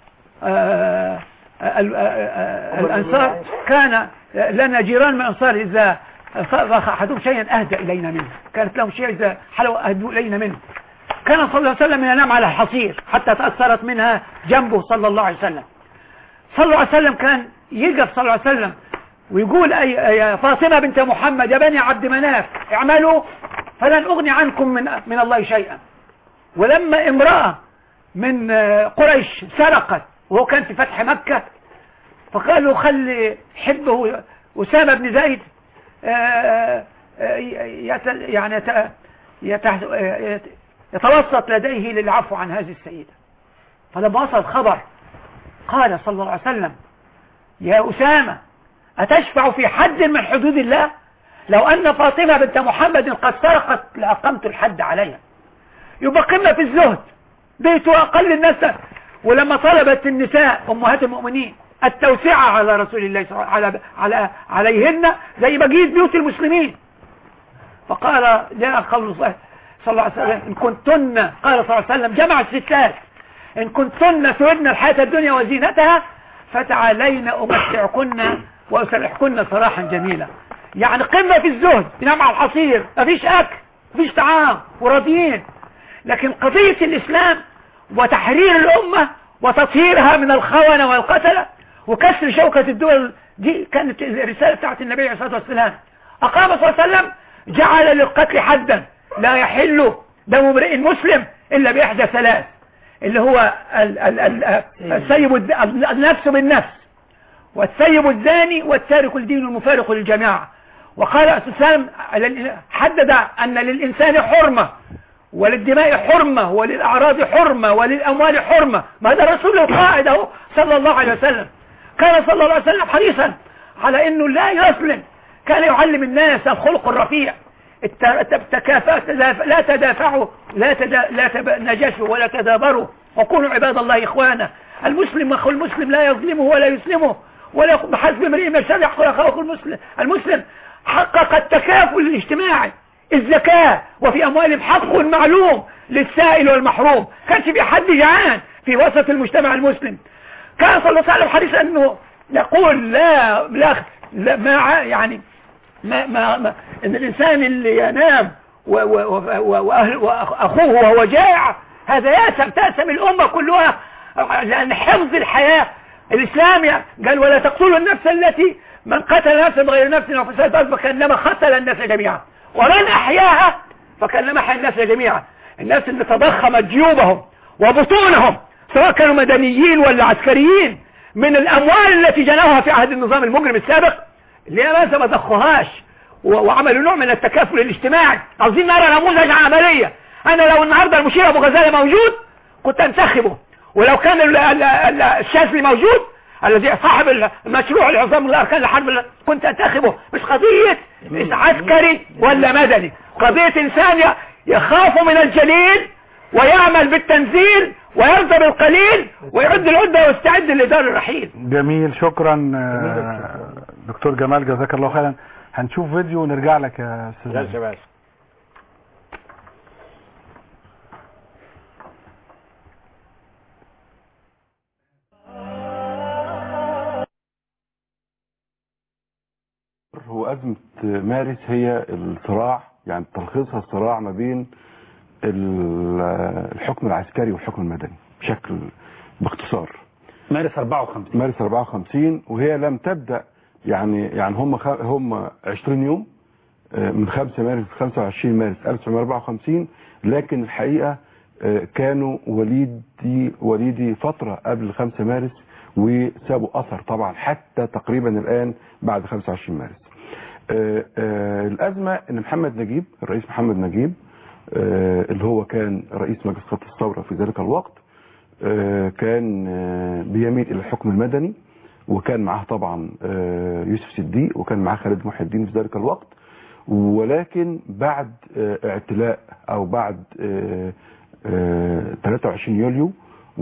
آه، آه، ال- آه، آه، الأنصار كان لنا جيران من الأنصار إذا صرخ أحدهم شيئا أهدى إلينا منه كانت لهم شيء إذا حلوا أهدوا إلينا منه كان صلى الله عليه وسلم ينام على الحصير حتى تأثرت منها جنبه صلى الله عليه وسلم صلى الله عليه وسلم كان يقف صلى الله عليه وسلم ويقول أي يا فاطمة بنت محمد يا بني عبد مناف اعملوا فلن أغني عنكم من, من الله شيئا ولما امرأة من آه، قريش سرقت وهو كان في فتح مكة فقالوا خلي حبه أسامة بن زيد آه، آه، يت- يعني يت- يت- يت- يتوسط لديه للعفو عن هذه السيدة فلما وصل الخبر قال صلى الله عليه وسلم يا أسامة أتشفع في حد من حدود الله لو أن فاطمة بنت محمد قد سرقت لأقمت الحد عليها يبقى قمة في الزهد بيت أقل الناس ولما طلبت النساء أمهات المؤمنين التوسعة على رسول الله صلى الله على على عليهن زي بقية بيوت المسلمين فقال جاء قول صلى الله عليه وسلم إن كنتن قال صلى الله عليه وسلم جمع الستات إن كنتن تردن الحياة الدنيا وزينتها فتعالين أمتعكن وأسرحكن سراحا جميلا يعني قمة في الزهد ينام على الحصير مفيش أكل مفيش طعام وراضيين لكن قضية الإسلام وتحرير الأمة وتطهيرها من الخونة والقتلة وكسر شوكة الدول دي كانت الرسالة بتاعت النبي عليه الصلاة والسلام أقام صلى الله عليه وسلم جعل للقتل حدا لا يحل دم امرئ مسلم إلا بإحدى ثلاث اللي هو ال- ال- ال- السيب الد- النفس بالنفس والسيب الزاني والتارك الدين المفارق للجماعة وقال الإسلام حدد أن للإنسان حرمة وللدماء حرمة وللأعراض حرمة وللأموال حرمة ما هذا الرسول القائد اهو صلى الله عليه وسلم كان صلى الله عليه وسلم حريصا على أنه لا يظلم كان يعلم الناس الخلق الرفيع الت- الت- تكافأ تدافع- لا تدافعوا لا تدا لا تنجشوا ولا تدابروا وكونوا عباد الله إخوانا المسلم أخو المسلم لا يظلمه ولا يسلمه ولا يقوم بحسب امرئ من الشر يحقر أخاه المسلم المسلم حقق التكافل الاجتماعي الزكاة وفي أموالهم حق معلوم للسائل والمحروم كانش في حد جعان في وسط المجتمع المسلم كان صلى الله عليه وسلم حريصا أنه يقول لا لا, لا ما ع- يعني ما ما ما ان الانسان اللي ينام و- و- و- و- وأهل- واخوه وهو جائع هذا يأسم تأسم الامة كلها لان حفظ الحياة الاسلام يعني قال ولا تقتلوا النفس التي من قتل نفسا بغير نفس او فساد الارض فكانما قتل الناس جميعا ومن احياها فكانما احيا الناس جميعا الناس اللي تضخمت جيوبهم وبطونهم سواء كانوا مدنيين ولا عسكريين من الاموال التي جنوها في عهد النظام المجرم السابق لماذا ما ضخوهاش و- وعملوا نوع من التكافل الاجتماعي عاوزين نرى نموذج عملية انا لو النهارده المشير ابو غزاله موجود كنت انتخبه ولو كان ال- ال- ال- الشاذلي موجود الذي صاحب المشروع العظام الاركان لحرب ال- كنت انتخبه مش قضية عسكري ولا مدني قضية انسان ي- يخاف من الجليل ويعمل بالتنزيل ويرضى بالقليل ويعد العدة ويستعد لدار الرحيل جميل شكرا آه، دكتور جمال جزاك الله خيرا هنشوف فيديو ونرجع لك يا استاذ ماشي يا باشا هو أزمة مارس هي الصراع يعني تلخيصها الصراع ما بين ال- الحكم العسكري والحكم المدني بشكل باختصار مارس 54 مارس 54 وهي لم تبدأ يعني يعني هم خ... هم 20 يوم آه، من 5 مارس 25 مارس 1954 لكن الحقيقة آه، كانوا وليدي وليدي فترة قبل 5 مارس وسابوا أثر طبعا حتى تقريبا الآن بعد 25 مارس آه، آه، الأزمة إن محمد نجيب الرئيس محمد نجيب آه، اللي هو كان رئيس مجلس خط الثورة في ذلك الوقت آه، كان آه، بيميل إلى الحكم المدني وكان معاه طبعا آه، يوسف صديق وكان معاه خالد محي الدين في ذلك الوقت ولكن بعد آه، اعتلاء او بعد آه، آه، 23 يوليو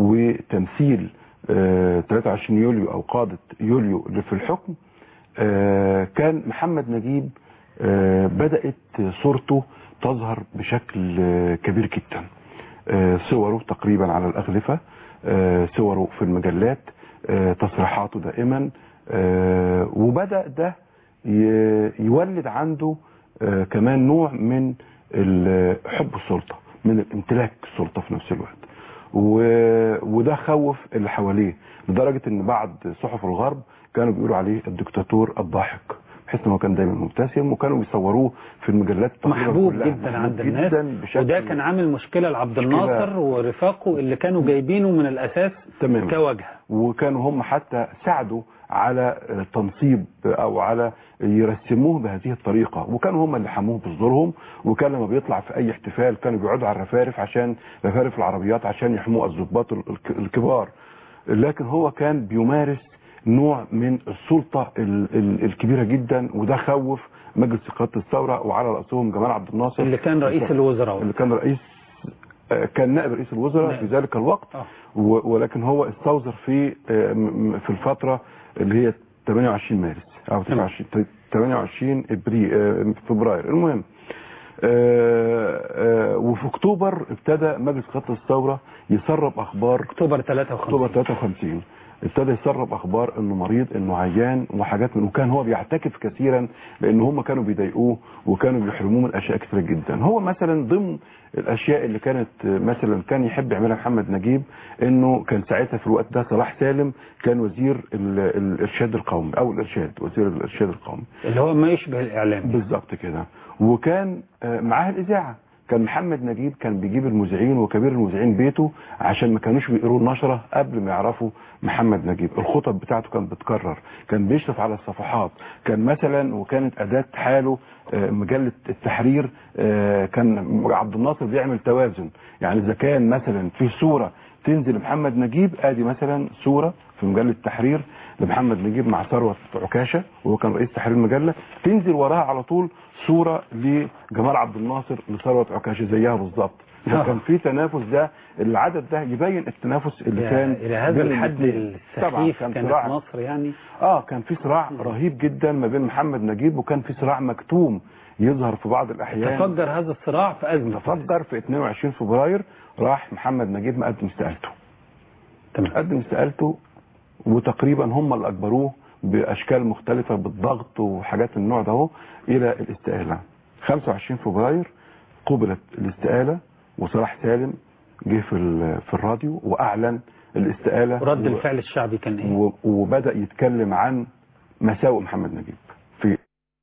وتمثيل آه، 23 يوليو او قادة يوليو اللي في الحكم آه، كان محمد نجيب آه، بدأت صورته تظهر بشكل آه، كبير جدا آه، صوره تقريبا على الأغلفة آه، صوره في المجلات آه، تصريحاته دائما آه، وبدأ ده ي- يولد عنده آه، كمان نوع من ال- حب السلطة من الامتلاك السلطة في نفس الوقت و- وده خوف اللي حواليه لدرجة ان بعض صحف الغرب كانوا بيقولوا عليه الدكتاتور الضاحك بحيث ان هو كان دايما مبتسم وكانوا بيصوروه في المجلات تقريباً محبوب كلها. جدا محبوب عند الناس جدا بشكل وده كان عامل مشكلة لعبد مشكلة. الناصر ورفاقه اللي كانوا جايبينه من الأساس تمام كوجهة وكانوا هم حتى ساعدوا على آه، تنصيب او على يرسموه بهذه الطريقة وكانوا هم اللي حموه بصدورهم وكان لما بيطلع في اي احتفال كانوا بيقعدوا على الرفارف عشان رفارف العربيات عشان يحموا الضباط ال- الك- الكبار لكن هو كان بيمارس نوع من السلطة ال- ال- الكبيرة جدا وده خوف مجلس قيادة الثورة وعلى رأسهم جمال عبد الناصر اللي كان رئيس الوزراء اللي كان رئيس آه، كان نائب رئيس الوزراء في ذلك الوقت آه. و- ولكن هو استوزر في آه، م- م- في الفترة اللي هي 28 مارس او 29 28 ابريل آه، فبراير المهم آه، آه، وفي اكتوبر ابتدى مجلس قيادة الثورة يسرب اخبار اكتوبر 53 اكتوبر 53 ابتدى يسرب اخبار انه مريض انه عيان وحاجات من وكان هو بيعتكف كثيرا لان هم كانوا بيضايقوه وكانوا بيحرموه من اشياء كثيره جدا هو مثلا ضمن الاشياء اللي كانت آه، مثلا كان يحب يعملها محمد نجيب انه كان ساعتها في الوقت ده صلاح سالم كان وزير ال- الارشاد القومي او الارشاد وزير الارشاد القومي اللي هو ما يشبه الإعلام بالظبط كده وكان آه، معاه الاذاعه كان محمد نجيب كان بيجيب المذيعين وكبير المذيعين بيته عشان ما كانوش بيقروا النشره قبل ما يعرفوا محمد نجيب الخطب بتاعته كانت بتكرر كان بيشرف على الصفحات كان مثلا وكانت اداه حاله آه، مجله التحرير آه، كان عبد الناصر بيعمل توازن يعني اذا كان مثلا في صوره تنزل محمد نجيب ادي مثلا صوره في مجله التحرير لمحمد نجيب مع ثروت عكاشه وهو كان رئيس تحرير المجله تنزل وراها على طول صوره لجمال عبد الناصر لثروت عكاشه زيها بالظبط آه. فكان في تنافس ده العدد ده يبين التنافس اللي إلى- كان إلى هذا بين الحد الاثنين. طبعا السخيف كان كانت صراع مصر يعني اه كان في صراع رهيب جدا ما بين محمد نجيب وكان في صراع مكتوم يظهر في بعض الاحيان تفجر هذا الصراع في أزمة تفجر في 22 فبراير راح محمد نجيب مقدم استقالته تمام قدم استقالته وتقريبا هم اللي اجبروه باشكال مختلفه بالضغط وحاجات من النوع ده اهو الى الاستقاله 25 فبراير قبلت الاستقاله وصلاح سالم جه في ال- في الراديو واعلن الاستقاله ورد و- الفعل الشعبي كان إيه و- وبدا يتكلم عن مساوئ محمد نجيب في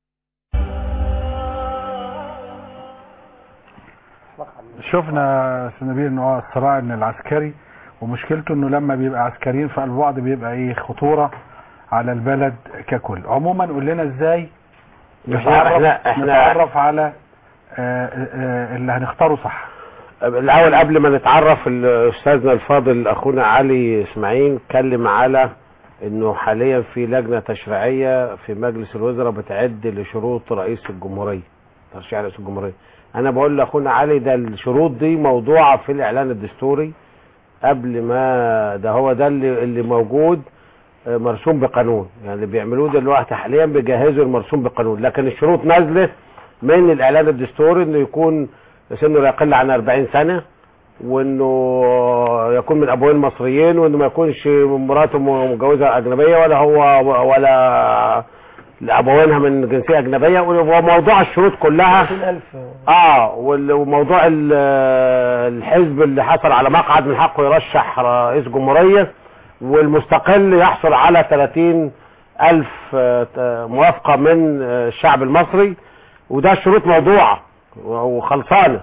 شفنا استاذ نبيل ان هو الصراع ان العسكري ومشكلته انه لما بيبقى عسكريين في قلب بعض بيبقى ايه خطوره على البلد ككل عموما قول لنا ازاي احنا نتعرف, احنا احنا نتعرف على آه، آه، اللي هنختاره صح الاول قبل ما نتعرف الاستاذنا الفاضل اخونا علي اسماعيل اتكلم على انه حاليا في لجنه تشريعيه في مجلس الوزراء بتعد لشروط رئيس الجمهوريه ترشيح رئيس الجمهوريه انا بقول لاخونا علي ده الشروط دي موضوعه في الاعلان الدستوري قبل ما ده هو ده اللي, اللي موجود آه، مرسوم بقانون يعني اللي بيعملوه دلوقتي حاليا بيجهزوا المرسوم بقانون لكن الشروط نازله من الاعلان الدستوري انه يكون سنه لا يقل عن 40 سنه وانه يكون من ابوين مصريين وانه ما يكونش مراته متجوزه اجنبيه ولا هو ولا ابوينها من جنسيه اجنبيه وموضوع الشروط كلها 20000 اه وال- وموضوع ال- الحزب اللي حصل على مقعد من حقه يرشح رئيس جمهورية والمستقل يحصل على 30 ألف آه، موافقة من آه، الشعب المصري وده شروط موضوعة وخلصانة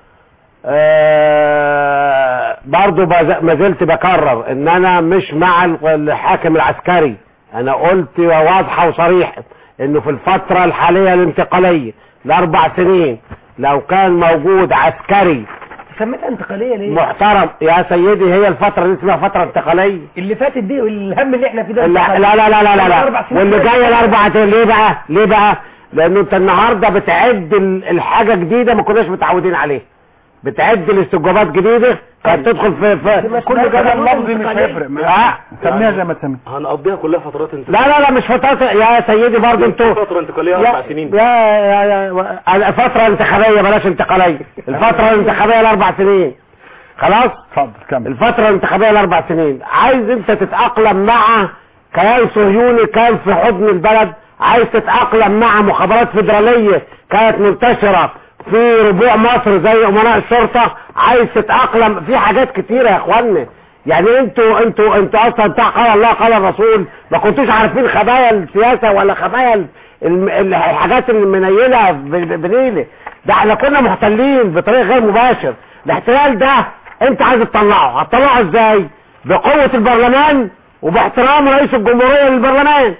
آه، برضو بز- ما زلت بكرر ان انا مش مع ال- الحاكم العسكري انا قلت واضحة وصريحة انه في الفترة الحالية الانتقالية لاربع سنين لو كان موجود عسكري سميتها انتقاليه ليه؟ محترم يا سيدي هي الفترة دي اسمها فترة انتقالية اللي فاتت دي والهم اللي احنا فيه ده لا لا لا لا لا لا, لا. أربع سنين واللي فاتت. جاي الاربع سنين ليه بقى ليه بقى لانه انت النهارده بتعد ال- الحاجه جديده ما كناش متعودين عليها بتعد الاستجوابات جديده كانت تدخل في, في كل كلام لفظي مش هيفرق آه. معاك سميها زي ما تسمي هنقضيها كلها فترات انت لا لا لا مش فترات يا سيدي برضه انتوا فترة انتقالية يا اربع سنين يا يا يا الفترة الانتخابية بلاش انتقالية الفترة الانتخابية الاربع سنين خلاص اتفضل كمل الفترة الانتخابية الاربع سنين عايز انت تتأقلم مع كيان صهيوني كان في حضن البلد عايز تتأقلم مع مخابرات فيدرالية كانت منتشرة في ربوع مصر زي امناء الشرطة عايز تتأقلم في حاجات كتيرة يا اخوانا يعني انتوا انتوا انتوا اصلا بتاع قال الله قال الرسول ما كنتوش عارفين خبايا السياسة ولا خبايا ال- الم- ال- الحاجات المنيلة ب- ب- بنيلة ده احنا كنا محتلين بطريقة غير مباشر الاحتلال ده انت عايز تطلعه هتطلعه ازاي بقوة البرلمان وباحترام رئيس الجمهورية للبرلمان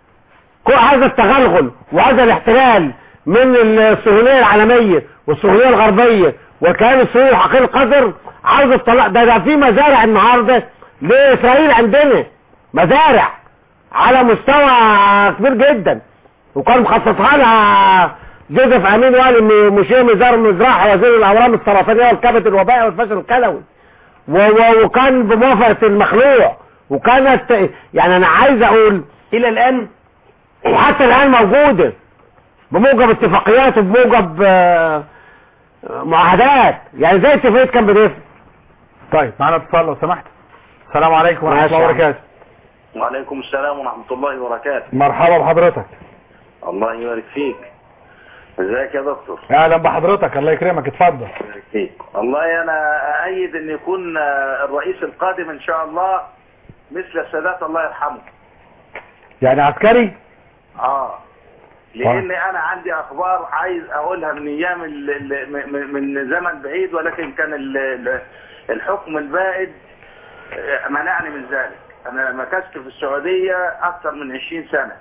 كل هذا التغلغل وهذا الاحتلال من الصهيونية العالمية والصهيونية الغربية وكان الصهيونية حقير القدر عاوز الطلاق ده ده في مزارع النهاردة لإسرائيل عندنا مزارع على مستوى كبير جدا وكان مخصصها لها جوزيف امين والي م- مشير مزار مزراح وزير الاورام السرطانيه والكبد الوبائي والفشل الكلوي و- و- وكان بموافقه المخلوع وكانت يعني انا عايز اقول الى الان وحتى الان موجوده بموجب اتفاقيات وبموجب آه، آه، معاهدات يعني زي اتفاقيه كان بديف طيب معانا اتصال لو سمحت السلام عليكم ورحمة ماشي الله يا عم. وبركاته وعليكم السلام ورحمة الله وبركاته مرحبا بحضرتك الله يبارك فيك ازيك يا دكتور اهلا بحضرتك الله يكرمك اتفضل يبارك فيك والله انا اأيد ان يكون آه، الرئيس القادم ان شاء الله مثل السادات الله يرحمه يعني عسكري اه لان انا عندي اخبار عايز اقولها من ايام ال- ال- م- م- من زمن بعيد ولكن كان ال- ال- الحكم البائد آه، منعني من ذلك انا مكثت في السعودية اكثر من 20 سنة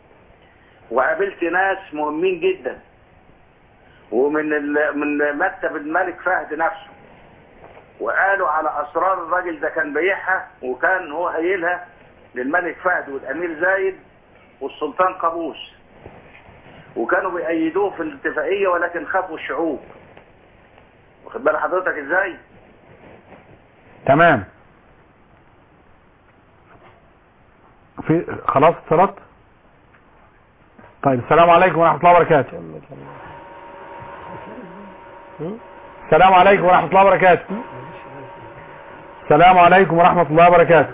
وقابلت ناس مهمين جدا ومن ال- من مكتب الملك فهد نفسه وقالوا على اسرار الراجل ده كان بيعها وكان هو قايلها للملك فهد والامير زايد والسلطان قابوس وكانوا بيأيدوه في الاتفاقية ولكن خافوا الشعوب واخد بال حضرتك ازاي تمام في خلاص اتصالات طيب السلام عليكم ورحمة الله وبركاته السلام عليكم ورحمة الله وبركاته السلام عليكم ورحمة الله وبركاته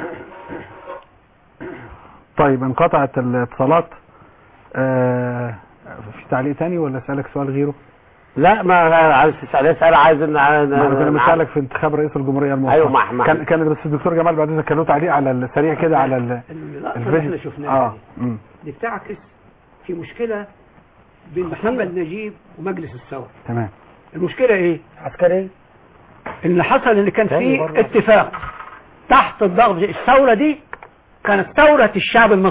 طيب انقطعت الاتصالات آه في تعليق تاني ولا اسألك سؤال غيره لا ما عايز تسال اسال عايز ان ما احنا كنا بنسألك في انتخاب رئيس الجمهورية الموقر أيوة، مع- مع- كان كان بس الدكتور جمال بعد اذنك كان له تعليق على السريع كده على ال- اللقطة اللي احنا شفناها اه دي مم. دي بتعكس في مشكلة بين محمد نجيب ومجلس الثورة تمام المشكلة ايه؟ عسكري اللي حصل ان كان تاني في مرة. اتفاق تحت الضغط الثورة دي كانت ثورة الشعب المصري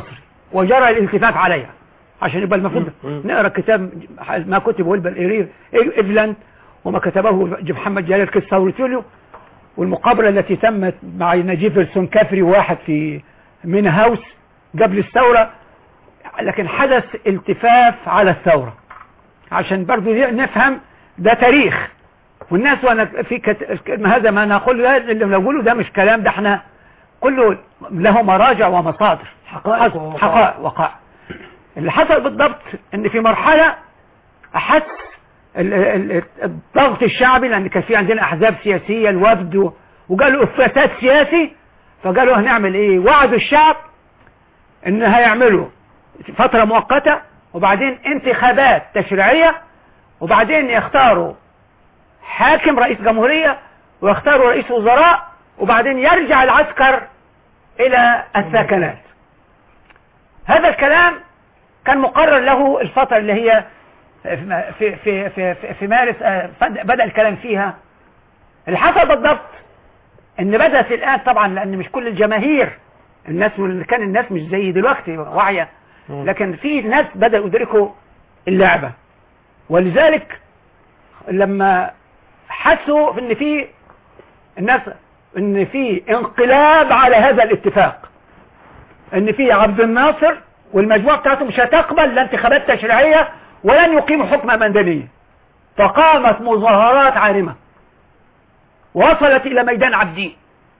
وجرى الالتفاف عليها عشان يبقى المفروض نقرا كتاب ما كتبه ويلبر إيرير إيفلاند وما كتبه محمد جلال كيس ثورة والمقابلة التي تمت مع نجيفرسون كافري واحد في مين هاوس قبل الثورة لكن حدث التفاف على الثورة عشان برضو نفهم ده تاريخ والناس وانا في كت... هذا ما نقول ده اللي بنقوله ده مش كلام ده احنا كله له مراجع ومصادر حقائق ووقائع. حقائق وقائع اللي حصل بالضبط ان في مرحلة احس ال- ال- الضغط الشعبي لان كان في عندنا احزاب سياسية الوفد و- وقالوا افساد سياسي فقالوا هنعمل ايه وعدوا الشعب ان هيعملوا فترة مؤقتة وبعدين انتخابات تشريعية وبعدين يختاروا حاكم رئيس جمهورية ويختاروا رئيس وزراء وبعدين يرجع العسكر الى الساكنات هذا الكلام كان مقرر له الفترة اللي هي في في في في, في مارس آه، بدأ الكلام فيها اللي حصل بالضبط ان بدأت الآن طبعا لأن مش كل الجماهير الناس واللي كان الناس مش زي دلوقتي واعية لكن في ناس بدأوا يدركوا اللعبة ولذلك لما حسوا ان في الناس ان في انقلاب على هذا الاتفاق ان في عبد الناصر والمجموعة بتاعته مش هتقبل لا انتخابات تشريعية ولن يقيموا حكم مدنيا فقامت مظاهرات عارمة وصلت الى ميدان عبدين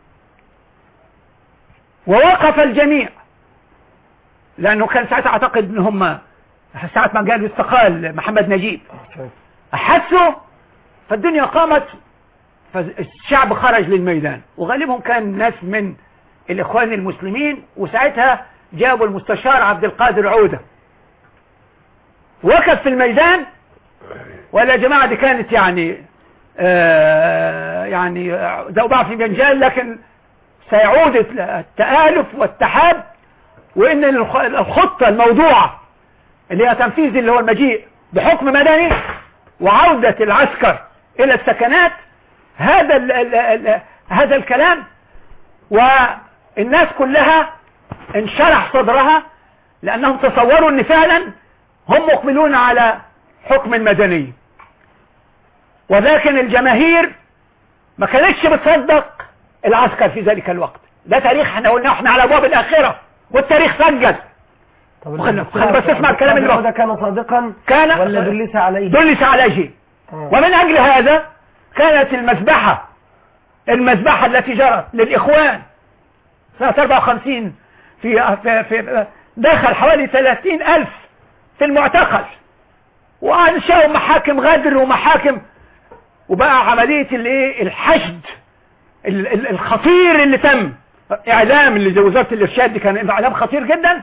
ووقف الجميع لانه كان ساعتها اعتقد ان هم ساعة ما قال استقال محمد نجيب احسوا فالدنيا قامت فالشعب خرج للميدان وغالبهم كان ناس من الاخوان المسلمين وساعتها جابوا المستشار عبد القادر عودة وقف في الميدان ولا يا جماعة دي كانت يعني آه يعني دوبع في بنجال لكن سيعود التآلف والتحاب وان الخ- الخطة الموضوعة اللي هي تنفيذ اللي هو المجيء بحكم مدني وعودة العسكر الى السكنات هذا ال ال ال هذا الكلام والناس كلها انشرح صدرها لانهم تصوروا ان فعلا هم مقبلون على حكم مدني ولكن الجماهير ما كانتش بتصدق العسكر في ذلك الوقت ده تاريخ احنا قلنا احنا على ابواب الاخره والتاريخ سجل وخلنا خلنا بس اسمع الكلام اللي ده بقى. كان صادقا كان ولا دلس عليه دلس عليه ومن اجل هذا كانت المذبحة المذبحة التي جرت للاخوان سنة 54 في, في, في دخل حوالي 30 الف في المعتقل وانشأوا محاكم غدر ومحاكم وبقى عملية الايه الحشد ال- ال- الخطير اللي تم اعلام اللي زي وزارة الارشاد دي كان اعلام خطير جدا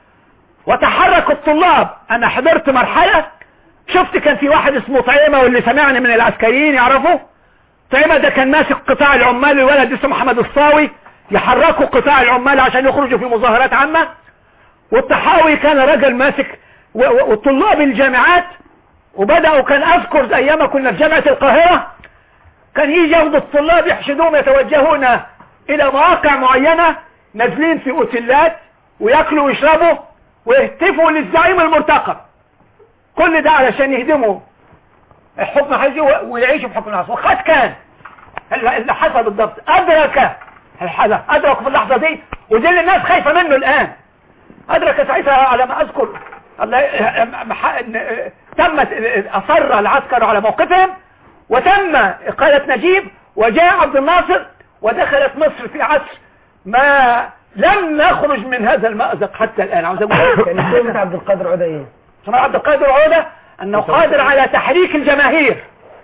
وتحرك الطلاب انا حضرت مرحلة شفت كان في واحد اسمه طعيمة واللي سمعني من العسكريين يعرفوا طعيمة ده كان ماسك قطاع العمال الولد اسمه محمد الصاوي يحركوا قطاع العمال عشان يخرجوا في مظاهرات عامة والطحاوي كان رجل ماسك و- و- وطلاب الجامعات وبدأوا كان اذكر ايام كنا في جامعة القاهرة كان يجي ياخدوا الطلاب يحشدوهم يتوجهون الى مواقع معينة نازلين في اوتيلات وياكلوا ويشربوا ويهتفوا للزعيم المرتقب كل ده علشان يهدموا الحكم حزي ويعيشوا في حكم العصر وقد كان اللي اللي حصل بالضبط ادرك الحدث ادرك في اللحظة دي ودي اللي الناس خايفة منه الان ادرك ساعتها على ما اذكر الله مح- إن- تمت اصر العسكر على موقفهم وتم اقالة نجيب وجاء عبد الناصر ودخلت مصر في عصر ما لم نخرج من هذا المأزق حتى الان عاوز اقول يعني كلمة عبد القادر عودة ايه سمع عبد القادر عودة انه قادر على تحريك الجماهير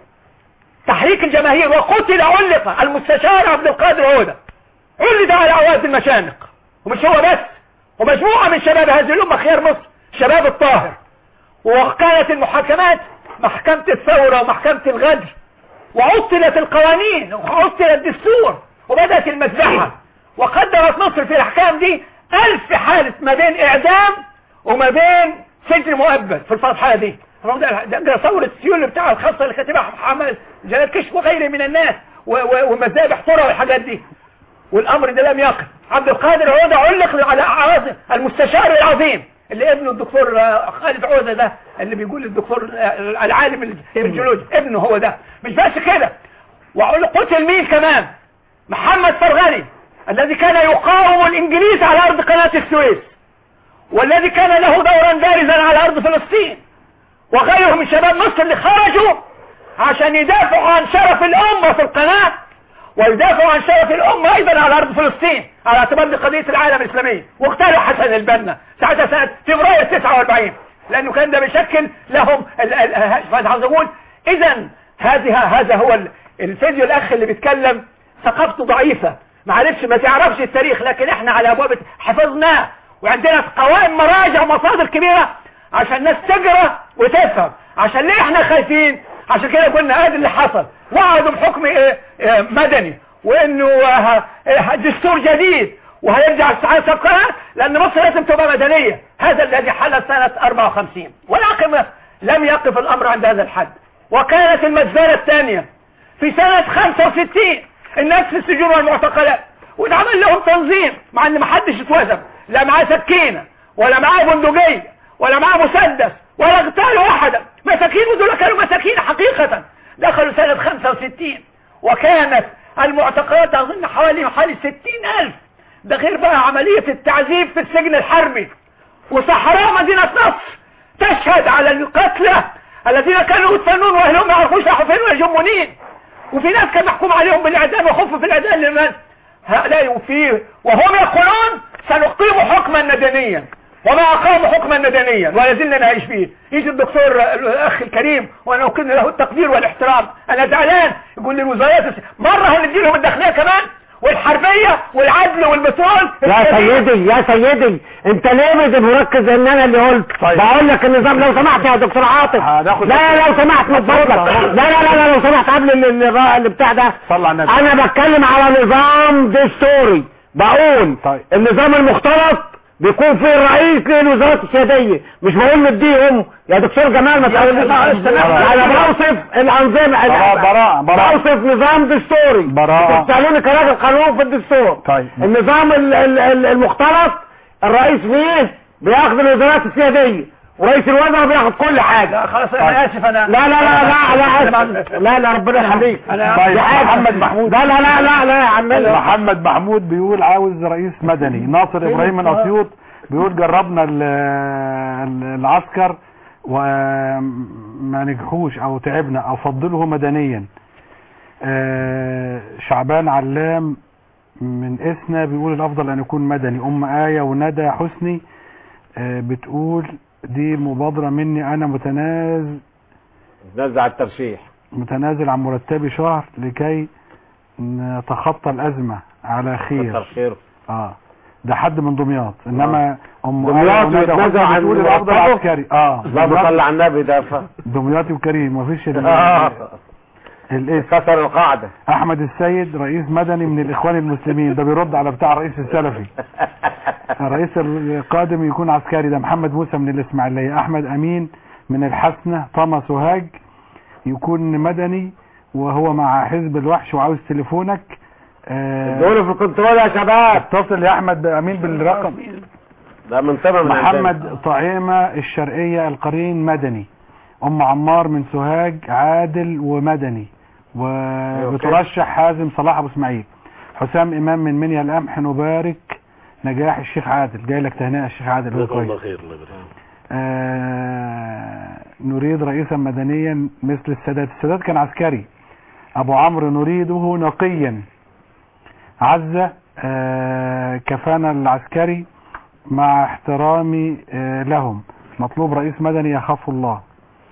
تحريك الجماهير وقتل علق المستشار عبد القادر عودة علق على عواد المشانق ومش هو بس ومجموعة من شباب هذه الأمة خيار مصر شباب الطاهر وكانت المحاكمات محكمة الثورة ومحكمة الغدر وعطلت القوانين وعطل الدستور وبدأت المذبحة وقدرت مصر في الأحكام دي ألف حالة ما بين إعدام وما بين سجن مؤبد في الفتحة دي ده ده ثورة سيول بتاع الخاصة اللي كاتبها محمد جلال كشف وغيره من الناس و- و- ومذابح طرى والحاجات دي والامر ده لم يقف عبد القادر عودة علق على عواصم المستشار العظيم اللي ابنه الدكتور آه، خالد عودة ده اللي بيقول الدكتور آه، العالم الجيولوجي ابنه هو ده مش بس كده وأقول قتل مين كمان محمد فرغلي الذي كان يقاوم الانجليز على ارض قناة السويس والذي كان له دورا بارزا على ارض فلسطين وغيره من شباب مصر اللي خرجوا عشان يدافعوا عن شرف الامة في القناة ويدافعوا عن شرف الامة ايضا على ارض فلسطين على اعتبار دي قضية العالم الاسلامي واغتالوا حسن البنا ساعتها سنة فبراير 49 لانه كان ده بيشكل لهم ال- ال- ال- فانا عاوز اقول اذا هذه هذا هو ال- الفيديو الاخ اللي بيتكلم ثقافته ضعيفة ما عرفش ما تعرفش التاريخ لكن احنا على ابواب حفظناه وعندنا قوائم مراجع ومصادر كبيرة عشان الناس تقرا وتفهم عشان ليه احنا خايفين عشان كده قلنا ادي اللي حصل وعدوا بحكم اه، اه، مدني وانه اه، اه، دستور جديد وهيرجع الساعات سبقها لان مصر لازم تبقى مدنية هذا الذي حدث سنة 54 ولكن لم يقف الامر عند هذا الحد وكانت المجزرة الثانية في سنة 65 الناس في السجون والمعتقلات واتعمل لهم تنظيم مع ان محدش اتوزن لا معاه سكينة ولا معاه بندقية ولا معاه مسدس ولا اغتالوا احدا مساكين ودول كانوا مساكين حقيقة دخلوا سنة 65 وكانت المعتقلات اظن حوالي حوالي 60 الف ده غير بقى عملية التعذيب في السجن الحربي وصحراء مدينة نصر تشهد على القتلى الذين كانوا يدفنون واهلهم ما يعرفوش راحوا فين ولا جم منين وفي ناس كان محكوم عليهم بالاعدام وخف في الاعدام لمن هؤلاء فيه وهم يقولون سنقيم حكما مدنيا وما اقاموا حكما مدنيا ولا زلنا نعيش فيه يجي الدكتور الاخ الكريم وانا اكن له التقدير والاحترام انا زعلان يقول لي الوزارات الس- مره هندي لهم الداخليه كمان والحربيه والعدل والبترول يا سيدي يا سيدي انت ليه مش مركز ان انا اللي قلت بقول لك النظام لو سمحت يا دكتور عاطف لا لا لو سمحت من فضلك لا لا لا لا لو سمحت قبل ال- ال- اللي بتاع ده صلى على النبي انا بتكلم على نظام دستوري بقول النظام المختلط بيكون فيه الرئيس للوزارات السيادية مش بقول نديهم يا دكتور جمال ما تقوليش انا بوصف الانظمه براء- براء- براء. بوصف نظام دستوري براء. بتسالوني كراجل قانون في الدستور طيب النظام ال- ال- ال- المختلط الرئيس فيه بياخد الوزارات السيادية ورئيس الوزراء بياخد كل حاجة خلاص انا اسف انا لا لا لا لا لا أسف. لا لا ربنا يخليك طيب دي حاجة. محمد محمود لا لا لا لا لا يا عمنا محمد محمود بيقول عاوز رئيس مدني ناصر ابراهيم من اسيوط بيقول جربنا ال- ال- العسكر وما نجحوش او تعبنا او فضله مدنيا آه، شعبان علام من اسنا بيقول الافضل ان يكون مدني ام آية وندى حسني آه، بتقول دي مبادرة مني انا متنازل نزع الترشيح متنازل عن مرتبي شهر لكي نتخطى الأزمة على خير كتر خير اه ده حد من دمياط انما ام دمياط آية وندى ويتنازل حسني عن بتقول الافضل مرتبه؟ عسكري اه اللهم صل على النبي ده ف... دمياطي وكريم مفيش ال- آه. الاسم كسر القاعدة احمد السيد رئيس مدني من الاخوان المسلمين ده بيرد على بتاع الرئيس السلفي الرئيس القادم يكون عسكري ده محمد موسى من الاسماعيليه احمد امين من الحسنه طما سوهاج يكون مدني وهو مع حزب الوحش وعاوز تليفونك آه، دول في الكنترول يا شباب اتصل يا احمد امين بالرقم ده من ثمن من عندنا. محمد طعيمة الشرقية القرين مدني ام عمار من سوهاج عادل ومدني وبترشح حازم صلاح ابو اسماعيل حسام امام من منيا القمح نبارك نجاح الشيخ عادل جاي لك تهنئه الشيخ عادل هو كويس خير الله يبارك آه نريد رئيسا مدنيا مثل السادات السادات كان عسكري ابو عمرو نريده نقيا عزة آه كفانا العسكري مع احترامي آه لهم مطلوب رئيس مدني يخاف الله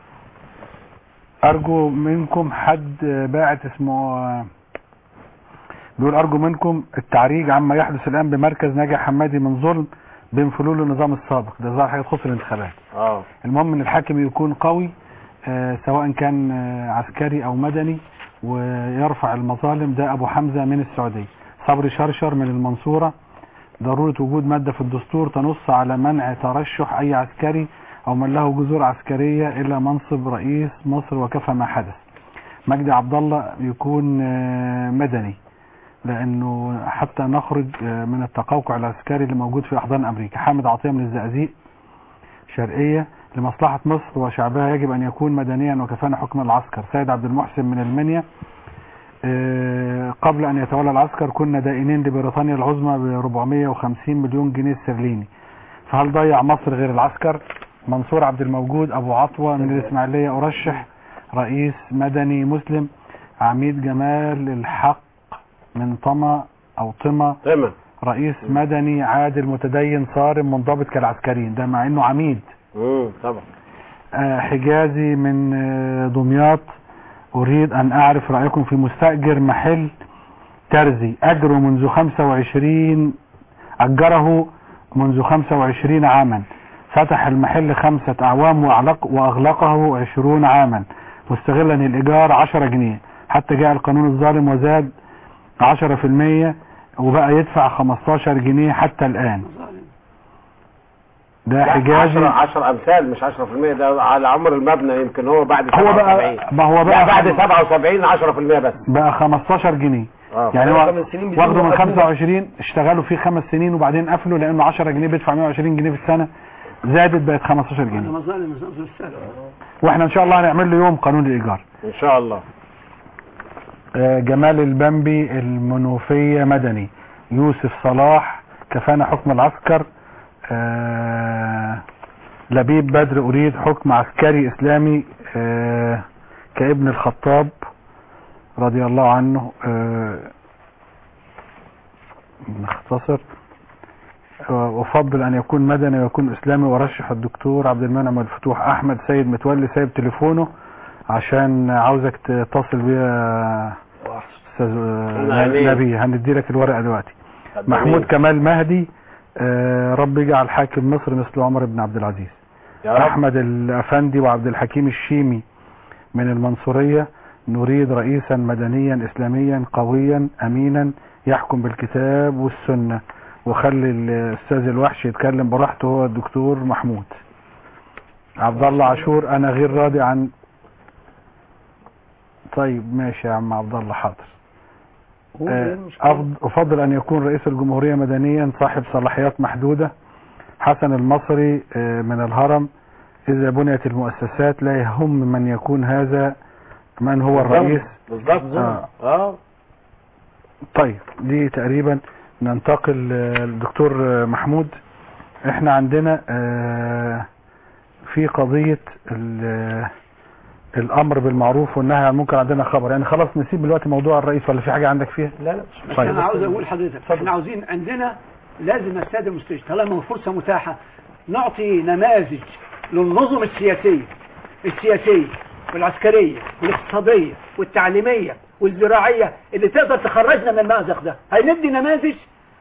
ارجو منكم حد آه، باعت اسمه آه، بيقول ارجو منكم التعريج عما يحدث الان بمركز ناجي حمادي من ظلم بين فلول النظام السابق ده ظاهر حاجه تخص الانتخابات اه المهم ان الحاكم يكون قوي آه، سواء كان آه، عسكري او مدني ويرفع المظالم ده ابو حمزة من السعودية صبري شرشر من المنصورة ضرورة وجود مادة في الدستور تنص على منع ترشح اي عسكري او من له جذور عسكرية الى منصب رئيس مصر وكفى ما حدث مجدي عبد الله يكون آه، مدني لانه حتى نخرج آه، من التقوقع العسكري اللي موجود في احضان امريكا حامد عطيه من الزقازيق شرقيه لمصلحه مصر وشعبها يجب ان يكون مدنيا وكفانا حكم العسكر سيد عبد المحسن من المنيا آه، قبل ان يتولى العسكر كنا دائنين لبريطانيا العظمى ب 450 مليون جنيه استرليني فهل ضيع مصر غير العسكر منصور عبد الموجود ابو عطوه من الاسماعيليه ارشح رئيس مدني مسلم عميد جمال الحق من طما او طما تمام رئيس مدني عادل متدين صارم منضبط كالعسكريين ده مع انه عميد امم طبعا آه، حجازي من آه، دمياط أريد أن أعرف رأيكم في مستأجر محل ترزي أجره منذ 25 أجره منذ 25 عاما فتح المحل خمسة أعوام وأغلق وأغلقه 20 عاما مستغلا الإيجار 10 جنيه حتى جاء القانون الظالم وزاد 10% وبقى يدفع 15 جنيه حتى الآن ده حجازي 10 10 امثال مش 10% ده على عمر المبنى يمكن هو بعد هو 77 بقى ما هو لا بقى بعد 77 10% بس بقى 15 جنيه اه يعني بقى هو خمس سنين بدون واخده من مقدمة. 25 اشتغلوا فيه خمس سنين وبعدين قفلوا لانه 10 جنيه بيدفع 120 جنيه في السنه زادت بقت 15 جنيه مظالم مظالم السلف واحنا ان شاء الله هنعمل له يوم قانون الايجار ان شاء الله آه، جمال البنبي المنوفية مدني يوسف صلاح كفانا حكم العسكر آه، لبيب بدر أريد حكم عسكري إسلامي آه، كابن الخطاب رضي الله عنه آه، نختصر آه، أفضل أن يكون مدني ويكون إسلامي ورشح الدكتور عبد المنعم الفتوح أحمد سيد متولي سايب تليفونه عشان عاوزك تتصل بيا استاذ آه، آمين. نبي هندي لك الورقه دلوقتي طب محمود جميل. كمال مهدي آه، رب يجعل حاكم مصر مثل عمر بن عبد العزيز يا رب احمد الافندي وعبد الحكيم الشيمي من المنصوريه نريد رئيسا مدنيا اسلاميا قويا امينا يحكم بالكتاب والسنه وخلي الاستاذ الوحش يتكلم براحته هو الدكتور محمود عبد الله عاشور انا غير راضي عن طيب ماشي يا عم عبد الله حاضر هو آه، ده المشكلة. أفض- أفضل أن يكون رئيس الجمهورية مدنيا صاحب صلاحيات محدودة حسن المصري آه، من الهرم إذا بنيت المؤسسات لا يهم من يكون هذا من هو الرئيس بالظبط آه. اه طيب دي تقريبا ننتقل آه، للدكتور آه، محمود احنا عندنا آه، في قضية ال- الامر بالمعروف والنهي عن المنكر عندنا خبر يعني خلاص نسيب دلوقتي موضوع الرئيس ولا في حاجة عندك فيها لا لا بس طيب. انا عاوز اقول لحضرتك احنا عاوزين عندنا لازم الساده المستشفى طالما فرصه متاحه نعطي نماذج للنظم السياسيه السياسيه والعسكريه والاقتصاديه والتعليميه والزراعيه اللي تقدر تخرجنا من المأزق ده هندي نماذج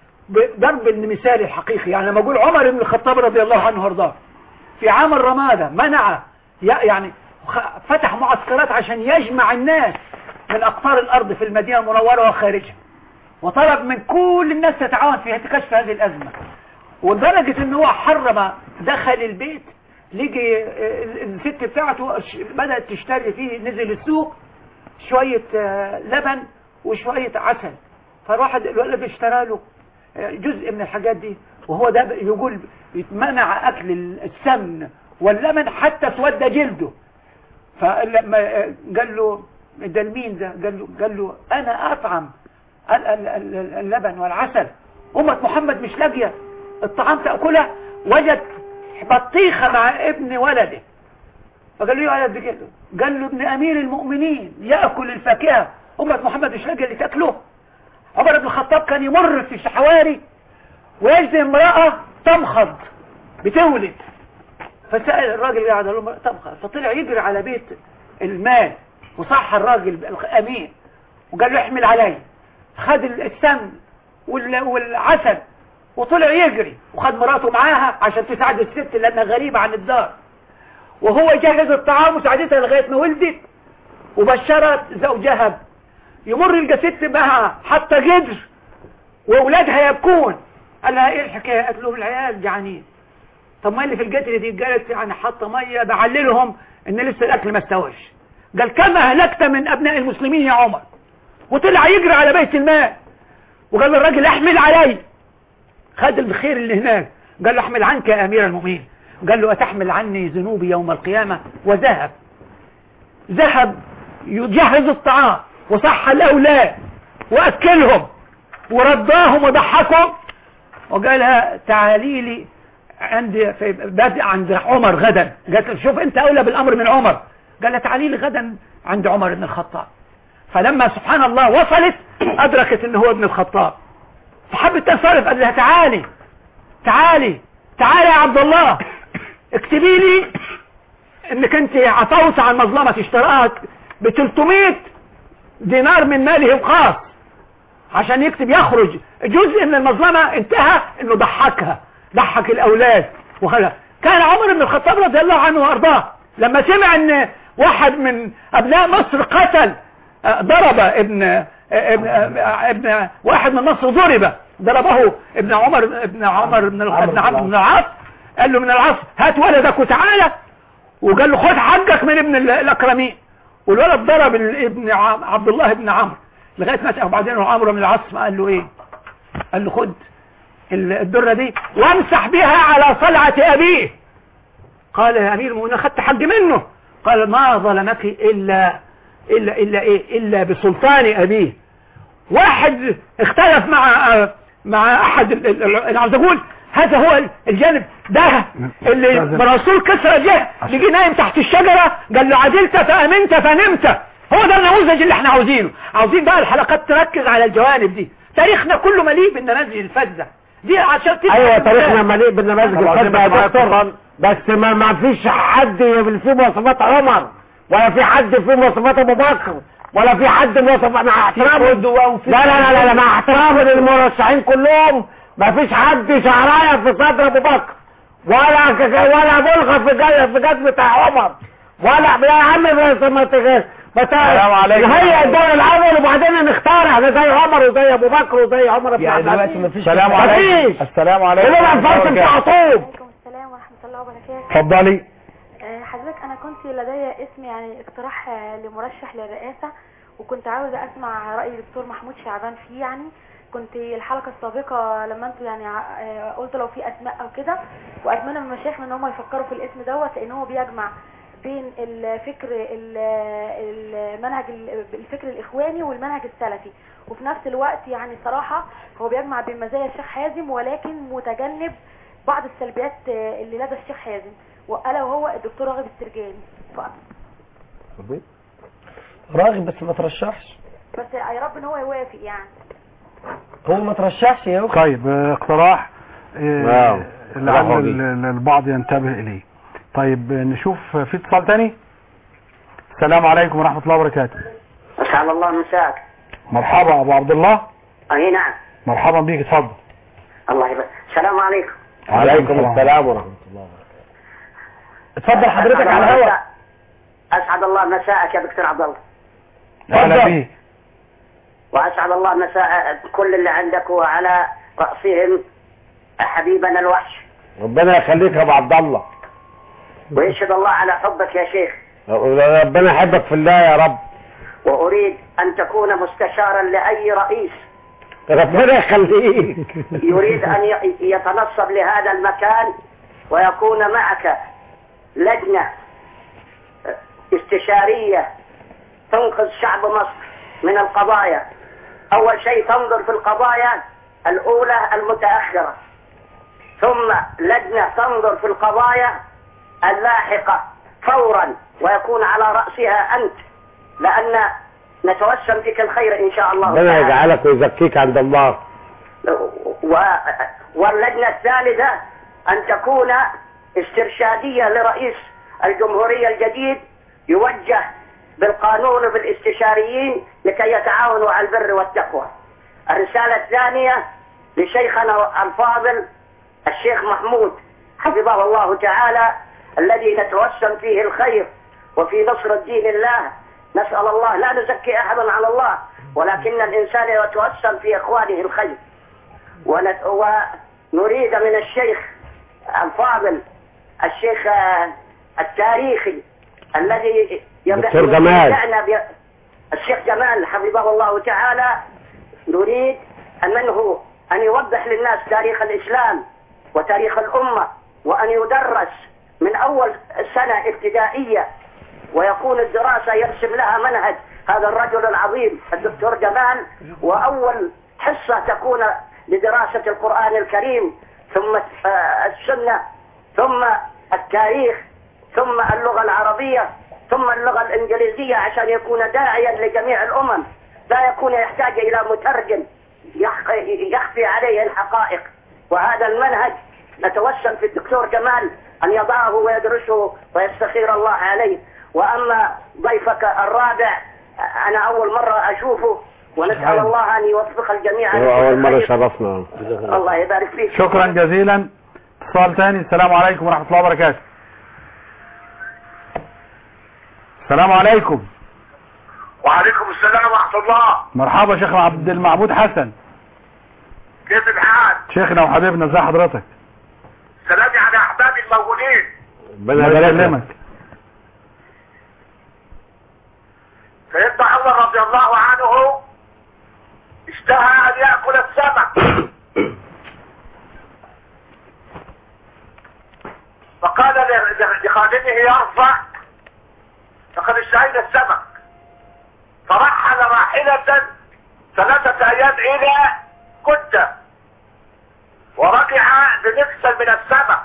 بضرب المثال الحقيقي يعني لما اقول عمر بن الخطاب رضي الله عنه وارضاه في عام الرمادة منع ي- يعني خ- فتح معسكرات عشان يجمع الناس من أقطار الأرض في المدينة المنورة وخارجها وطلب من كل الناس تتعاون في كشف هذه الأزمة ولدرجة ان هو حرم دخل البيت لقي ال- الست بتاعته ش- بدأت تشتري فيه نزل السوق شوية آه، لبن وشوية عسل فالواحد الولد اشترى له آه، جزء من الحاجات دي وهو ده يقول يتمنع أكل السمن واللبن حتى تودى جلده فلما آه، قال له ده المين ده قال له, قال له أنا أطعم ال- ال- ال- اللبن والعسل أمة محمد مش لاقية الطعام تأكلها وجد بطيخة مع ابن ولده فقال له يا ولد كده قال له ابن أمير المؤمنين يأكل الفاكهة أمة محمد مش لاقية اللي تأكله عمر بن الخطاب كان يمر في الحواري ويجد امرأة تمخض بتولد فسأل الراجل اللي قاعد قال له تمخض فطلع يجري على بيت المال وصح الراجل الأمين وقال له احمل علي خد السمن وال- والعسل وطلع يجري وخد مراته معاها عشان تساعد الست لانها غريبة عن الدار وهو يجهز الطعام وساعدتها لغاية ما ولدت وبشرت زوجها يمر يلقى ست معها حتى جدر واولادها يبكون قال لها ايه الحكايه قالت له العيال جعانين طب ما اللي في الجدر دي قالت يعني حاطه ميه بعللهم ان لسه الاكل ما استوش قال كم اهلكت من ابناء المسلمين يا عمر وطلع يجري على بيت المال وقال للراجل احمل علي خد الخير اللي هناك قال له احمل عنك يا امير المؤمنين قال له أتحمل عني ذنوبي يوم القيامة وذهب ذهب يجهز الطعام وصح الأولاد وأكلهم ورداهم وضحكهم وقالها تعالي لي عند في بادئ عند عمر غدا قالت له شوف انت اولى بالامر من عمر قال لها تعالي لي غدا عند عمر بن الخطاب فلما سبحان الله وصلت ادركت ان هو ابن الخطاب فحبت تنصرف قال لها تعالي تعالي تعالي يا عبد الله اكتبي لي انك انت عفوت عن مظلمة اشتراها ب 300 دينار من ماله الخاص عشان يكتب يخرج جزء من المظلمة انتهى انه ضحكها ضحك الاولاد وخلق كان عمر بن الخطاب رضي الله عنه وارضاه لما سمع ان واحد من ابناء مصر قتل ضرب ابن ابن, ابن واحد من مصر ضرب ضربه ابن عمر ابن عمر بن ابن عمرو بن العاص قال له من العصر هات ولدك وتعالى وقال له خد حقك من ابن الاكرمين والولد ضرب ابن عبد الله بن عمرو لغايه ما وبعدين عمرو بن العاص قال له ايه قال له خد الدره دي وامسح بها على صلعه ابيه قال يا امير المؤمنين خدت حق منه قال ما ظلمك الا الا الا ايه الا بسلطان ابيه واحد اختلف مع مع احد انا عاوز اقول هذا هو الجانب ده اللي الرسول كسرى جه يجي نايم تحت الشجرة قال له عدلت فأمنت فنمت هو ده النموذج اللي احنا عاوزينه عاوزين بقى الحلقات تركز على الجوانب دي تاريخنا كله مليء بالنماذج الفذة دي عشان تبقى ايوه تاريخنا مليء بالنماذج الفذة يا دكتور بس ما ما فيش حد فيه مواصفات عمر ولا في حد فيه مواصفات ابو بكر ولا في حد مواصف مع احترام لا لا لا لا, لا مع احترام للمرشحين كلهم ما فيش حد شعرايه في صدر ابو بكر ولا ولا بلغه في جد في جد بتاع عمر ولا يا عم بس ما تغير السلام عليكم هي الدور الاول وبعدين نختار انا زي عمر وزي ابو بكر وزي عمر بن يعني عبد دلوقتي مفيش السلام عليكم السلام عليكم كلنا نفرق يعقوب عليكم السلام ورحمة الله وبركاته اتفضلي آه، حضرتك أنا كنت لدي اسم يعني اقتراح آه، لمرشح للرئاسة وكنت عاوزة أسمع رأي الدكتور محمود شعبان فيه يعني كنت الحلقة السابقة لما انتوا يعني ع- آه، قلتوا لو في أسماء أو كده وأتمنى من مشايخنا إن هم يفكروا في الاسم دوت لأن هو بيجمع بين الفكر ال- المنهج ال- الفكر الإخواني والمنهج السلفي وفي نفس الوقت يعني صراحة هو بيجمع بين مزايا الشيخ حازم ولكن متجنب بعض السلبيات آه، اللي لدى الشيخ حازم وألا وهو الدكتور راغب السرجاني ف- راغب بس ما ترشحش بس يا رب ان هو يوافق يعني هو ما ترشحش يا اخي طيب آه، اقتراح آه، نعم. لعل اقتراح ال- ال- البعض ينتبه اليه طيب آه، نشوف آه، في اتصال تاني السلام عليكم ورحمة الله وبركاته اسعد الله مساك مرحبا ابو عبد الله اي نعم مرحبا بيك اتفضل الله يبارك السلام عليكم عليكم السلام ورحمه الله اتفضل حضرتك أسعد على الله الهواء مساء- اسعد الله مساءك يا دكتور عبد الله اهلا اتفضل. بيك واسعد الله مساء كل اللي عندك وعلى راسهم حبيبنا الوحش ربنا يخليك يا ابو عبد الله ويشهد الله على حبك يا شيخ ربنا يحبك في الله يا رب واريد ان تكون مستشارا لاي رئيس ربنا يخليك يريد ان ي- يتنصب لهذا المكان ويكون معك لجنة استشارية تنقذ شعب مصر من القضايا اول شيء تنظر في القضايا الاولى المتأخرة ثم لجنة تنظر في القضايا اللاحقة فورا ويكون على رأسها انت لان نتوسم بك الخير ان شاء الله ربنا تعالى. يجعلك ويزكيك عند الله و... واللجنة الثالثة أن تكون استرشادية لرئيس الجمهورية الجديد يوجه بالقانون وبالاستشاريين لكي يتعاونوا على البر والتقوى الرسالة الثانية لشيخنا الفاضل الشيخ محمود حفظه الله تعالى الذي نتوسم فيه الخير وفي نصر الدين الله نسأل الله لا نزكي أحدا على الله ولكن الإنسان يتوسم في إخوانه الخير ونت... ونريد من الشيخ الفاضل الشيخ آه، التاريخي الذي دكتور جمال. يمتعنا ب... الشيخ جمال حفظه الله تعالى نريد منه أن يوضح للناس تاريخ الإسلام وتاريخ الأمة وأن يدرس من أول سنة ابتدائية ويكون الدراسة يرسم لها منهج هذا الرجل العظيم الدكتور جمال وأول حصة تكون لدراسة القرآن الكريم ثم آه، السنة ثم التاريخ ثم اللغة العربية ثم اللغة الإنجليزية عشان يكون داعيا لجميع الأمم لا يكون يحتاج إلى مترجم يخ- يخفي عليه الحقائق وهذا المنهج نتوسل في الدكتور جمال أن يضعه ويدرسه ويستخير الله عليه وأما ضيفك الرابع أنا أول مرة أشوفه ونسأل الله أن يوفق الجميع هو لكل أول مرة خير. شرفنا الله يبارك فيك شكرا جزيلا اتصال تاني السلام عليكم ورحمة الله وبركاته السلام عليكم وعليكم السلام ورحمة الله مرحبا شيخ عبد المعبود حسن كيف الحال شيخنا وحبيبنا ازي حضرتك سلامي على أحبابي الموجودين الله يسلمك سيدنا عمر رضي الله عنه اشتهى أن يأكل السمك فقال ل- ل- لخادمه يرفع فقد اشتهينا السمك فرحل راحلة ثلاثة أيام إلى كدة ورجع بمكسل من السمك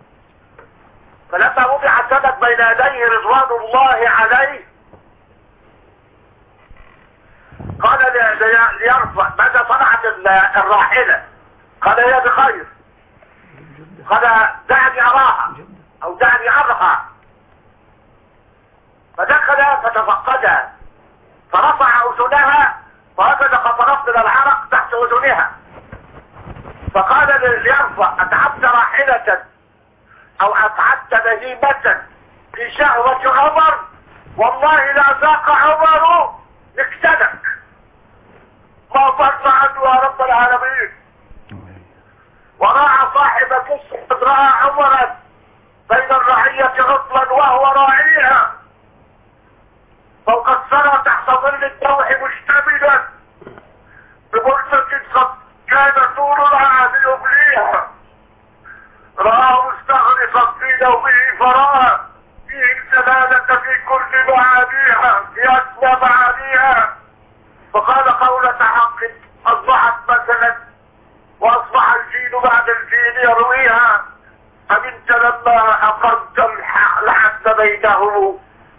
فلما وضع السمك بين يديه رضوان الله عليه قال لي- لي- ليرفع ماذا صنعت ال- الراحلة قال هي بخير قال دعني أراها أو دعني أرها فدخل فتفقدها فرفع أذنها فوجد قطرات من العرق تحت أذنها فقال لي- ليرفع أتعبت راحلة أو أتعبت بهيمة في شهوة عمر والله لا ذاق عمر مكتنك ما ضل عنه يا رب العالمين وراى صاحب القصة قد رأى عمرا بين الرعية عطلا وهو راعيها فوق الثرى تحت ظل الدوح مشتملا ببرصة قد كان طول العهد يبليها رآه مستغرقا في نومه فرأى فيه الجلالة في كل معانيها في أسمى معانيها فقال قولة حق أصبحت مثلا وأصبح الجيل بعد الجيل يرويها أمنت لما أقمت الحد بينهم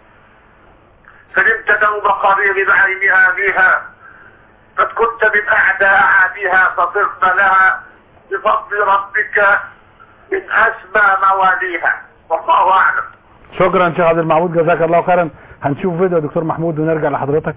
فنمت دوم قرير بعينها بها قد كنت من أعدى أعاديها فصرت لها بفضل ربك من أسمى مواليها والله أعلم شكرا شيخ عبد المعبود جزاك الله خيرا هنشوف فيديو يا دكتور محمود ونرجع لحضرتك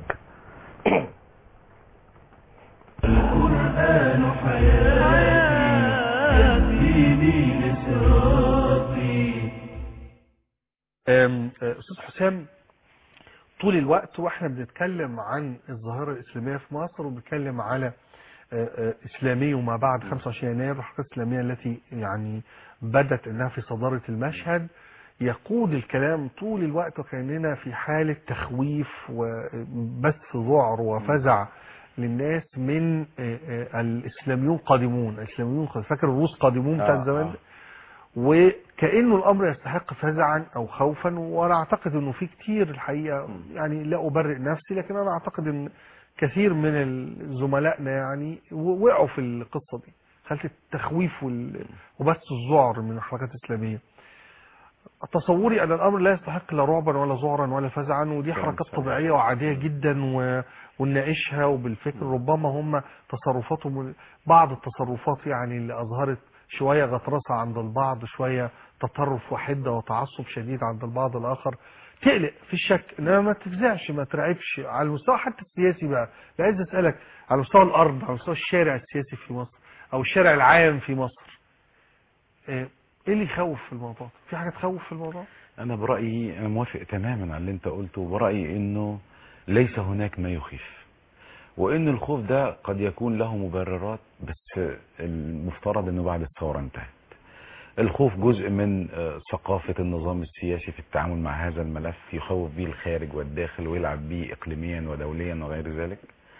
القرآن حياتي يهديني لصراطي أم، استاذ حسام طول الوقت واحنا بنتكلم عن الظاهرة الإسلامية في مصر وبنتكلم على آه، آه، إسلامي وما بعد 25 يناير والحركات الإسلامية التي يعني بدت أنها في صدارة المشهد يقود الكلام طول الوقت وكأننا في حالة تخويف وبث ذعر وفزع للناس من آه، آه، الإسلاميون قادمون الإسلاميون قادمون فاكر الروس قادمون بتاع آه، زمان آه. وكأنه الأمر يستحق فزعا أو خوفا وأنا أعتقد أنه في كتير الحقيقة يعني لا أبرئ نفسي لكن أنا أعتقد أن كثير من ال- زملائنا يعني و- وقعوا في القصة دي حالة التخويف وال- وبث الذعر من الحركات الإسلامية تصوري أن الأمر لا يستحق لا رعبا ولا ذعرا ولا فزعا ودي حركات طبيعية وعادية جدا و... ونناقشها وبالفكر ربما هم تصرفاتهم بعض التصرفات يعني اللي أظهرت شوية غطرسة عند البعض شوية تطرف وحدة وتعصب شديد عند البعض الآخر تقلق في الشك انما ما تفزعش ما ترعبش على المستوى حتى السياسي بقى لا عايز اسالك على مستوى الارض على مستوى الشارع السياسي في مصر او الشارع العام في مصر ايه إيه اللي يخوف في الموضوع في حاجه تخوف في الموضوع انا برأيي انا موافق تماما على اللي انت قلته وبرأيي انه ليس هناك ما يخيف وان الخوف ده قد يكون له مبررات بس المفترض انه بعد الثورة انتهت الخوف جزء من آه، ثقافة النظام السياسي في التعامل مع هذا الملف يخوف به الخارج والداخل ويلعب به اقليميا ودوليا وغير ذلك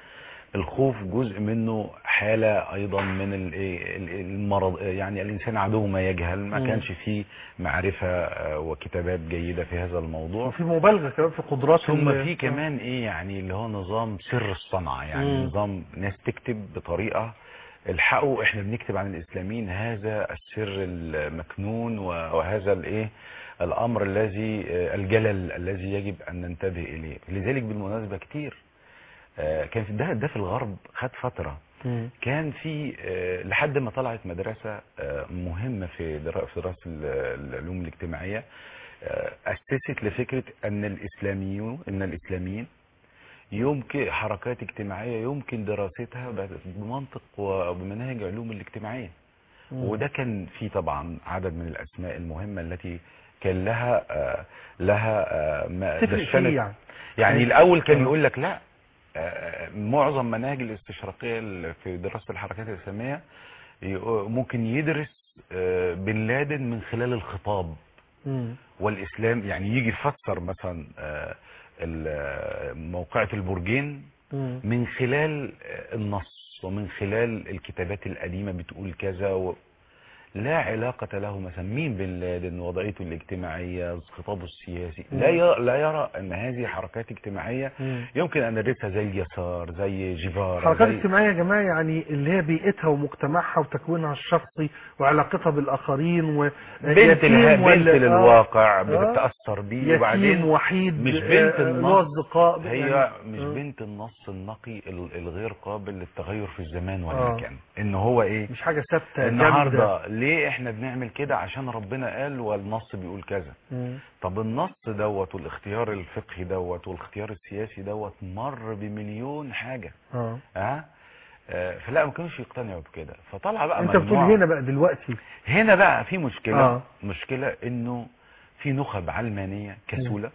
الخوف جزء منه حالة ايضا من ال- ال- المرض يعني الانسان عدو ما يجهل ما مم. كانش فيه معرفة آه، وكتابات جيدة في هذا الموضوع وفي مبالغه كمان في قدرات ثم ال- في كمان ايه يعني اللي هو نظام سر الصنعة يعني مم. نظام ناس تكتب بطريقة الحقوا احنا بنكتب عن الاسلاميين هذا السر المكنون و- وهذا الايه الامر الذي آه، الجلل الذي يجب ان ننتبه اليه لذلك بالمناسبة كتير آه، كان في ده ده في الغرب خد فترة مم. كان في آه، لحد ما طلعت مدرسة آه، مهمة في درا- في دراسة ال- العلوم الاجتماعية آه، أسست لفكرة أن الإسلاميون أن الإسلاميين يمكن حركات اجتماعية يمكن دراستها ب- بمنطق وبمناهج علوم الاجتماعية مم. وده كان في طبعا عدد من الأسماء المهمة التي كان لها آه، لها آه، ما تفرق دشنت- فيه يعني. يعني مم. الأول كان آه. يقول لك لا آه، معظم مناهج الاستشراقية اللي في دراسة الحركات الإسلامية ي- ممكن يدرس آه، بن لادن من خلال الخطاب مم. والإسلام يعني يجي يفسر مثلا آه، ال- آه، موقعة البرجين مم. من خلال آه، النص ومن خلال الكتابات القديمة بتقول كذا و... لا علاقة له مثلا مين بن لادن وضعيته الاجتماعية خطابه السياسي لا مم. يرى, لا يرى ان هذه حركات اجتماعية مم. يمكن ان ندرسها زي اليسار زي جيفارا حركات زي اجتماعية يا جماعة يعني اللي هي بيئتها ومجتمعها وتكوينها الشخصي وعلاقتها بالآخرين و بنت يتيم لها بنت ولا- آه. للواقع آه. بتتأثر بيه يتيم وبعدين وحيد مش آه، بنت آه، له النص أصدقاء هي يعني- مش آه. بنت النص النقي ال- الغير قابل للتغير في الزمان آه. والمكان ان هو ايه مش حاجة ثابتة جامدة. النهارده ليه احنا بنعمل كده عشان ربنا قال والنص بيقول كذا مم. طب النص دوت والاختيار الفقهي دوت والاختيار السياسي دوت مر بمليون حاجة اه ها آه فلا ما كانوش يقتنعوا بكده فطلع بقى انت بتقول مجموعة- هنا بقى دلوقتي هنا بقى في مشكلة آه. مشكلة انه في نخب علمانية كسولة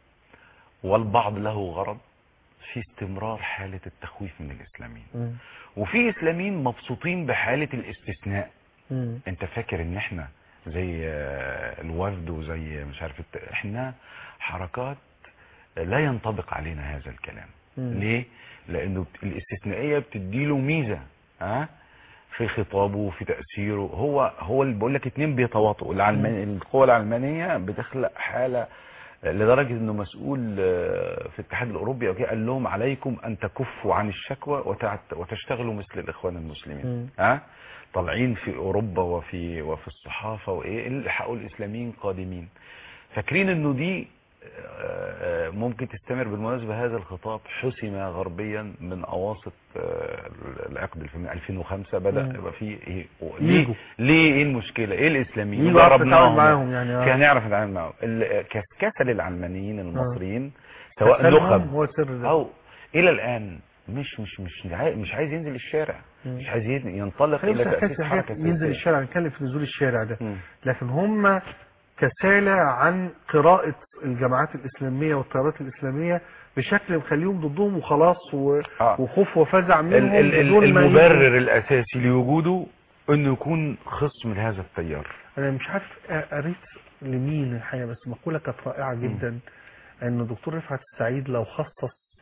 والبعض له غرض في استمرار حالة التخويف من الاسلاميين مم. وفي اسلاميين مبسوطين بحالة الاستثناء مم. انت فاكر ان احنا زي آه، الوفد وزي مش عارف الت... احنا حركات لا ينطبق علينا هذا الكلام مم. ليه لانه بت- الاستثنائيه بتديله ميزه ها في خطابه وفي تاثيره هو هو اللي بقول لك اتنين بيتواطئوا العلمان القوى العلمانيه بتخلق حاله لدرجه انه مسؤول آه، في الاتحاد الاوروبي او كده قال لهم عليكم ان تكفوا عن الشكوى وتعت- وتشتغلوا مثل الاخوان المسلمين مم. ها طالعين في اوروبا وفي وفي الصحافه وايه الحقوا الاسلاميين قادمين فاكرين انه دي آه، آه، ممكن تستمر بالمناسبة هذا الخطاب حسم غربيا من أواسط آه، العقد الفيلمي 2005 بدأ مم. يبقى فيه إيه ليه يجوا. ليه إيه المشكلة إيه الإسلاميين يجوا يعرف جربناهم. يتعامل معاهم يعني، آه. كان يعرف يتعامل معاهم ال- ك- كسل العلمانيين المصريين آه. سواء كسلهم نخب هو سر ده. أو إلى الآن مش مش مش عاي- مش عايز ينزل الشارع مم. مش عايز ين- ينطلق خلينا إلى بس تأسيس حكاية حركة ينزل سياسية. الشارع نتكلم في نزول الشارع ده مم. لكن هم كسالى عن قراءة الجماعات الإسلامية والتيارات الإسلامية بشكل مخليهم ضدهم وخلاص و... آه. وخوف وفزع منهم ال- ال- بدون ما المبرر الاساسي لوجوده انه يكون خصم لهذا التيار انا مش عارف أ- قريت لمين الحقيقه بس مقوله كانت رائعه جدا ان دكتور رفعت السعيد لو خصص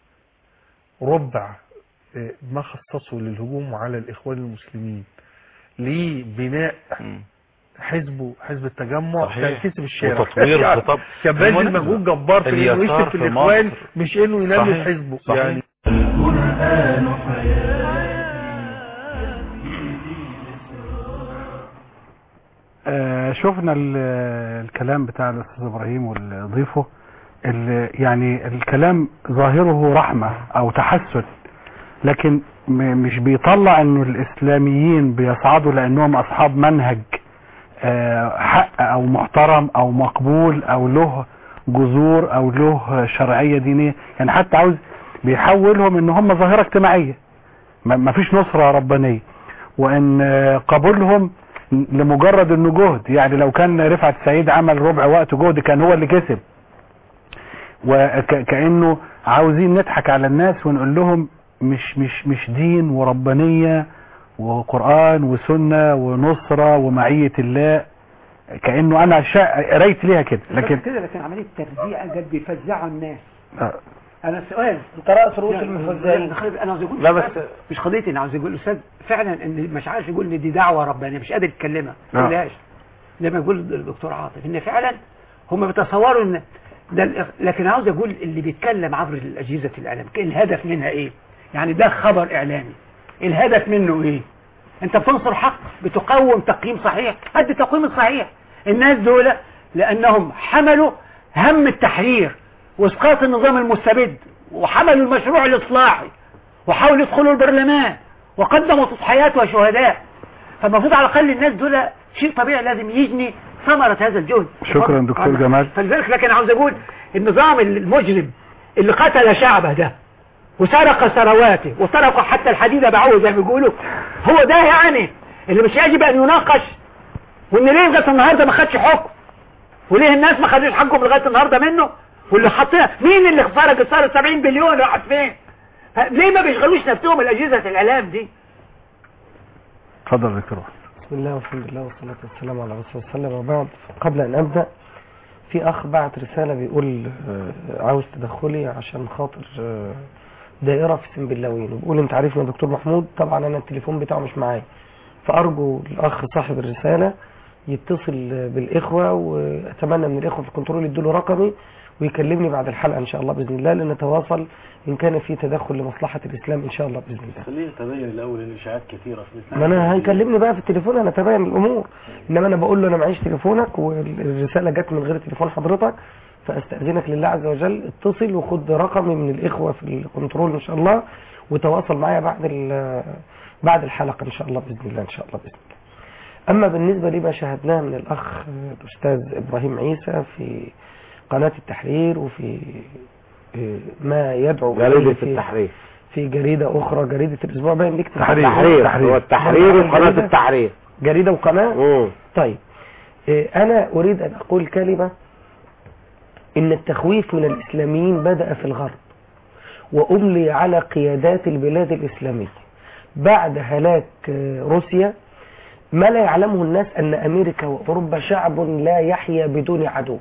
ربع آه، ما خصصه للهجوم على الاخوان المسلمين لبناء حزبه حزب التجمع صحيح. كان كسب الشارع وتطوير يعني خطاب كان باذل بالمناسبة، مجهود جبار في انه اليسار يكتب في في الاخوان مصر. مش انه ينمي صحيح. حزبه صحيح. يعني القرآن آه، شفنا ال- الكلام بتاع الاستاذ ابراهيم وضيفه ال- يعني الكلام ظاهره رحمة او تحسن لكن م- مش بيطلع انه الاسلاميين بيصعدوا لانهم اصحاب منهج آه، حق او محترم او مقبول او له جذور او له شرعية دينية يعني حتى عاوز بيحولهم ان هم ظاهرة اجتماعية ما ما فيش نصرة ربانية وان آه، قبولهم لمجرد انه جهد يعني لو كان رفعت سعيد عمل ربع وقت جهد كان هو اللي كسب وكأنه عاوزين نضحك على الناس ونقول لهم مش مش مش دين وربانية وقرآن وسنة ونصرة ومعية الله كأنه انا شا- قريت ليها كده لكن لكن كده لكن عمليه ترزيع جد بيفزعوا الناس آه، انا السؤال انت رأس رؤوس لا، المفزعين لا، خلي- انا عاوز اقول لا بس- مش قضيتي انا عاوز اقول الاستاذ فعلا ان مش عارف يقول ان دي دعوه ربانيه مش قادر يتكلمها ما نعم. يقولهاش زي ما يقول الدكتور عاطف ان فعلا هم بيتصوروا ان ده الإخ- لكن عاوز اقول اللي بيتكلم عبر اجهزه الاعلام كان الهدف منها ايه يعني ده خبر اعلامي الهدف منه ايه انت بتنصر حق بتقوم تقييم صحيح قد التقويم الصحيح الناس دول لانهم حملوا هم التحرير واسقاط النظام المستبد وحملوا المشروع الاصلاحي وحاولوا يدخلوا البرلمان وقدموا تضحيات وشهداء فالمفروض على الاقل الناس دول شيء طبيعي لازم يجني ثمرة هذا الجهد شكرا دكتور جمال فلذلك لكن عاوز اقول النظام المجرم اللي قتل شعبه ده وسرق ثرواته وسرق حتى الحديد باعوه زي ما بيقولوا هو ده يعني اللي مش يجب ان يناقش وان ليه لغايه النهارده ما خدش حكم وليه الناس ما خدوش حقهم لغايه النهارده منه واللي حاطين مين اللي سرق سرق 70 بليون راحت فين ه- ليه ما بيشغلوش نفسهم الاجهزه الاعلام دي اتفضل يا دكتور بسم الله والحمد لله والصلاة والسلام على رسول الله صلى الله عليه وسلم وبعد قبل أن أبدأ في أخ بعت رسالة بيقول آه، عاوز تدخلي عشان خاطر آه، دائرة في سنبلاوين وبيقول أنت عارفني يا دكتور محمود طبعا أنا التليفون بتاعه مش معايا فأرجو الأخ صاحب الرسالة يتصل بالإخوة وأتمنى من الإخوة في الكنترول يدوا له رقمي ويكلمني بعد الحلقة إن شاء الله بإذن الله لنتواصل إن كان في تدخل لمصلحة الإسلام إن شاء الله بإذن الله خليه يتبين الاول ان الاشاعات كثيره في مثل ما انا هيكلمني بقى في التليفون انا تبين الامور انما انا بقول له انا معيش تليفونك والرساله جت من غير تليفون حضرتك فاستاذنك لله عز وجل اتصل وخد رقمي من الاخوه في الكنترول ان شاء الله وتواصل معايا بعد ال- بعد الحلقه ان شاء الله باذن الله ان شاء الله باذن الله اما بالنسبه لما شاهدناه من الاخ الاستاذ ابراهيم عيسى في قناه التحرير وفي آه، ما يدعو إليه جريدة في- التحرير في جريدة أخرى جريدة الأسبوع باين بيكتب التحرير هو التحرير وقناة جريدة- التحرير جريدة وقناة مم. طيب إيه، أنا أريد أن أقول كلمة إن التخويف من الإسلاميين بدأ في الغرب وأملي على قيادات البلاد الإسلامية بعد هلاك آه، روسيا ما لا يعلمه الناس أن أمريكا وأوروبا شعب لا يحيا بدون عدو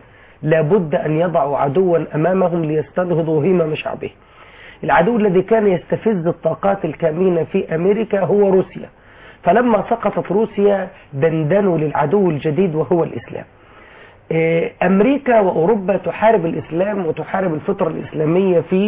لابد أن يضعوا عدوا أمامهم ليستنهضوا همم شعبه العدو الذي كان يستفز الطاقات الكامنة في أمريكا هو روسيا فلما سقطت روسيا دندنوا للعدو الجديد وهو الإسلام إيه، أمريكا وأوروبا تحارب الإسلام وتحارب الفطرة الإسلامية في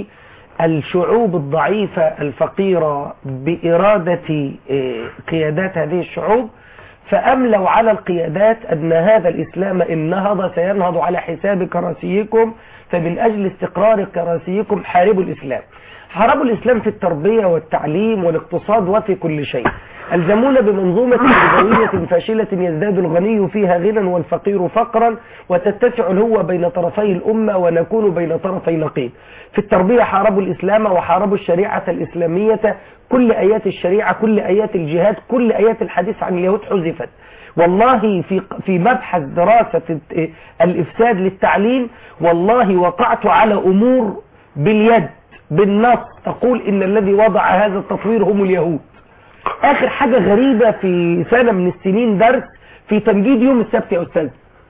الشعوب الضعيفة الفقيرة بإرادة إيه، قيادات هذه الشعوب فأملوا على القيادات أن هذا الإسلام إن نهض سينهض على حساب كراسيكم فمن أجل استقرار كراسيكم حاربوا الإسلام حاربوا الإسلام في التربية والتعليم والاقتصاد وفي كل شيء ألزمونا بمنظومة تربوية فاشلة يزداد الغني فيها غنى والفقير فقرا وتتسع الهوة بين طرفي الأمة ونكون بين طرفي نقيض في التربية حاربوا الإسلام وحاربوا الشريعة الإسلامية كل آيات الشريعة كل آيات الجهاد كل آيات الحديث عن اليهود حذفت والله في في مبحث دراسة الإفساد للتعليم والله وقعت على أمور باليد بالنص تقول إن الذي وضع هذا التطوير هم اليهود آخر حاجة غريبة في سنة من السنين درس في تمجيد يوم السبت يا أستاذ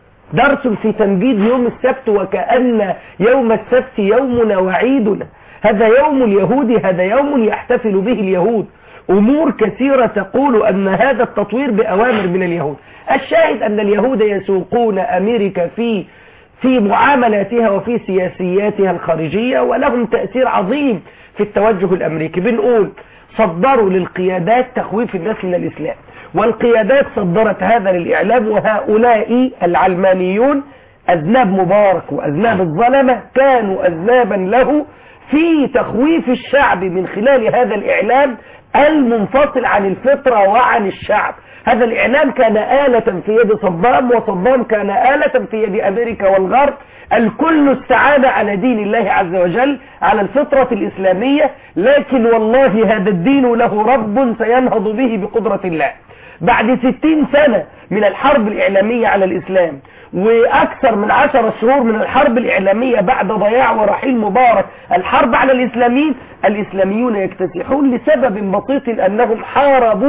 درس في تمجيد يوم السبت وكأن يوم السبت يومنا وعيدنا هذا يوم اليهود هذا يوم يحتفل به اليهود أمور كثيرة تقول أن هذا التطوير بأوامر من اليهود الشاهد أن اليهود يسوقون أمريكا في في معاملاتها وفي سياسياتها الخارجية ولهم تأثير عظيم في التوجه الأمريكي بنقول صدروا للقيادات تخويف الناس من الإسلام والقيادات صدرت هذا للإعلام وهؤلاء العلمانيون أذناب مبارك وأذناب الظلمة كانوا أذنابا له في تخويف الشعب من خلال هذا الإعلام المنفصل عن الفطرة وعن الشعب هذا الإعلام كان آلة في يد صدام وصدام كان آلة في يد أمريكا والغرب الكل استعان على دين الله عز وجل على الفطرة الإسلامية لكن والله هذا الدين له رب سينهض به بقدرة الله بعد ستين سنة من الحرب الإعلامية على الإسلام وأكثر من عشر شهور من الحرب الإعلامية بعد ضياع ورحيل مبارك الحرب على الإسلاميين الإسلاميون يكتسحون لسبب بسيط أنهم حاربوا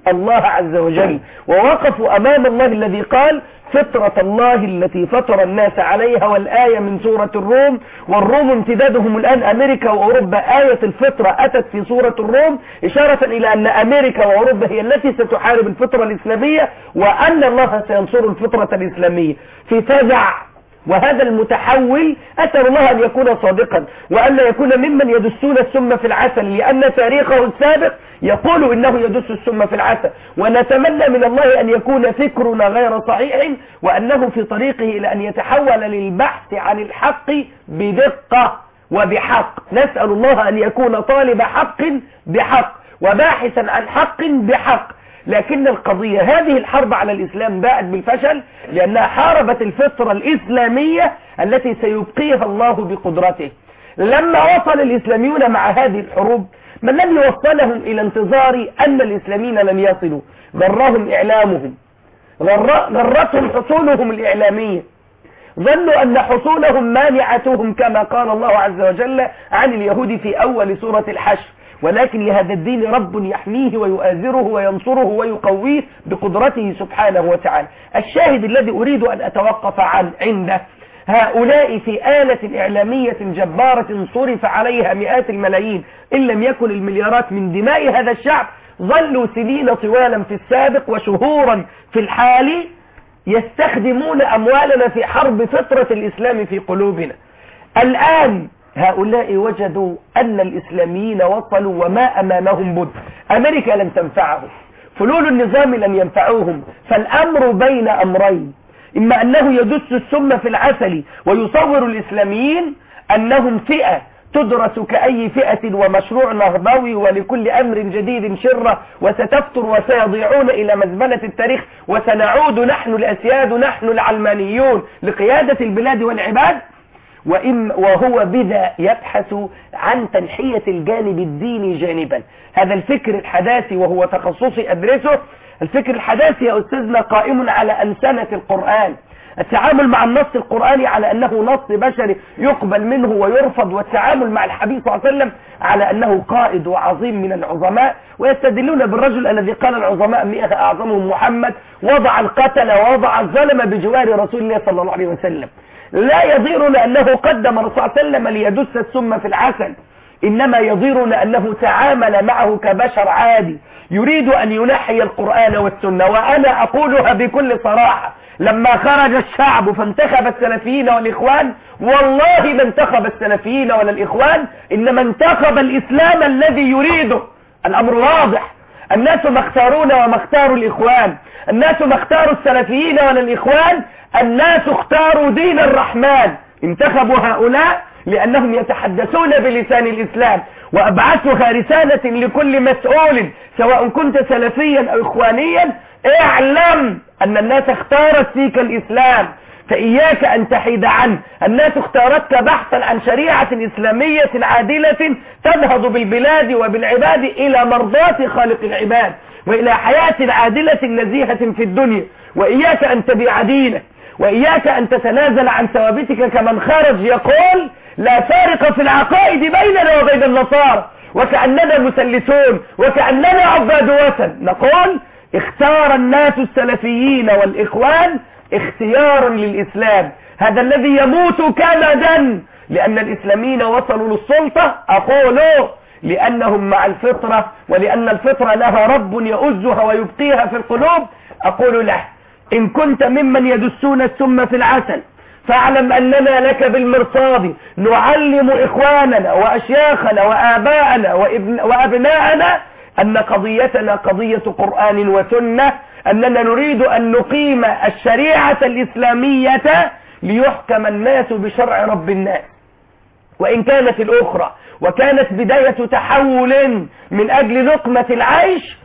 الله عز وجل ووقفوا أمام الله الذي قال فطرة الله التي فطر الناس عليها والآية من سورة الروم والروم امتدادهم الآن أمريكا وأوروبا آية الفطرة أتت في سورة الروم إشارة إلى أن أمريكا وأوروبا هي التي ستحارب الفطرة الإسلامية وأن الله سينصر الفطرة الإسلامية في فزع وهذا المتحول أسأل الله أن يكون صادقا وأن لا يكون ممن يدسون السم في العسل لأن تاريخه السابق يقول إنه يدس السم في العسل ونتمنى من الله أن يكون فكرنا غير صحيح وأنه في طريقه إلى أن يتحول للبحث عن الحق بدقة وبحق نسأل الله أن يكون طالب حق بحق وباحثا عن حق بحق لكن القضية هذه الحرب على الإسلام باءت بالفشل لأنها حاربت الفطرة الإسلامية التي سيبقيها الله بقدرته لما وصل الإسلاميون مع هذه الحروب ما الذي وصلهم إلى انتظار أن الإسلاميين لن يصلوا غرهم إعلامهم غر- غرتهم حصولهم الإعلامية ظنوا أن حصولهم مانعتهم كما قال الله عز وجل عن اليهود في أول سورة الحشر ولكن لهذا الدين رب يحميه ويؤازره وينصره ويقويه بقدرته سبحانه وتعالى الشاهد الذي أريد أن أتوقف عن عنده هؤلاء في آلة إعلامية جبارة صرف عليها مئات الملايين إن لم يكن المليارات من دماء هذا الشعب ظلوا سنين طوالا في السابق وشهورا في الحال يستخدمون أموالنا في حرب فطرة الإسلام في قلوبنا الآن هؤلاء وجدوا أن الإسلاميين وصلوا وما أمامهم بد أمريكا لن تنفعهم فلول النظام لن ينفعوهم فالأمر بين أمرين إما أنه يدس السم في العسل ويصور الإسلاميين أنهم فئة تدرس كأي فئة ومشروع نهضوي ولكل أمر جديد شرة وستفتر وسيضيعون إلى مزبلة التاريخ وسنعود نحن الأسياد نحن العلمانيون لقيادة البلاد والعباد وإم وهو بذا يبحث عن تنحية الجانب الديني جانبا هذا الفكر الحداثي وهو تخصصي أدرسه الفكر الحداثي يا أستاذنا قائم على أنسنة القرآن التعامل مع النص القرآني على أنه نص بشري يقبل منه ويرفض والتعامل مع الحبيب صلى الله عليه وسلم على أنه قائد وعظيم من العظماء ويستدلون بالرجل الذي قال العظماء مئة أعظمهم محمد وضع القتل ووضع الظلم بجوار رسول الله صلى الله عليه وسلم لا يضيرنا أنه قدم الرسول صلى الله عليه وسلم ليدس السم في العسل إنما يضيرنا أنه تعامل معه كبشر عادي يريد أن ينحي القرآن والسنة وأنا أقولها بكل صراحة لما خرج الشعب فانتخب السلفيين والإخوان والله ما انتخب السلفيين ولا الإخوان إنما انتخب الإسلام الذي يريده الأمر واضح الناس ما اختارونا وما اختاروا الإخوان الناس ما اختاروا السلفيين ولا الإخوان الناس اختاروا دين الرحمن انتخبوا هؤلاء لأنهم يتحدثون بلسان الإسلام وأبعثها رسالة لكل مسؤول سواء كنت سلفيا أو إخوانيا اعلم أن الناس اختارت فيك الإسلام فإياك أن تحيد عنه الناس اختارتك بحثا عن شريعة إسلامية عادلة تنهض بالبلاد وبالعباد إلى مرضاة خالق العباد وإلى حياة عادلة نزيهة في الدنيا وإياك أن تبيع دينك وإياك أن تتنازل عن ثوابتك كمن خرج يقول لا فارق في العقائد بيننا وبين النصارى وكأننا مسلسون وكأننا عباد وثن نقول اختار الناس السلفيين والإخوان اختيارا للإسلام هذا الذي يموت كمدا لأن الإسلاميين وصلوا للسلطة أقولوا لأنهم مع الفطرة ولأن الفطرة لها رب يؤزها ويبقيها في القلوب أقول له إن كنت ممن يدسون السم في العسل فاعلم أننا لك بالمرصاد نعلم إخواننا وأشياخنا وآباءنا وابن وأبناءنا أن قضيتنا قضية قرآن وسنة أننا نريد أن نقيم الشريعة الإسلامية ليحكم الناس بشرع رب الناس وإن كانت الأخرى وكانت بداية تحول من أجل لقمة العيش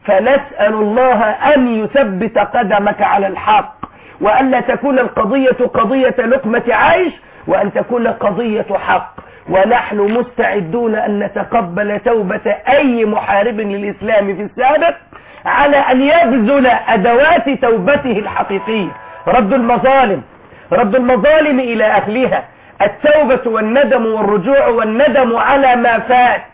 فنسأل الله أن يثبت قدمك على الحق وأن لا تكون القضية قضية لقمة عيش وأن تكون قضية حق ونحن مستعدون أن نتقبل توبة أي محارب للإسلام في السابق على أن يبذل أدوات توبته الحقيقية رد المظالم رد المظالم إلى أهلها التوبة والندم والرجوع والندم على ما فات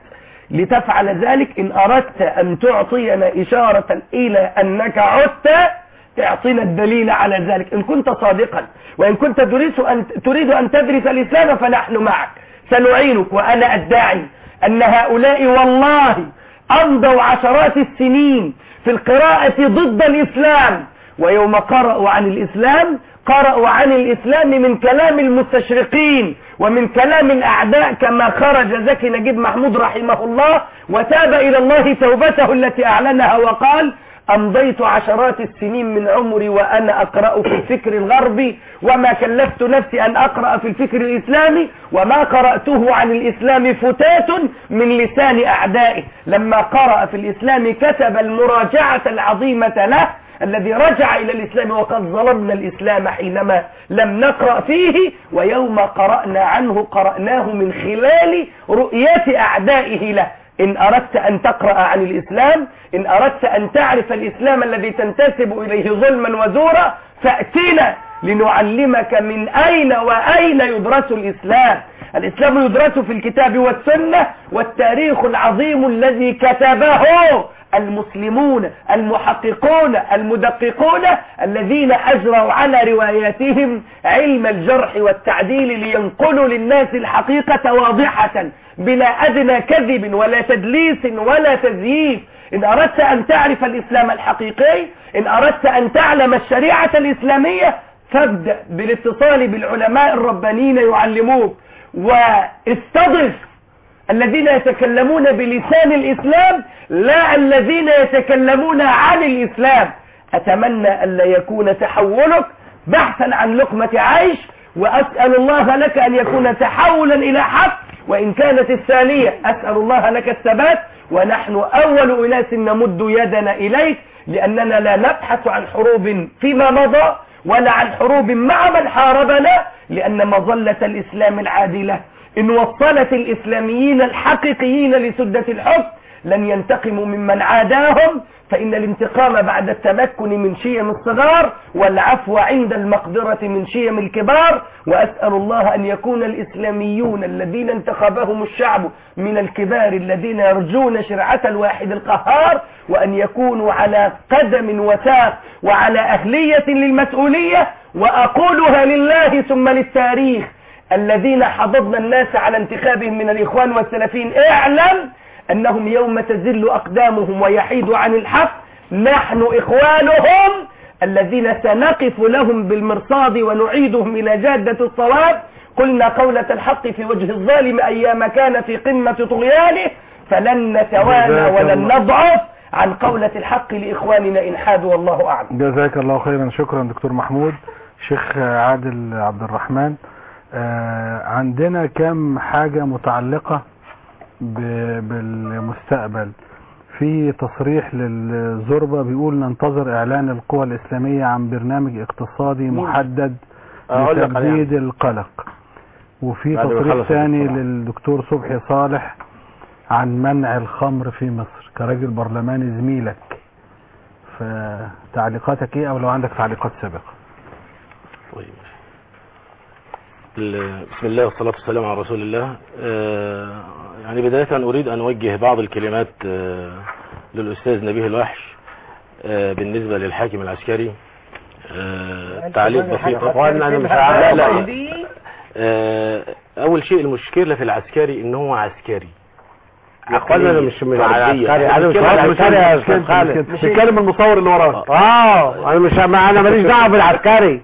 لتفعل ذلك إن أردت أن تعطينا إشارة إلى أنك عدت اعطنا الدليل على ذلك إن كنت صادقا وإن كنت تريد أن, تريد أن تدرس الإسلام فنحن معك سنعينك وأنا أدعي أن هؤلاء والله أمضوا عشرات السنين في القراءة ضد الإسلام ويوم قرأوا عن الإسلام قرأوا عن الإسلام من كلام المستشرقين ومن كلام الأعداء كما خرج زكي نجيب محمود رحمه الله وتاب إلى الله توبته التي أعلنها وقال أمضيت عشرات السنين من عمري وأنا أقرأ في الفكر الغربي وما كلفت نفسي أن أقرأ في الفكر الإسلامي وما قرأته عن الإسلام فتات من لسان أعدائه لما قرأ في الإسلام كتب المراجعة العظيمة له الذي رجع إلى الإسلام وقد ظلمنا الإسلام حينما لم نقرأ فيه ويوم قرأنا عنه قرأناه من خلال رؤية أعدائه له إن أردت أن تقرأ عن الإسلام إن أردت أن تعرف الإسلام الذي تنتسب إليه ظلما وزورا فأتنا لنعلمك من أين وأين يدرس الإسلام الإسلام يدرس في الكتاب والسنة والتاريخ العظيم الذي كتبه المسلمون المحققون المدققون الذين أجروا على رواياتهم علم الجرح والتعديل لينقلوا للناس الحقيقة واضحة بلا أدنى كذب ولا تدليس ولا تزييف إن أردت أن تعرف الإسلام الحقيقي إن أردت أن تعلم الشريعة الإسلامية فابدأ بالاتصال بالعلماء الربانيين يعلموك واستضف الذين يتكلمون بلسان الإسلام لا الذين يتكلمون عن الإسلام أتمنى أن لا يكون تحولك بحثا عن لقمة عيش وأسأل الله لك أن يكون تحولا إلى حق وإن كانت الثانية أسأل الله لك الثبات ونحن أول أناس نمد يدنا إليك لأننا لا نبحث عن حروب فيما مضى ولا عن حروب مع من حاربنا لأن مظلة الإسلام العادلة إن وصلت الإسلاميين الحقيقيين لسدة الحكم لن ينتقموا ممن عاداهم فإن الانتقام بعد التمكن من شيم الصغار والعفو عند المقدرة من شيم الكبار وأسأل الله أن يكون الإسلاميون الذين انتخبهم الشعب من الكبار الذين يرجون شرعة الواحد القهار وأن يكونوا على قدم وساق وعلى أهلية للمسؤولية وأقولها لله ثم للتاريخ الذين حضضنا الناس على انتخابهم من الإخوان والسلفيين اعلم أنهم يوم تزل أقدامهم ويحيد عن الحق نحن إخوانهم الذين سنقف لهم بالمرصاد ونعيدهم إلى جادة الصواب قلنا قولة الحق في وجه الظالم أيام كان في قمة طغيانه فلن نتوانى ولن نضعف عن قولة الحق لإخواننا إن حادوا والله أعلم جزاك الله خيرا شكرا دكتور محمود شيخ عادل عبد الرحمن آه عندنا كم حاجة متعلقة بالمستقبل في تصريح للزربة بيقول ننتظر اعلان القوى الاسلامية عن برنامج اقتصادي محدد لتبديد القلق وفي تصريح ثاني للدكتور صبحي صالح عن منع الخمر في مصر كراجل برلماني زميلك فتعليقاتك ايه او لو عندك تعليقات سابقة طيب بسم الله والصلاة والسلام على رسول الله آه يعني بداية أريد أن أوجه بعض الكلمات آه للأستاذ نبيه الوحش آه بالنسبة للحاكم العسكري تعليق بسيط أنا مش عارف لا لا أول شيء المشكلة في العسكري إن هو عسكري اخوانا انا مش مش عسكري انا مش عسكري يا استاذ خالد بيتكلم المصور اللي وراك اه انا مش انا ماليش دعوه بالعسكري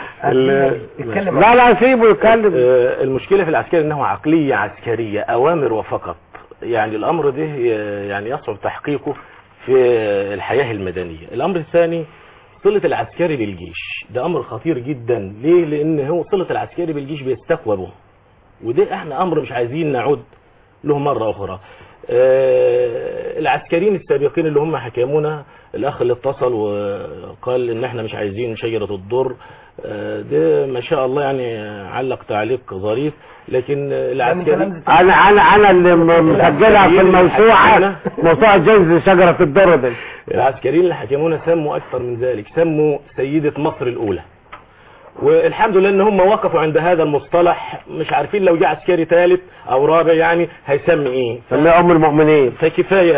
لا لا سيبه يتكلم المشكله في العسكري انه عقليه عسكريه اوامر وفقط يعني الامر ده يعني يصعب تحقيقه في الحياه المدنيه الامر الثاني صلة العسكري بالجيش ده امر خطير جدا ليه لان هو صلة العسكري بالجيش بيستقوى به وده احنا امر مش عايزين نعود له مرة أخرى آه العسكريين السابقين اللي هم حكمونا الأخ اللي اتصل وقال إن احنا مش عايزين شجرة الضر آه ده ما شاء الله يعني علق تعليق ظريف لكن العسكري أنا أنا أنا اللي مسجلها في الموسوعة موسوعة جنز شجرة الضر دي العسكريين اللي حكمونا سموا أكثر من ذلك سموا سيدة مصر الأولى والحمد لله ان هم وقفوا عند هذا المصطلح مش عارفين لو جه عسكري ثالث او رابع يعني هيسمي ايه سميها ام المؤمنين فكفايه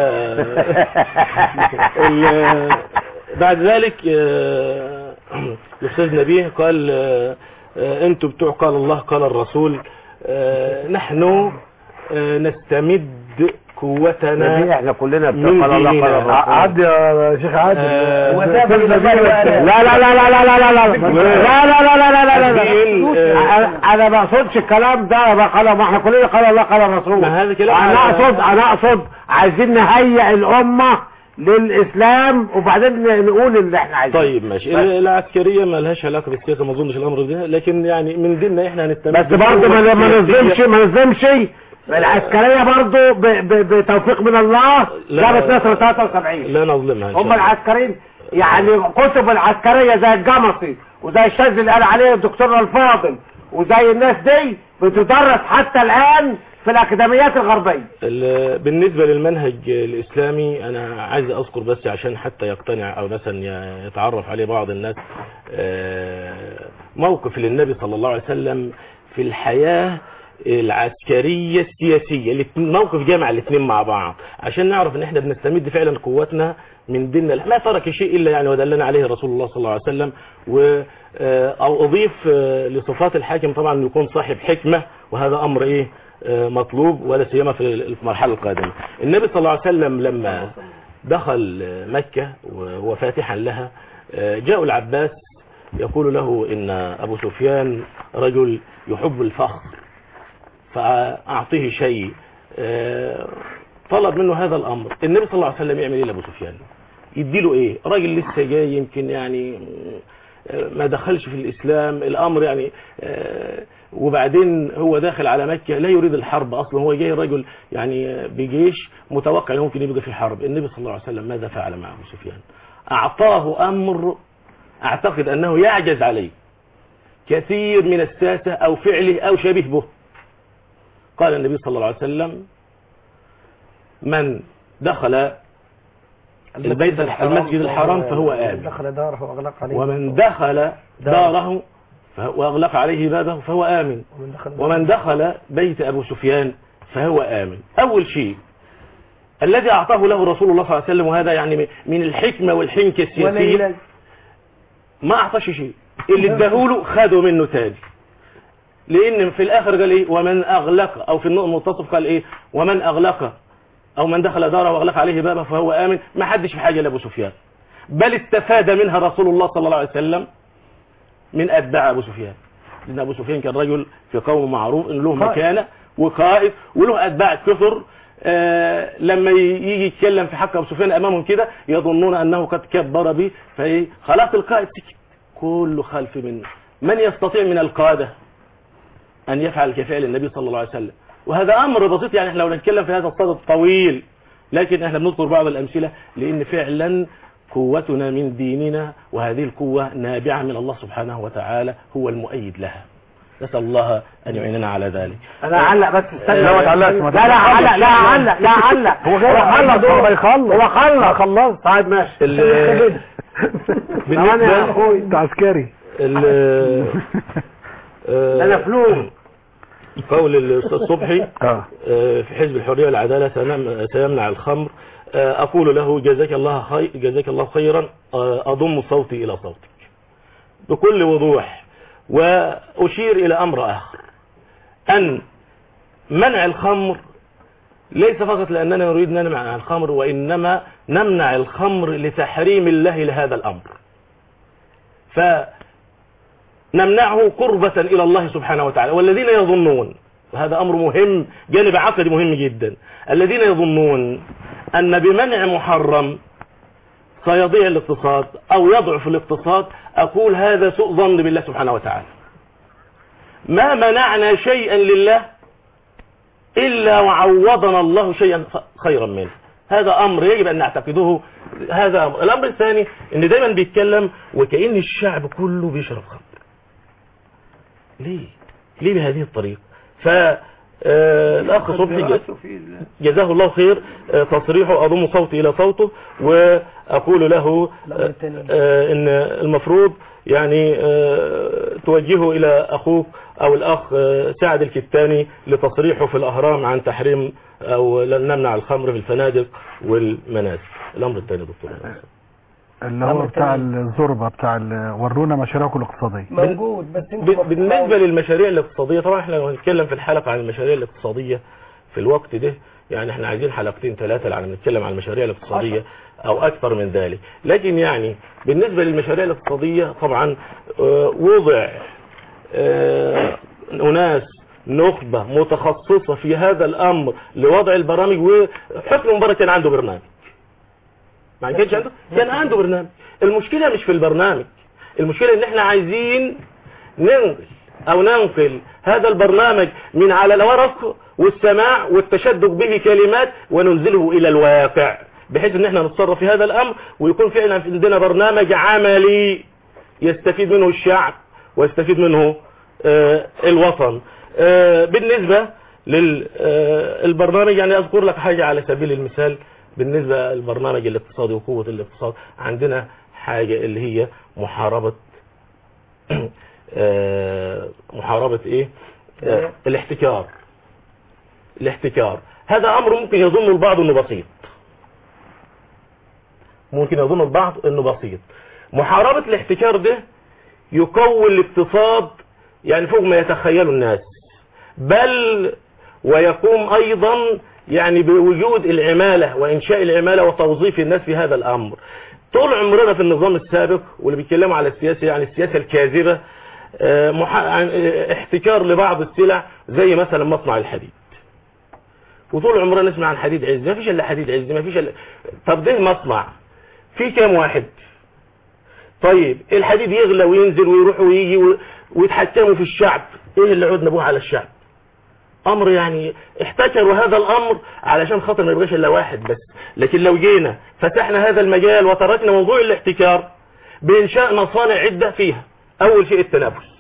ال- بعد ذلك آه، الاستاذ نبيه قال آه، آه، انتوا بتوع قال الله قال الرسول آه، نحن آه، نستمد قوتنا نبيه احنا كلنا من بتوع قال الله قال ديننا. الرسول. عدي يا شيخ عادل آه، أستاذ نبيل. لا لا لا لا لا لا لا لا لا لا لا لا لا لا لا الدين، لا آه، انا ما اقصدش الكلام ده ما قال ما احنا كلنا قال الله قال الرسول ما هذا كلام انا على- اقصد انا اقصد عايزين نهيئ الامه للاسلام وبعدين نقول اللي احنا عايزينه طيب ماشي ال- العسكريه ما لهاش علاقه بالسياسه ما اظنش الامر ده لكن يعني من ديننا احنا هنستمد بس برضه ما ما نظلمش ما نظلمش العسكريه برضه ب- ب- بتوفيق من الله لا. جابت نصر 73 لا نظلمها إن شاء هم الله. العسكريين يعني كتب العسكريه زي الجمصي وزي الشاذ اللي قال عليه الدكتور الفاضل وزي الناس دي بتدرس حتى الان في الاكاديميات الغربيه ال- بالنسبة للمنهج الإسلامي أنا عايز أذكر بس عشان حتى يقتنع أو مثلا ي- يتعرف عليه بعض الناس آه، موقف للنبي صلى الله عليه وسلم في الحياة العسكرية السياسية الاتنين- موقف جامع الاثنين مع بعض عشان نعرف ان احنا بنستمد فعلا قوتنا من ديننا ما ترك شيء الا يعني ودلنا عليه رسول الله صلى الله عليه وسلم و آه، او اضيف آه، لصفات الحاكم طبعا انه يكون صاحب حكمة وهذا امر ايه آه، مطلوب ولا سيما في المرحلة القادمة النبي صلى الله عليه وسلم لما دخل آه، مكة وهو فاتحا لها آه، جاء العباس يقول له ان ابو سفيان رجل يحب الفخر فأعطيه شيء آه، طلب منه هذا الأمر النبي صلى الله عليه وسلم يعمل إيه لأبو سفيان يديله إيه راجل لسه جاي يمكن يعني آه، ما دخلش في الإسلام الأمر يعني آه، وبعدين هو داخل على مكة لا يريد الحرب أصلا هو جاي رجل يعني بجيش متوقع أنه ممكن يبقى في حرب النبي صلى الله عليه وسلم ماذا فعل مع أبو سفيان أعطاه أمر أعتقد أنه يعجز عليه كثير من الساسة أو فعله أو شبيه به قال النبي صلى الله عليه وسلم من دخل البيت المسجد الحرام فهو آمن دخل داره واغلق عليه ومن دخل داره فهو- وأغلق عليه بابه فهو آمن ومن دخل ومن دخل بيت أبو سفيان فهو آمن أول شيء الذي أعطاه له رسول الله صلى الله عليه وسلم وهذا يعني من الحكمة والحنكة السياسية وليلا ما أعطاش شيء اللي اداهوله خدوا منه تاني لان في الاخر قال ايه ومن اغلق او في النقطه المنتصف قال ايه ومن اغلق او من دخل داره واغلق عليه بابه فهو امن ما حدش بحاجه لابو سفيان بل استفاد منها رسول الله صلى الله عليه وسلم من اتباع ابو سفيان لان ابو سفيان كان رجل في قوم معروف ان له مكانه وقائد وله اتباع كثر آه لما يجي يتكلم في حق ابو سفيان امامهم كده يظنون انه قد كبر به فايه خلاص القائد سكت كله خلف منه من يستطيع من القاده أن يفعل كفعل النبي صلى الله عليه وسلم وهذا أمر بسيط يعني احنا لو نتكلم في هذا الصدد الطويل لكن احنا بنذكر بعض الأمثلة لأن فعلا قوتنا من ديننا وهذه القوة نابعة من الله سبحانه وتعالى هو المؤيد لها نسأل الله أن يعيننا على ذلك انا اعلق بس استنى لا، ما تعلقش، ما لا لا علق لا علق لا علق هو جاي خلص هو يخلص هو خلص خلص طيب ماشي ال- ثواني يا اخوي انت عسكري ال- آه، انا فلوس قول الاستاذ صبحي اه آه، في حزب الحريه والعداله سنم- سيمنع الخمر آه، اقول له جزاك الله خير جزاك الله خيرا آه، اضم صوتي الى صوتك بكل وضوح واشير الى امر اخر ان منع الخمر ليس فقط لاننا نريد نمنع الخمر وانما نمنع الخمر لتحريم الله لهذا الامر فنمنعه قربة إلى الله سبحانه وتعالى والذين يظنون وهذا أمر مهم جانب عقدي مهم جدا الذين يظنون أن بمنع محرم سيضيع الاقتصاد أو يضعف الاقتصاد أقول هذا سوء ظن بالله سبحانه وتعالى ما منعنا شيئا لله إلا وعوضنا الله شيئا خيرا منه هذا أمر يجب أن نعتقده هذا أمر. الأمر الثاني أن دايما بيتكلم وكأن الشعب كله بيشرب خمر ليه ليه بهذه الطريقة ف آه، الأخ صبحي ج- جزاه الله خير آه، تصريحه أضم صوتي إلى صوته وأقول له آه، آه، إن المفروض يعني آه، توجهه إلى أخوك أو الأخ آه، سعد الكتاني لتصريحه في الأهرام عن تحريم أو لن نمنع الخمر في الفنادق والمنازل الأمر الثاني دكتور اللي هو بتاع الزربة بتاع ال- ورونا مشاريعكم الاقتصادية موجود بس انت ب- بالنسبة للمشاريع الاقتصادية طبعا احنا لو هنتكلم في الحلقة عن المشاريع الاقتصادية في الوقت ده يعني احنا عايزين حلقتين ثلاثة على نتكلم عن المشاريع الاقتصادية او اكثر من ذلك لكن يعني بالنسبة للمشاريع الاقتصادية طبعا آه، وضع آه، اناس نخبة متخصصة في هذا الامر لوضع البرامج وحسن مبارك كان عنده برنامج ما كانش عنده كان عنده برنامج المشكلة مش في البرنامج المشكلة ان احنا عايزين ننقل او ننقل هذا البرنامج من على الورق والسماع والتشدق به كلمات وننزله الى الواقع بحيث ان احنا نتصرف في هذا الامر ويكون فعلا عندنا برنامج عملي يستفيد منه الشعب ويستفيد منه آه، الوطن آه، بالنسبة للبرنامج يعني اذكر لك حاجة على سبيل المثال بالنسبة للبرنامج الاقتصادي وقوة الاقتصاد عندنا حاجة اللي هي محاربة آه، محاربة ايه آه، الاحتكار الاحتكار هذا امر ممكن يظن البعض انه بسيط ممكن يظن البعض انه بسيط محاربة الاحتكار ده يقوي الاقتصاد يعني فوق ما يتخيله الناس بل ويقوم ايضا يعني بوجود العمالة وانشاء العمالة وتوظيف الناس في هذا الامر طول عمرنا في النظام السابق واللي بيتكلموا على السياسة يعني السياسة الكاذبة آه، محا- عن- آه، احتكار لبعض السلع زي مثلا مصنع الحديد وطول عمرنا نسمع عن حديد عز ما فيش الا حديد عز ما فيش الا طب ده مصنع في كام واحد طيب الحديد يغلى وينزل ويروح ويجي و- ويتحكموا في الشعب ايه اللي عودنا به على الشعب امر يعني احتكروا هذا الامر علشان خاطر ما يبقاش الا واحد بس لكن لو جينا فتحنا هذا المجال وتركنا موضوع الاحتكار بانشاء مصانع عدة فيها اول شيء التنافس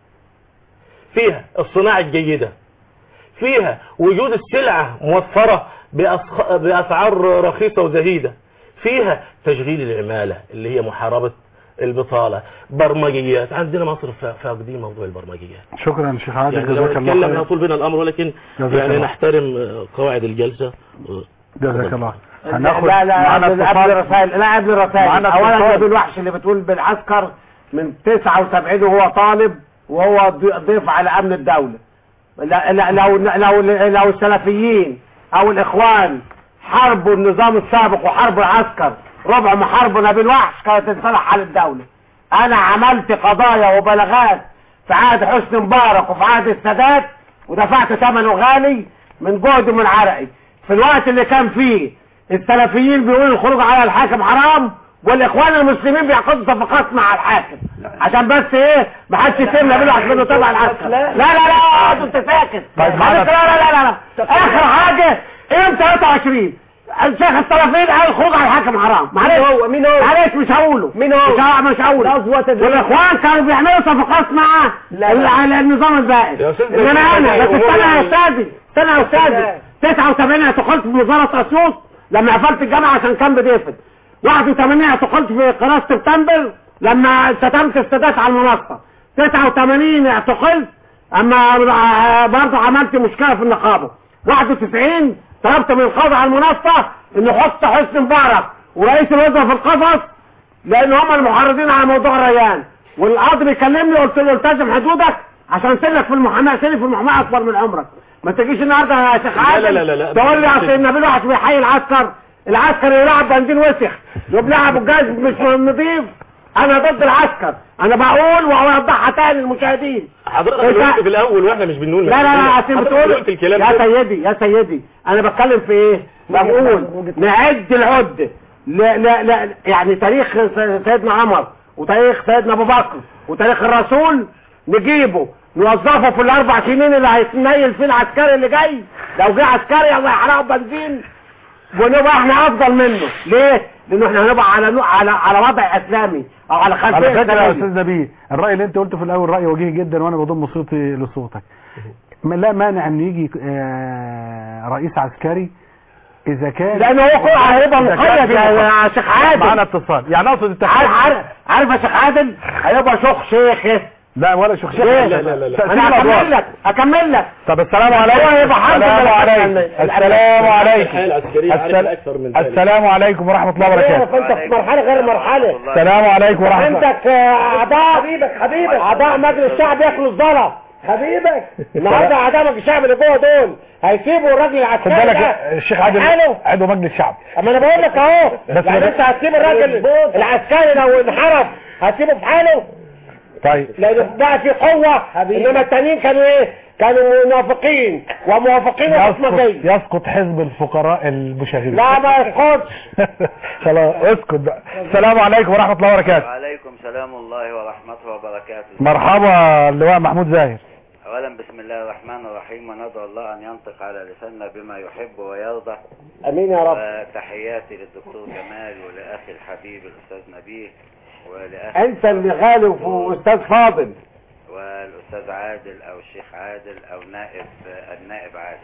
فيها الصناعة الجيدة فيها وجود السلعة موفرة بأسخ- بأسعار رخيصة وزهيدة فيها تشغيل العمالة اللي هي محاربة البطالة برمجيات عندنا مصر فا- فاقدين موضوع البرمجيات شكرا شيخ عادل يعني لو جزاك الله نتكلم خير هطول بنا الامر ولكن جزاك يعني الله. نحترم آه، قواعد الجلسة جزاك الله هناخد لا لا معانا قبل اتصال. قبل الرسائل لا قبل الرسائل معانا اولا اتصال. نبيل الوحش اللي بتقول بالعسكر من 79 وهو طالب وهو ضي- ضيف على امن الدولة لا لا لو لو لو السلفيين او الاخوان حاربوا النظام السابق وحاربوا العسكر ربع ما حاربوا نبيل وحش كانت تنصلح حال الدولة انا عملت قضايا وبلاغات في عهد حسني مبارك وفي عهد السادات ودفعت ثمنه غالي من جهد ومن عرقي في الوقت اللي كان فيه السلفيين بيقولوا الخروج على الحاكم حرام والاخوان المسلمين بيعقدوا صفقات مع الحاكم عشان بس ايه ما حدش يسيبنا منه عشان انه تبع العسكر لا لا لا اقعد انت ساكت طيب، معلش، معنا- لا لا لا لا اخر حاجه يوم 23 الشيخ الطرفين قال الخروج على الحاكم حرام معلش مين هو؟ مين هو؟ معلش مش هقوله مين هو؟ مش ه- مش هقوله غزوة تدريب. والاخوان كانوا بيعملوا صفقات مع لا، ال- لا. على النظام البائد يا أستاذ انما ده انا في بس أمور استنى يا يعني- استاذي استنى يا استاذي 79 اعتقلت في وزاره اسيوط لما قفلت الجامعه عشان كان بديفد 81 اعتقلت في قناه سبتمبر لما شتمت السادات على المنصه 89 اعتقلت اما برضه عملت مشكله في النقابه 91 طلبت من القاضي على المنصه انه يحط حسني مبارك ورئيس الوزراء في القفص لان هم المحرضين على موضوع الريان والقاضي بيكلمني قلت له التزم حدودك عشان سنك في المحاماه سني في المحاماه اكبر من عمرك ما تجيش النهارده يا شيخ لا عادل لا لا لا. تقول لي اصل النبي الواحد بيحيي العسكر العسكر يلعب بنزين وسخ يلعب الجاز مش نظيف انا ضد العسكر انا بقول واوضحها تاني للمشاهدين حضرتك إنت- اللي قلت في الاول واحنا مش بنقول لا لا لا مسؤولية. عشان حضرتك بتقول اللي قلت الكلام يا ده. سيدي يا سيدي انا بتكلم في ايه بقول نعد العد لا لا لا يعني تاريخ س- سيدنا عمر وتاريخ سيدنا ابو بكر وتاريخ الرسول نجيبه نوظفه في الاربع سنين اللي هيتنيل فيه العسكري اللي جاي لو جه عسكري الله يحرقه بنزين ونبقى احنا افضل منه ليه لانه احنا هنبقى على نوع على على وضع اسلامي او على خلفيه على فكرة يا إسلامية. استاذ نبيه الرأي اللي انت قلته في الاول رأي وجيه جدا وانا بضم صوتي لصوتك ما- لا مانع ان يجي آه، رئيس عسكري اذا كان لأن هو كل هيبقى إذا كان مقيد في يا- يا مقيد. شيخ عادل. معانا اتصال يعني اقصد التخيل عارف عارف عارف يا شيخ عادل هيبقى شيخ شيخ لا ولا شيخ شيخ ليه؟ لا لا لا لا انا هكمل لك هكمل لك طب السلام هو عليكم هيبقى حمد السلام ولا عليكم حمد؟ السلام عليكم الحياة العسكرية عارف السل- أكثر من ذلك. السلام عليكم ورحمة الله وبركاته فانت في مرحله غير مرحله السلام عليكم ورحمة الله عندك آه، اعضاء حبيبك حبيبك اعضاء مجلس الشعب ياكلوا الزلط حبيبك النهارده اعضاء مجلس الشعب اللي جوه دول هيسيبوا الراجل خد العسكري بالك ده الشيخ عادل حاله عضو مجلس الشعب اما انا بقول لك اهو بس يعني ما- انت هتسيب الراجل العسكري لو انحرف هتسيبه في حاله طيب لان بقى في قوه انما التانيين كانوا ايه كانوا منافقين وموافقين يسقط, ومسمكين يسقط حزب الفقراء المشاغبين لا ما يسقطش خلاص اسكت بقى السلام عليكم ورحمة الله وبركاته وعليكم سلام الله ورحمته وبركاته مرحبا اللواء محمود زاهر أولا بسم الله الرحمن الرحيم وندعو الله أن ينطق على لساننا بما يحب ويرضى امين يا رب وتحياتي للدكتور جمال ولأخي الحبيب الأستاذ نبيه ولأخي انت اللي غالب واستاذ فاضل والأستاذ عادل أو الشيخ عادل أو نائب النائب عادل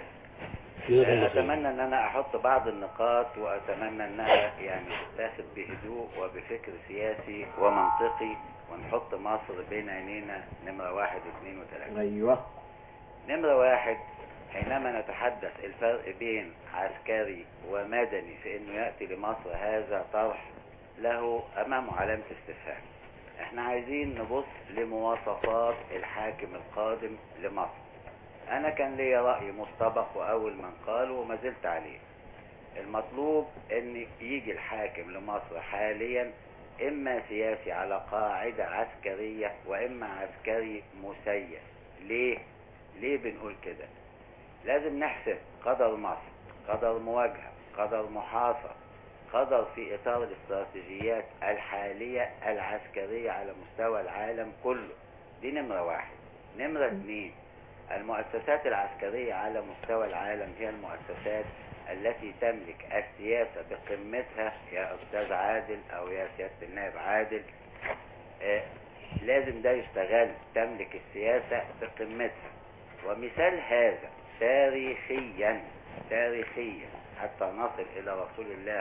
أتمنى أن أنا أحط بعض النقاط وأتمنى أنها يعني تتاخد بهدوء وبفكر سياسي ومنطقي ونحط مصر بين عينينا نمرة واحد واثنين وثلاثة ايوه نمرة واحد حينما نتحدث الفرق بين عسكري ومدني في انه يأتي لمصر هذا طرح له امامه علامة استفهام احنا عايزين نبص لمواصفات الحاكم القادم لمصر انا كان لي رأي مسبق واول من قال وما زلت عليه المطلوب ان يجي الحاكم لمصر حاليا اما سياسي على قاعدة عسكرية واما عسكري مسيس ليه ليه بنقول كده لازم نحسب قدر مصر قدر مواجهة قدر محاصرة قدر في اطار الاستراتيجيات الحالية العسكرية على مستوى العالم كله دي نمرة واحد نمرة اثنين المؤسسات العسكرية على مستوى العالم هي المؤسسات التي تملك السياسة بقمتها يا أستاذ عادل أو يا سيادة النائب عادل آه لازم ده يستغل تملك السياسة بقمتها ومثال هذا تاريخيا تاريخيا حتى نصل إلى رسول الله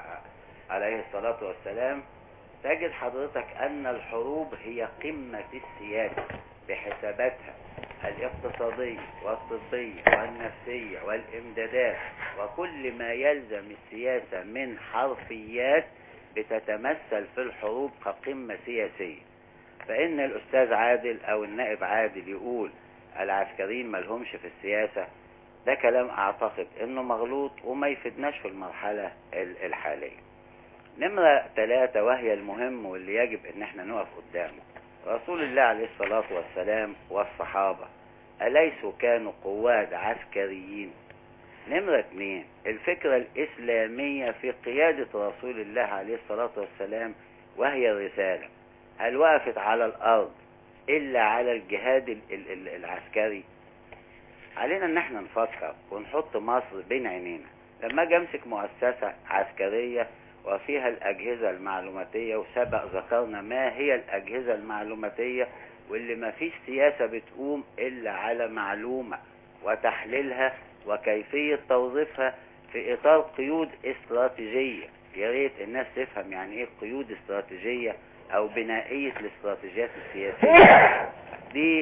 عليه الصلاة والسلام تجد حضرتك أن الحروب هي قمة السياسة بحساباتها الاقتصادية والطبية والنفسية والإمدادات وكل ما يلزم السياسة من حرفيات بتتمثل في الحروب كقمة سياسية فإن الأستاذ عادل أو النائب عادل يقول العسكريين ملهمش في السياسة ده كلام أعتقد إنه مغلوط وما يفيدناش في المرحلة الحالية نمرة ثلاثة وهي المهم واللي يجب إن احنا نقف قدامه رسول الله عليه الصلاة والسلام والصحابة أليسوا كانوا قواد عسكريين نمرة اثنين الفكرة الإسلامية في قيادة رسول الله عليه الصلاة والسلام وهي الرسالة هل وقفت على الأرض إلا على الجهاد ال ال ال العسكري علينا ان احنا نفكر ونحط مصر بين عينينا لما اجي امسك مؤسسة عسكرية وفيها الأجهزة المعلوماتية وسبق ذكرنا ما هي الأجهزة المعلوماتية واللي ما فيش سياسة بتقوم إلا على معلومة وتحليلها وكيفية توظيفها في إطار قيود استراتيجية يا ريت الناس تفهم يعني إيه قيود استراتيجية أو بنائية الاستراتيجيات السياسية دي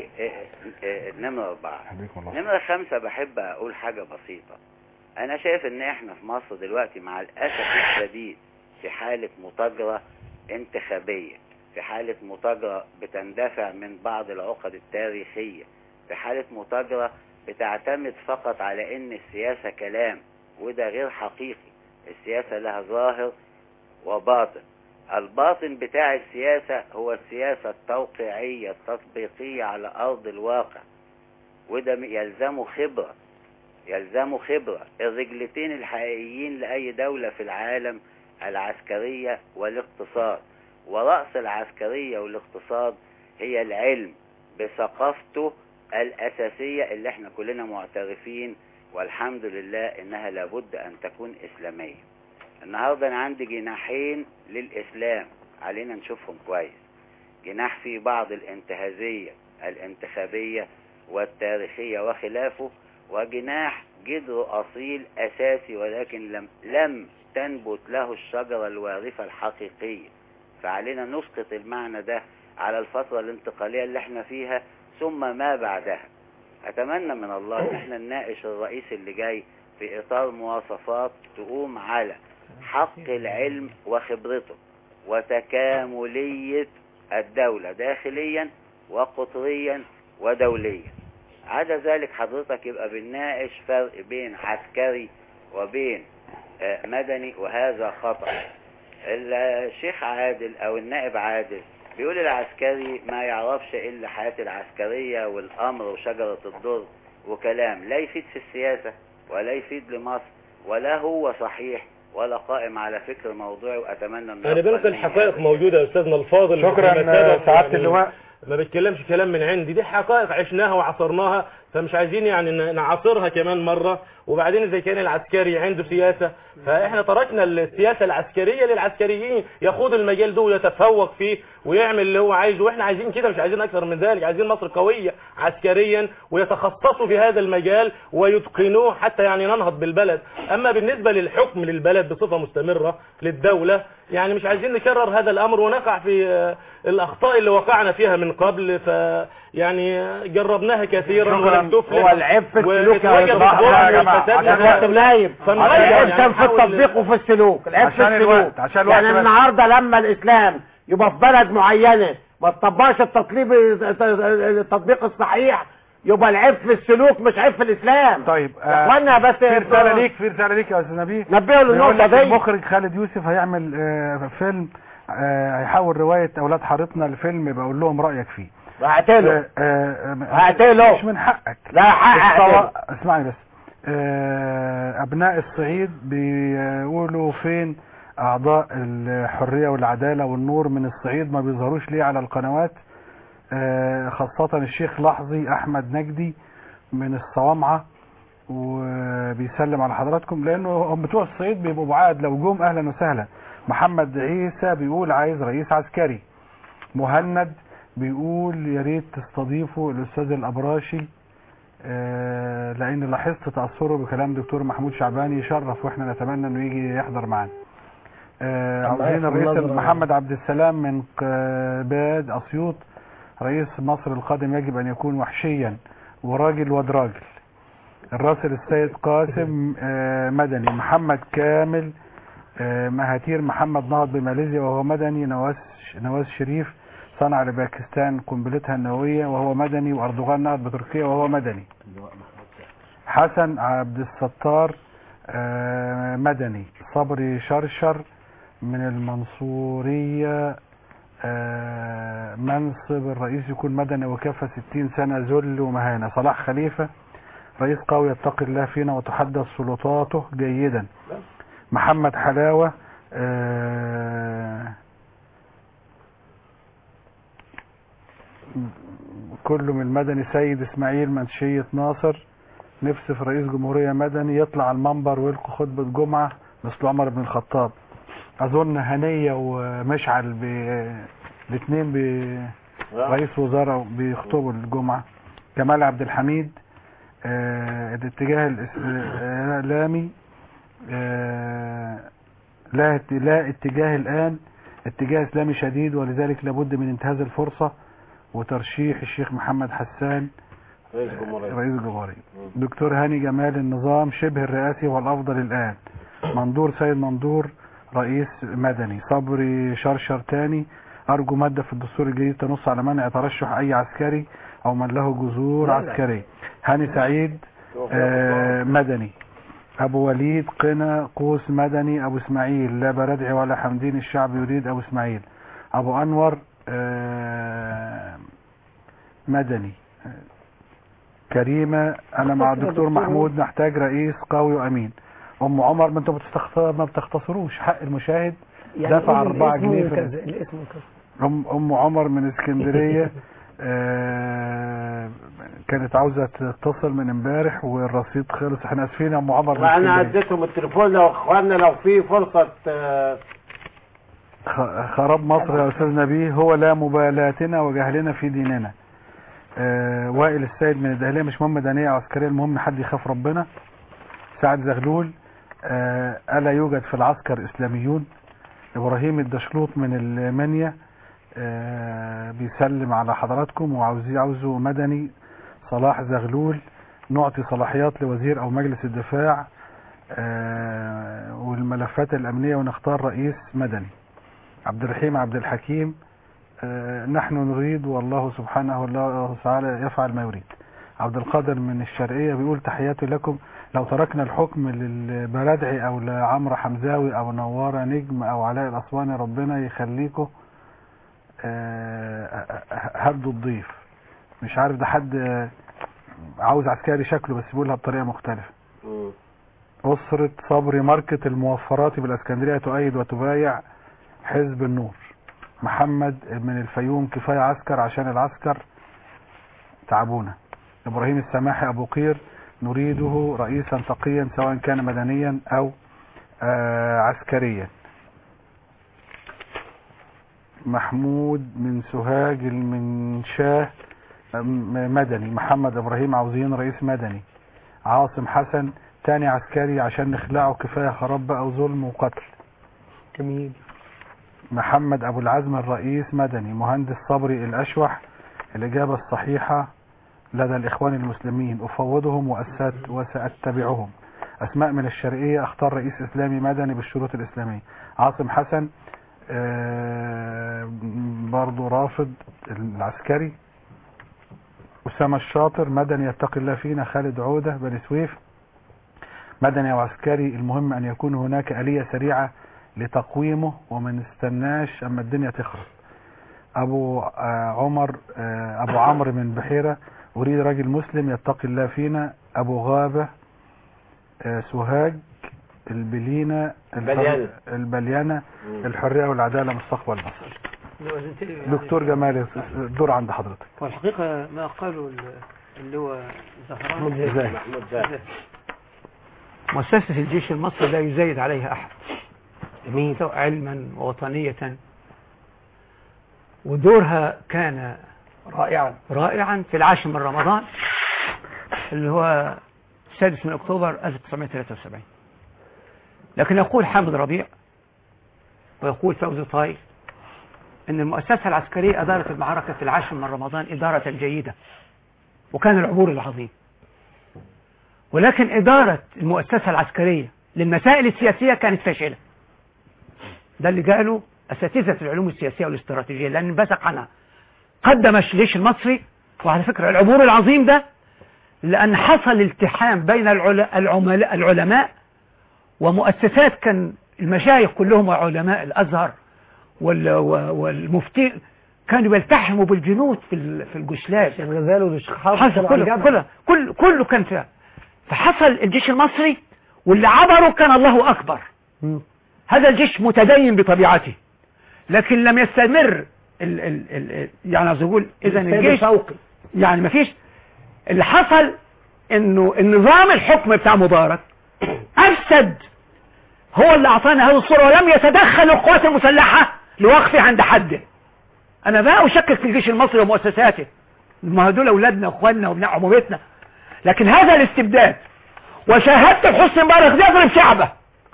نمرة أربعة نمرة خمسة بحب أقول حاجة بسيطة أنا شايف إن إحنا في مصر دلوقتي مع الأسف الشديد في حالة متاجرة انتخابية في حالة متاجرة بتندفع من بعض العقد التاريخية في حالة متاجرة بتعتمد فقط على ان السياسة كلام وده غير حقيقي السياسة لها ظاهر وباطن الباطن بتاع السياسة هو السياسة التوقيعية التطبيقية على أرض الواقع وده يلزمه خبرة يلزمه خبرة الرجلتين الحقيقيين لأي دولة في العالم العسكرية والاقتصاد ورأس العسكرية والاقتصاد هي العلم بثقافته الأساسية اللي احنا كلنا معترفين والحمد لله انها لابد ان تكون اسلامية النهاردة انا عندي جناحين للاسلام علينا نشوفهم كويس جناح في بعض الانتهازية الانتخابية والتاريخية وخلافه وجناح جذر أصيل أساسي ولكن لم, لم تنبت له الشجرة الوارفة الحقيقية فعلينا نسقط المعنى ده على الفترة الانتقالية اللي احنا فيها ثم ما بعدها أتمنى من الله ان احنا نناقش الرئيس اللي جاي في إطار مواصفات تقوم على حق العلم وخبرته وتكاملية الدولة داخليا وقطريا ودوليا عدا ذلك حضرتك يبقى بنناقش فرق بين عسكري وبين آه، مدني وهذا خطأ الشيخ عادل او النائب عادل بيقول العسكري ما يعرفش الا حياة العسكرية والامر وشجرة الدر وكلام لا يفيد في السياسة ولا يفيد لمصر ولا هو صحيح ولا قائم على فكر موضوعي واتمنى ان خلي بالك الحقائق موجودة يا أستاذنا الفاضل شكراً، فيما سبق سعادة يعني اللواء. ما بتكلمش كلام من عندي دي حقائق عشناها وعصرناها فمش عايزين يعني ن- نعاصرها كمان مرة وبعدين إذا كان العسكري عنده سياسة فإحنا تركنا السياسة العسكرية للعسكريين يخوض المجال ده ويتفوق فيه ويعمل اللي هو عايزه وإحنا عايزين كده مش عايزين أكثر من ذلك عايزين مصر قوية عسكريا ويتخصصوا في هذا المجال ويتقنوه حتى يعني ننهض بالبلد أما بالنسبة للحكم للبلد بصفة مستمرة للدولة يعني مش عايزين نكرر هذا الأمر ونقع في آه، الأخطاء اللي وقعنا فيها من قبل ف يعني جربناها كثيرا شكراً. ولم تفلح هو العيب في السلوك يا واتوجد أستاذ الظلم يا جماعة. والفساد عشان لها. الوقت نايم فنغير العيب يعني كان في نحاول- التطبيق وفي السلوك العيب في عشان السلوك الوقت- عشان الوقت يعني بس. النهارده لما الاسلام يبقى في بلد معينه ما تطبقش التطبيق التطبيق الصحيح يبقى العيب في السلوك مش عيب في الاسلام طيب يا اخوانا بس في رسالة ليك في رسالة ليك يا استاذ نبيه نبهوا للنقطة بيقول لك دي. المخرج خالد يوسف هيعمل آه، فيلم آه، هيحول رواية اولاد حارتنا لفيلم بقول لهم رأيك فيه هقتله آه، آه، هقتله. مش من حقك لا حق الصوا- هقتله. اسمعني بس آه، ابناء الصعيد بيقولوا فين اعضاء الحرية والعدالة والنور من الصعيد ما بيظهروش ليه على القنوات آه، خاصة الشيخ لحظي احمد نجدي من الصوامعة وبيسلم على حضراتكم لانه هم بتوع الصعيد بيبقوا بعاد لو جم اهلا وسهلا محمد عيسى بيقول عايز رئيس عسكري مهند بيقول يا ريت تستضيفوا الاستاذ الابراشي آه، لان لاحظت تاثره بكلام دكتور محمود شعباني يشرف واحنا نتمنى انه يجي يحضر معانا آه، الله عاوزين يحفظ الرئيس نظره. محمد عبد السلام من قباد اسيوط رئيس مصر القادم يجب ان يكون وحشيا وراجل ودراجل الراسل السيد قاسم آه، مدني محمد كامل آه، مهاتير محمد نهض بماليزيا وهو مدني نواز نواز شريف صنع لباكستان قنبلتها النووية وهو مدني وأردوغان نهض بتركيا وهو مدني حسن عبد الستار آه، مدني صبري شرشر من المنصورية آه، منصب الرئيس يكون مدني وكافة 60 سنة ذل ومهانة صلاح خليفة رئيس قوي يتقي الله فينا وتحدث سلطاته جيدا محمد حلاوة آه، كله من المدني سيد اسماعيل منشية ناصر نفسي في رئيس جمهورية مدني يطلع على المنبر ويلقي خطبة جمعة مثل عمر بن الخطاب اظن هنية ومشعل ب- الاثنين ب- رئيس وزراء بيخطبوا الجمعة كمال عبد الحميد آه، الاتجاه الإسلامي آه، لا لا اتجاه الآن اتجاه إسلامي شديد ولذلك لابد من انتهاز الفرصة وترشيح الشيخ محمد حسان رئيس جمهورية رئيس الجمهورية دكتور هاني جمال النظام شبه الرئاسي هو الأفضل الآن مندور سيد مندور رئيس مدني صبري شرشر تاني أرجو مادة في الدستور الجديد تنص على منع ترشح أي عسكري أو من له جذور لا لا. عسكرية هاني سعيد آه مدني أبو وليد قنا قوس مدني أبو إسماعيل لا بردعي ولا حمدين الشعب يريد أبو إسماعيل أبو أنور آه مدني كريمة أنا مع أعتقد يا الدكتور دكتور محمود نحتاج رئيس قوي وأمين أم عمر ما أنتوا بتستخسر ما بتختصروش حق المشاهد دفع قول 4 الاسم جنيه في وكذا الاسم وكذا أم, أم عمر من اسكندرية آه، كانت عاوزة تتصل من امبارح والرصيد خلص احنا اسفين يا ام عمر من وانا اسكندرية. اديتهم التليفون لو اخواننا لو في فرصة آه، خ- خراب مصر يا استاذ نبيه هو لا مبالاتنا وجهلنا في ديننا آه وائل السيد من الدهلية مش مهم مدنية أو عسكرية المهم حد يخاف ربنا سعد زغلول آه ألا يوجد في العسكر إسلاميون إبراهيم الدشلوط من المنيا آه بيسلم على حضراتكم وعاوز عاوزه مدني صلاح زغلول نعطي صلاحيات لوزير أو مجلس الدفاع آه والملفات الأمنية ونختار رئيس مدني عبد الرحيم عبد الحكيم آه نحن نريد والله سبحانه وتعالى يفعل ما يريد عبد القادر من الشرقية بيقول تحياتي لكم لو تركنا الحكم للبرادعي او لعمرو حمزاوي او نوارة نجم او علاء الاسواني ربنا يخليكم آه هدوا الضيف مش عارف ده حد آه، عاوز عسكري شكله بس بيقولها بطريقة مختلفة أسرة صبري ماركت الموفرات بالاسكندرية تؤيد وتبايع حزب النور محمد من الفيوم كفاية عسكر عشان العسكر تعبونا ابراهيم السماحي ابو قير نريده رئيسا تقيا سواء كان مدنيا او آه عسكريا محمود من سوهاج المنشاه م- مدني محمد ابراهيم عاوزين رئيس مدني عاصم حسن تاني عسكري عشان نخلعه كفايه خراب بقى وظلم وقتل جميل محمد ابو العزم الرئيس مدني مهندس صبري الاشوح الاجابه الصحيحه لدى الاخوان المسلمين افوضهم وأسات وساتبعهم اسماء من الشرقيه اختار رئيس اسلامي مدني بالشروط الاسلاميه عاصم حسن آه، برضو رافض العسكري أسامة الشاطر مدني يتقي الله فينا خالد عودة بني سويف مدني وعسكري المهم أن يكون هناك آلية سريعة لتقويمه وما نستناش أما الدنيا تخرب أبو آه، عمر آه، أبو عمرو من بحيرة أريد راجل مسلم يتقي الله فينا أبو غابة آه، سوهاج البلينة الحر- البليانة. البليانة الحرية والعدالة مستقبل مصر دكتور جمال الدور عند حضرتك والحقيقة ما قاله ال- اللي هو زهران محمود زاهد. محمود زاهد. مؤسسة الجيش المصري لا يزايد عليها أحد سواء علما ووطنية ودورها كان رائعا رائعا في العاشر من رمضان اللي هو السادس من أكتوبر 1973 لكن يقول حامد ربيع ويقول فوزي طايل أن المؤسسة العسكرية أدارت المعركة في العاشر من رمضان إدارة جيدة وكان العبور العظيم ولكن إدارة المؤسسة العسكرية للمسائل السياسية كانت فاشلة ده اللي قاله أساتذة العلوم السياسية والاستراتيجية لأن بثق عنها قدم الجيش المصري وعلى فكرة العبور العظيم ده لأن حصل التحام بين العل- العملاء العلماء ومؤسسات كان المشايخ كلهم وعلماء الأزهر وال- و- والمفتي كانوا بيلتحموا بالجنود في ال- في الجشلاج الغزال والاشخاص حصل كانوا كله على الجبهة. كله كل كله كان فيها فحصل الجيش المصري واللي عبره كان الله أكبر هذا الجيش متدين بطبيعته لكن لم يستمر ال ال ال يعني عايز اقول اذا السيد الجيش شوقي. يعني ما فيش اللي حصل انه النظام الحكم بتاع مبارك افسد هو اللي اعطانا هذه الصورة ولم يتدخل القوات المسلحة لوقفه عند حده انا بقى اشكك في الجيش المصري ومؤسساته ما هدول اولادنا واخواننا وابناء عمومتنا لكن هذا الاستبداد وشاهدت حسني مبارك ده يضرب شعبه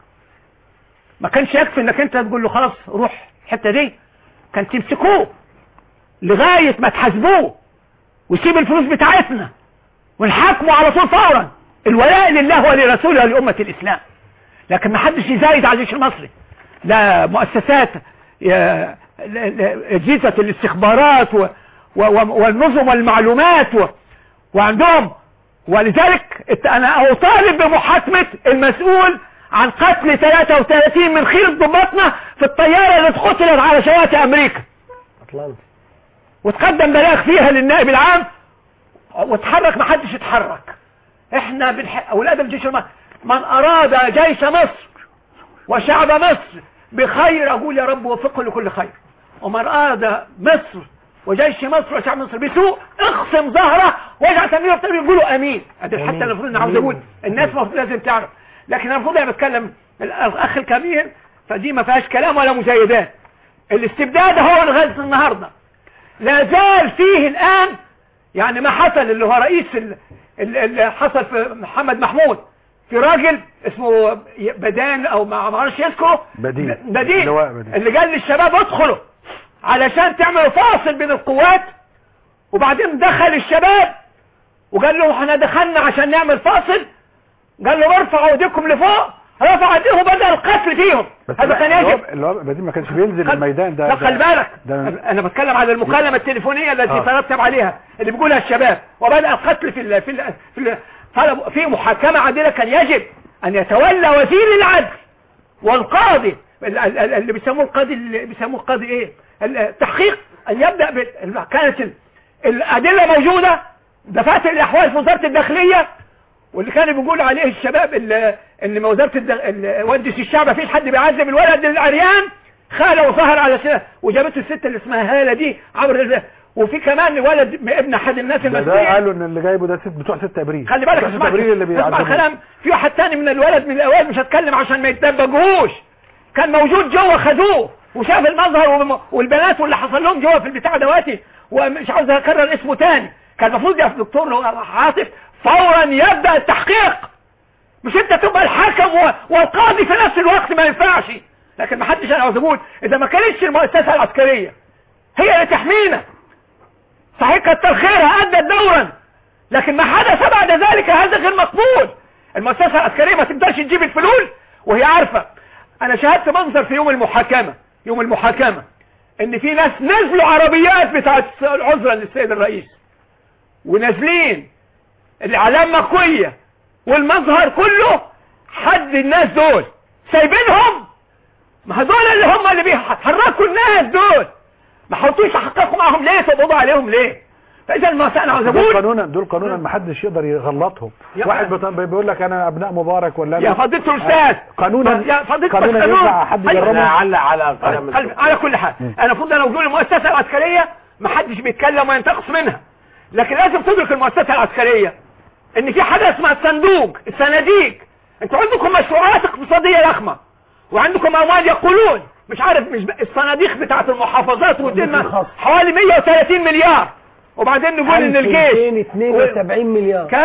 ما كانش يكفي انك انت تقول له خلاص روح الحته دي كان تمسكوه لغايه ما تحاسبوه ويسيب الفلوس بتاعتنا ونحاكمه على طول فورا الولاء لله ولرسوله ولأمة الإسلام لكن ما حدش يزايد على الجيش المصري لا مؤسسات يا- لا- لا- أجهزة الاستخبارات و- و- و- والنظم والمعلومات و- وعندهم ولذلك ات- أنا أطالب بمحاكمة المسؤول عن قتل 33 من خير ضباطنا في الطيارة اللي اتقتلت على شواطئ أمريكا أطلنطا وتقدم بلاغ فيها للنائب العام وتحرك ما حدش يتحرك احنا بنح... اولاد الجيش المصري من اراد جيش مصر وشعب مصر بخير اقول يا رب وفقه لكل خير ومن اراد مصر وجيش مصر وشعب مصر بسوء اخصم ظهره واجعل تنميه في يقولوا امين ادي حتى آمين. المفروض انا عاوز اقول الناس المفروض لازم تعرف لكن انا المفروض انا بتكلم الاخ الكبير فدي ما فيهاش كلام ولا مزايدات الاستبداد هو لغايه النهارده لا زال فيه الآن يعني ما حصل اللي هو رئيس ال- ال- اللي حصل في محمد محمود في راجل اسمه بدان او ما ما اعرفش يذكره بديل بديل لواء بديل. اللي قال للشباب ادخلوا علشان تعملوا فاصل بين القوات وبعدين دخل الشباب وقال له احنا دخلنا عشان نعمل فاصل قال له ارفعوا ايديكم لفوق رفع ايديهم وبدا القتل فيهم بس هذا كان يجب اللواء- اللواء بديل ما كانش بينزل الميدان ده لا خلي ده- بالك ده انا بتكلم على المكالمه التليفونيه التي آه. ترتب عليها اللي بيقولها الشباب وبدا القتل في ال في ال في, ال طلب في محاكمه عادله كان يجب ان يتولى وزير العدل والقاضي ال- ال- ال- اللي بيسموه القاضي اللي بيسموه القاضي ايه التحقيق ان يبدا بال- كانت ال- الادله موجوده دفاتر الاحوال في وزاره الداخليه واللي كانوا بيقولوا عليه الشباب اللي ان وزاره الدغ... ال- ودس الشعب مفيش حد بيعذب الولد العريان خاله وظهر على سنة وجابته الست اللي اسمها هاله دي عبر ال... وفي كمان ولد م- ابن احد الناس ده, ده المسؤولين قالوا ان اللي جايبه ده ست بتوع 6 ابريل خلي بالك بتوع 6 اسمع ابريل اللي اسمع بيعذبوا كلام في واحد تاني من الولد من الاوائل مش هتكلم عشان ما يتدبجوش كان موجود جوه خدوه وشاف المظهر وم- والبنات واللي حصل لهم جوه في البتاع دواتي ومش عاوز اكرر اسمه تاني كان المفروض يا دكتور عاطف فورا يبدا التحقيق مش انت تبقى الحكم و- والقاضي في نفس الوقت ما ينفعش لكن ما حدش انا عاوز اقول اذا ما كانتش المؤسسه العسكريه هي اللي تحمينا صحيح كتر خيرها ادت دورا لكن ما حدث بعد ذلك هذا غير مقبول المؤسسه العسكريه ما تقدرش تجيب الفلول وهي عارفه انا شاهدت منظر في يوم المحاكمه يوم المحاكمه ان في ناس نزلوا عربيات بتاعت العذره للسيد الرئيس ونازلين الاعلام مكويه والمظهر كله حد الناس دول سايبينهم ما هدول اللي هم اللي بيحركوا الناس دول ما حاولتوش تحققوا معاهم ليه تقبضوا عليهم ليه فاذا المسألة انا عاوز دول اقول قانونا دول قانونا ما حدش يقدر يغلطهم يا- واحد بت- بيقول لك انا ابناء مبارك ولا يا أنا- فضيلة الأستاذ قانونا يا فضيلة قانونا القانون. ينفع حد أيوة. يجربه علق على كلام على على كل حال انا المفروض انا اقول المؤسسة العسكرية ما حدش بيتكلم وينتقص منها لكن لازم تدرك المؤسسة العسكرية ان في حاجة اسمها الصندوق الصناديق انتوا عندكم مشروعات اقتصادية ضخمة وعندكم اموال يقولون مش عارف مش ب- الصناديق بتاعت المحافظات والدنيا حوالي 130 مليار وبعدين نقول ان الجيش 1272 مليار كم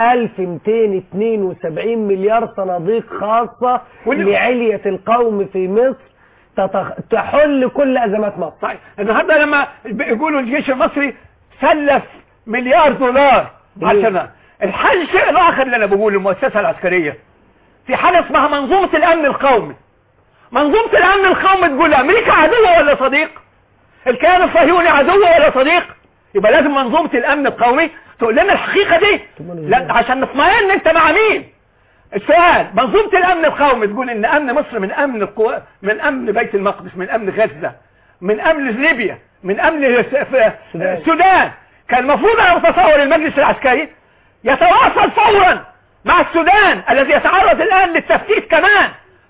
1272 مليار صناديق خاصة واللي- لعلية القوم في مصر تتخ... تحل كل أزمات مصر طيب النهارده لما يقولوا الجيش المصري سلف مليار دولار عشان الحل الشيء الاخر اللي انا بقوله المؤسسه العسكريه في حاجه اسمها منظومه الامن القومي منظومه الامن القومي تقول امريكا عدوه ولا صديق الكيان الصهيوني عدوه ولا صديق يبقى لازم منظومه الامن القومي تقول لنا الحقيقه دي لا عشان نطمئن انت مع مين السؤال منظومة الامن القومي تقول ان امن مصر من امن القوى من امن بيت المقدس من امن غزة من امن ليبيا من امن س- ف- السودان كان المفروض انا متصور المجلس العسكري يتواصل فورا مع السودان الذي يتعرض الان للتفتيت كمان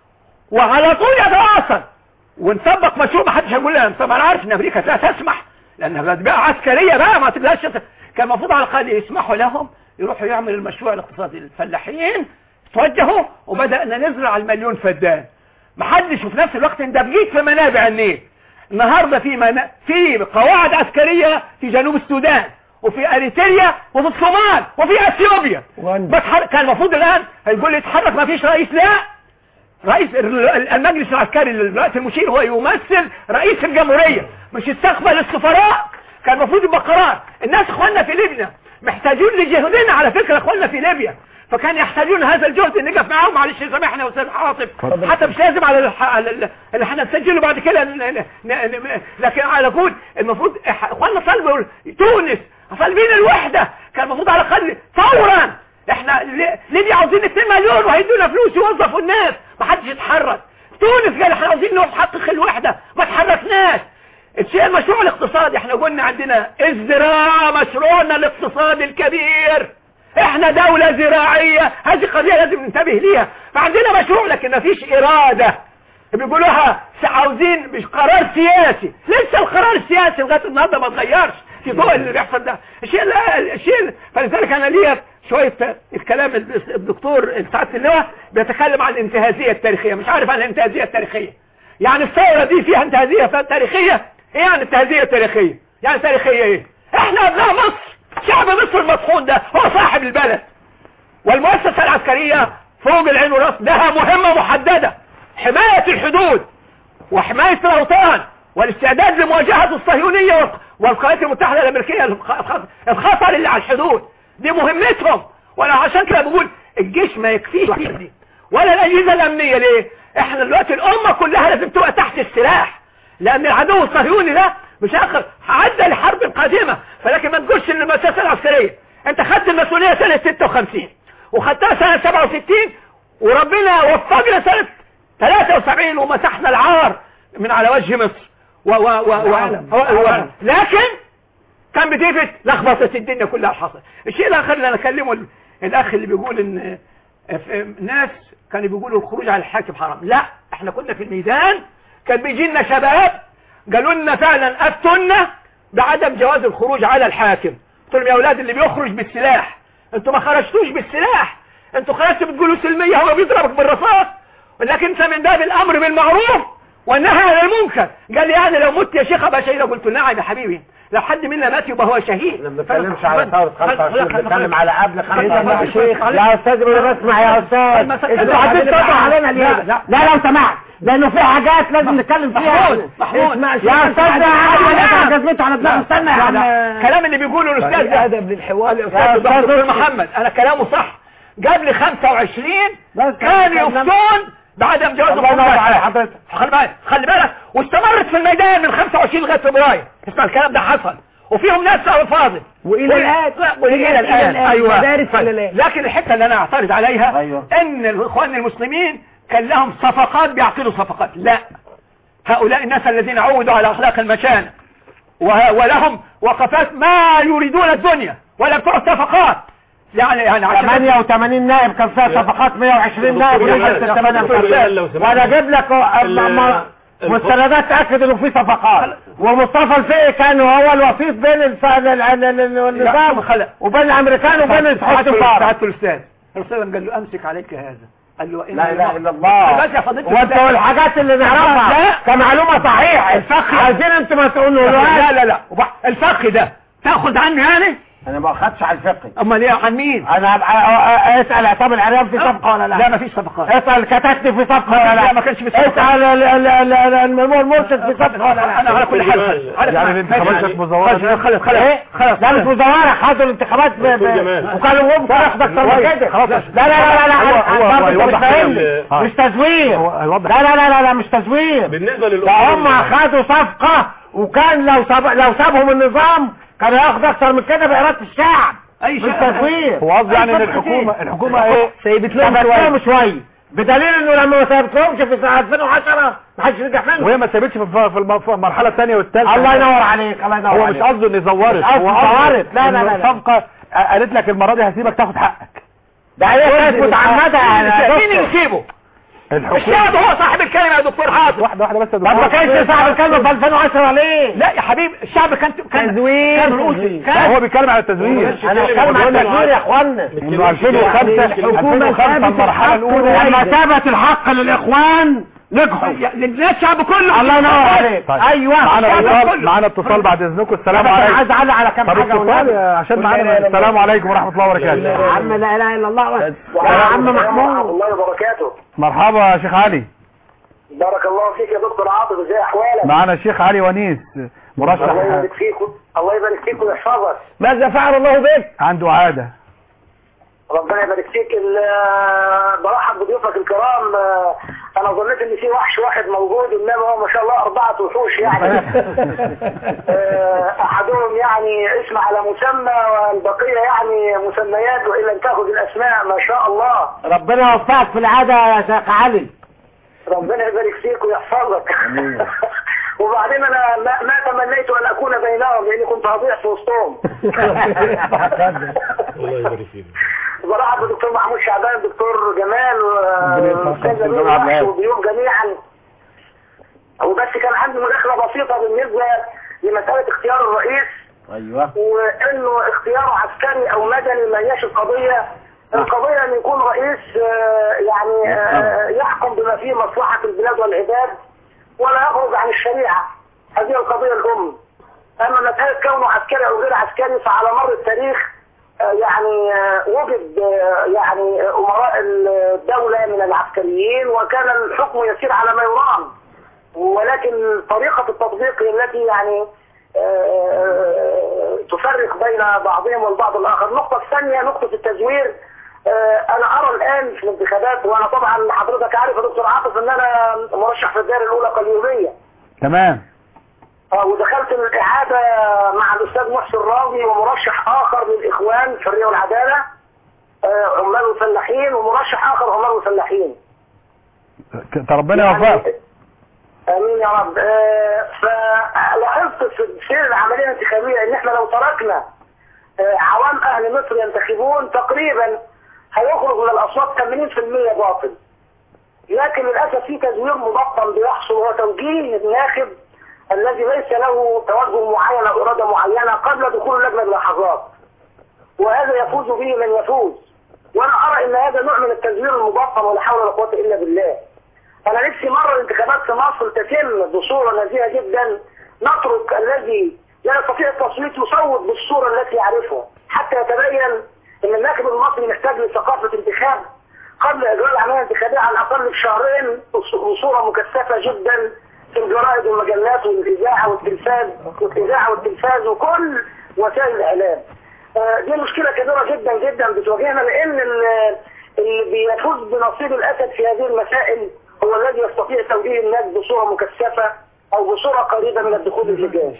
وعلى طول يتواصل ونطبق مشروع ما حدش هيقول لنا طب انا عارف ان امريكا لا تسمح لانها بقى عسكريه بقى ما تقدرش ت- كان المفروض على الاقل يسمحوا لهم يروحوا يعملوا المشروع الاقتصادي الفلاحين توجهوا وبدانا نزرع المليون فدان ما حدش وفي نفس الوقت انت بقيت في منابع النيل النهارده في منا... في قواعد عسكريه في جنوب السودان وفي اريتريا وفي الصومال وفي اثيوبيا بتحرك كان المفروض الان هيقول لي اتحرك ما فيش رئيس لا رئيس ال- المجلس العسكري الرئيس المشير هو يمثل رئيس الجمهورية مش يستقبل السفراء كان المفروض يبقى قرار الناس اخواننا في ليبيا محتاجون لجهدنا على فكرة اخواننا في ليبيا فكان يحتاجون هذا الجهد ان نقف معاهم معلش سامحنا يا استاذ حاطب حتى مش لازم على الح... على ال- اللي احنا نسجله بعد كده ن... ن... ن... ن... لكن على كل المفروض إح- اخواننا طلبوا تونس طالبين الوحدة كان المفروض على الاقل فورا احنا لي- ليبيا عاوزين 2 مليون وهيدونا فلوس يوظفوا الناس ما حدش يتحرك تونس قال احنا عاوزين نحقق الوحدة ما تحركناش الشيء المشروع الاقتصادي احنا قلنا عندنا الزراعة مشروعنا الاقتصادي الكبير احنا دولة زراعية هذه قضية لازم ننتبه ليها فعندنا مشروع لكن ما فيش ارادة بيقولوها عاوزين مش قرار سياسي لسه القرار السياسي لغايه النهارده ما اتغيرش في ضوء اللي بيحصل ده الشيء لا الشيء فلذلك انا ليا شويه الكلام الدكتور سعاده اللواء بيتكلم عن الانتهازيه التاريخيه مش عارف عن الانتهازيه التاريخيه يعني الثوره دي فيها انتهازيه تاريخيه ايه يعني انتهازيه تاريخيه يعني تاريخيه ايه احنا ابناء مصر شعب مصر المطحون ده هو صاحب البلد والمؤسسة العسكرية فوق العين والراس لها مهمة محددة حماية الحدود وحماية الأوطان والاستعداد لمواجهة الصهيونية والق- والقوات المتحدة الأمريكية الخ- الخطر اللي على الحدود دي مهمتهم وانا عشان كده بقول الجيش ما يكفيش دي ولا الأجهزة الأمنية ليه احنا دلوقتي الأمة كلها لازم تبقى تحت السلاح لأن العدو الصهيوني ده مش آخر عدى لحرب قادمة فلكن ما تقولش ان المؤسسة العسكرية انت خدت المسؤولية سنة 56 وخدتها سنة 67 وربنا وفقنا سنة 73 ومسحنا العار من على وجه مصر و و و و و و لكن كان بتيفت لخبطت الدنيا كلها حصل الشيء الاخر اللي انا اكلمه ال- الاخ اللي بيقول ان ف- ناس كانوا بيقولوا الخروج على الحاكم حرام لا احنا كنا في الميدان كان بيجي لنا شباب قالوا لنا فعلا افتنا بعدم جواز الخروج على الحاكم قلت لهم يا اولاد اللي بيخرج بالسلاح انتوا ما خرجتوش بالسلاح انتوا خرجتوا بتقولوا سلمية هو بيضربك بالرصاص ولكن انت من باب الامر بالمعروف والنهي عن المنكر قال لي يعني لو مت يا شيخ ابقى شهيد قلت له نعم يا حبيبي لو حد منا مات يبقى هو شهيد ما بنتكلمش على ثورة 25 بنتكلم على قبل 25 يا استاذ انا بسمع يا استاذ انتوا عايزين تقطع علينا ليه لا لا لو سمحت لانه في حاجات لازم نتكلم فيها محمود محمود يا استاذ ده على جزمته على دماغه استنى يا عم كلام اللي بيقوله الاستاذ ده ادب للحوار الاستاذ الدكتور محمد انا كلامه صح قبل 25 كان يفتون بعدم جواز الله ينور على حضرتك خلي بالك خلي بالك واستمرت في الميدان من 25 لغايه فبراير اسمع الكلام ده حصل وفيهم ناس صاروا فاضل وإلى الآن. والى الان ايوه مدارس طيب. إلى الآن. لكن الحته اللي انا اعترض عليها أيوة. ان الاخوان المسلمين كان لهم صفقات بيعقدوا صفقات لا هؤلاء الناس الذين عودوا على اخلاق المشان وه- ولهم وقفات ما يريدون الدنيا ولا بتوع صفقات يعني يعني عشان 88 نائب كان فيها صفقات 120 نائب دكتور ولحد جمال، 58 لو سمحت. وانا اجيب لك ال- مستندات تاكد انه في صفقات ومصطفى الفقي كان هو الوسيط بين الف- ال- ال- ال- النظام وبين الامريكان وبين سعادة الحكام سعادة الاستاذ الرسول قال له امسك عليك هذا قال له لا اله الا الله بس يا فضيلة وانت الأستاذ. والحاجات اللي لا. نعرفها كمعلومه صحيحه الفقه. عايزين انتوا ما تقولوا لا لا لا وب- الفقه ده تاخذ عنه يعني انا ما اخدش على الفقه امال ايه عن مين انا أبقى اسال عصام العريان في صفقه ولا لا لا مفيش صفقات اسال كتكتي في صفقه ولا لا لا ما كانش في صفقات. اسال ال- ال- ال- ال- المأمور المرشد في صفقه ولا لا انا على كل حال على يعني كل الانتخابات حال. كانت مزورة خلاص خلاص خلاص ايه خلاص لا مش مزورة خدوا الانتخابات ب... ب... وكانوا هم ياخد اكتر من كده خلاص. لا لا لا لا لا هو- هو- هو برضه انت مش يوضح فاهمني كلام. مش تزوير هو هيوضح لا لا لا لا لا مش تزوير بالنسبة ده للأمور هم خدوا صفقة وكان لو ساب... لو سابهم النظام كان هياخد اكتر من كده بإرادة الشعب اي مش شيء تزوير هو قصدي يعني ان أي صفقة الحكومة إيه؟ الحكومة ايه سيبت لهم سابت شوية لهم شوية بدليل انه لما ما سابتلهمش في سنة 2010 ما حدش رجع منهم وهي ما سابتش في في الم- في المرحلة الثانية والثالثة الله ينور عليك الله ينور هو عليك مش قصده ان زورت مش قصده هو قصده زورت. لا، لا، إن لا، لا. الصفقة قالت لك المرة دي هسيبك تاخد حقك ده هي كانت متعمدة يا مين اللي دكتور يسيبه الحكومة الشعب هو صاحب الكلمة يا دكتور حاضر واحدة واحدة بس يا طب ما دكتور كانش صاحب الكلمة في 2010 ليه؟ لا يا حبيبي الشعب كان كان تزوير. كان رؤوسي لا، كان هو بيتكلم على التزوير انا بتكلم عن التزوير يا اخوانا انه 2005 2005 المرحلة الأولى لما ثبت الحق للاخوان نجحوا للناس الشعب كله الله ينور عليك طيب. ايوه معانا الشعب اتصال كله. معانا اتصال بعد اذنكم السلام انا كان عليكم عايز اعلق على كام طب حاجه اتصال والنبي. عشان قول معانا لا إله إلا السلام عليكم ورحمة الله يا وبركاته عم لا اله الا الله يا عم ورحمة محمود الله وبركاته مرحبا يا شيخ علي بارك الله فيك يا دكتور عاطف ازي احوالك معانا الشيخ علي ونيس الله مرشح يبارك فيك الله يبارك فيك ويحفظك ماذا فعل الله بك عنده عادة ربنا يبارك فيك ال- برحب بضيوفك الكرام آه، انا ظنيت ان في وحش واحد موجود انما هو ما شاء الله اربعه وحوش يعني آه، احدهم يعني اسم على مسمى والبقيه يعني مسميات وان لم تاخذ الاسماء ما شاء الله ربنا يوفقك في العاده يا شيخ علي ربنا يبارك فيك ويحفظك وبعدين انا ما, ما تمنيت ان اكون بينهم لاني كنت هضيع في وسطهم الله يبارك فيك برحب بالدكتور محمود شعبان الدكتور جمال ربنا يسعدك. والاستاذ دكتور نبيل عبد وحش الهادي. والضيوف جميعا وبس كان عندي مداخله بسيطه بالنسبه لمساله اختيار الرئيس ايوه وانه اختياره عسكري او مدني ما هياش القضيه القضيه ان يكون رئيس آه، يعني آه، يحكم بما فيه مصلحه البلاد والعباد ولا يخرج عن الشريعه هذه القضيه الام اما مساله كونه عسكري او غير عسكري فعلى مر التاريخ آه، يعني آه، وجد آه، يعني امراء الدوله من العسكريين وكان الحكم يسير على ما يرام ولكن طريقه التطبيق هي التي يعني آه، تفرق بين بعضهم والبعض الاخر النقطه الثانيه نقطه التزوير آه، انا ارى الان في الانتخابات وانا طبعا حضرتك عارف يا دكتور عاطف ان انا مرشح في الدائره الاولى قليوبيه تمام آه، ودخلت الإعادة مع الأستاذ محسن راضي ومرشح آخر للإخوان الحرية والعدالة آه، عمال وفلاحين ومرشح آخر عمال وفلاحين ك- ربنا يوفقك آمين يا رب آه، فلاحظت في سير العملية الانتخابية إن إحنا لو تركنا آه، عوام أهل مصر ينتخبون تقريبا هيخرج من الأصوات 80% باطل لكن للأسف في تزوير مبطن بيحصل هو توجيه الناخب الذي ليس له توجه معين أو إرادة معينة قبل دخول اللجنة بلحظات وهذا يفوز به من يفوز وأنا أرى أن هذا نوع من التزوير المبطن ولا حول ولا قوة إلا بالله أنا نفسي مرة الانتخابات في مصر تتم بصورة نزيهة جدا نترك الذي لا يستطيع التصويت يصوت بالصورة التي يعرفها حتى يتبين أن الناخب المصري محتاج لثقافة انتخاب قبل إجراء العملية الانتخابية على الأقل بشهرين بصورة مكثفة جدا في الجرائد والمجلات والإذاعة والتلفاز والإذاعة والتلفاز وكل وسائل الإعلام آه، دي مشكلة كبيرة جدا جدا بتواجهنا لأن ال- اللي بيفوز بنصيب الأسد في هذه المسائل هو الذي يستطيع توجيه الناس بصورة مكثفة أو بصورة قريبة من الدخول اللجان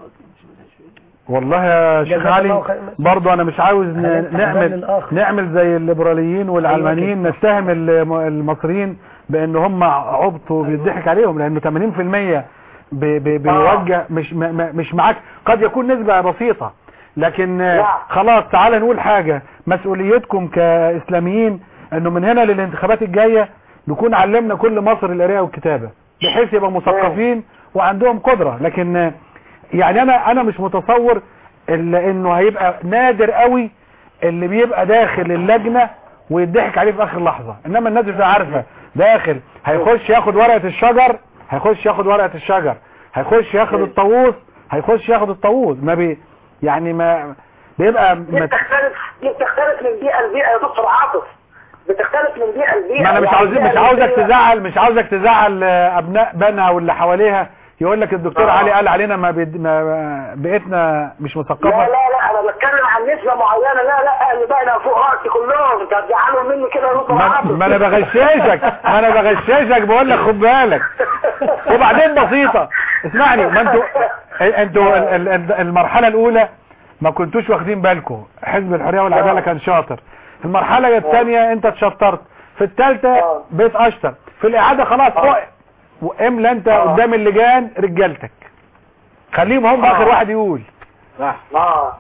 والله يا شيخ جزاك علي الله خير. برضو انا مش عاوز ن- هنتحدى نعمل للآخر. نعمل زي الليبراليين والعلمانيين نتهم الم- المصريين بان هم عبط وبيضحك عليهم لانه 80% بي- بي- بيوجه مش م- م- مش معاك قد يكون نسبة بسيطة لكن آه، خلاص تعال نقول حاجة مسؤوليتكم كإسلاميين انه من هنا للانتخابات الجاية نكون علمنا كل مصر القراءة والكتابة بحيث يبقى مثقفين وعندهم قدرة لكن آه، يعني انا انا مش متصور الا انه هيبقى نادر قوي اللي بيبقى داخل اللجنة ويضحك عليه في اخر لحظة انما الناس مش عارفة داخل هيخش ياخد ورقة الشجر هيخش ياخد ورقة الشجر هيخش ياخد الطاووس هيخش ياخد الطاووس ما بي يعني ما بيبقى دي ما بتختلف دي بتختلف من بيئة لبيئة يا دكتور عاطف بتختلف من بيئة لبيئة ما انا مش يعني عاوزين بيئة مش عاوزك لبيئة. تزعل مش عاوزك تزعل آه، ابناء بنها واللي حواليها يقول لك الدكتور آه. علي قال علينا ما, بيد... ما بيئتنا مش مثقفة لا لا لا انا بتكلم عن نسبة معينة لا لا اللي بقى فوق راسي كلهم انت هتزعلهم مني كده يا دكتور ما, عاطف ما انا بغشاشك ما انا بغشاشك بقول لك خد بالك وبعدين بسيطة اسمعني ما انتوا انتوا ال- ال- المرحلة الاولى ما كنتوش واخدين بالكم حزب الحرية والعدالة كان شاطر المرحلة الثانية انت اتشطرت في الثالثة بيت اشطر في الاعادة خلاص وقف. واملى انت قدام اللجان رجالتك خليهم هم اخر واحد يقول صح اه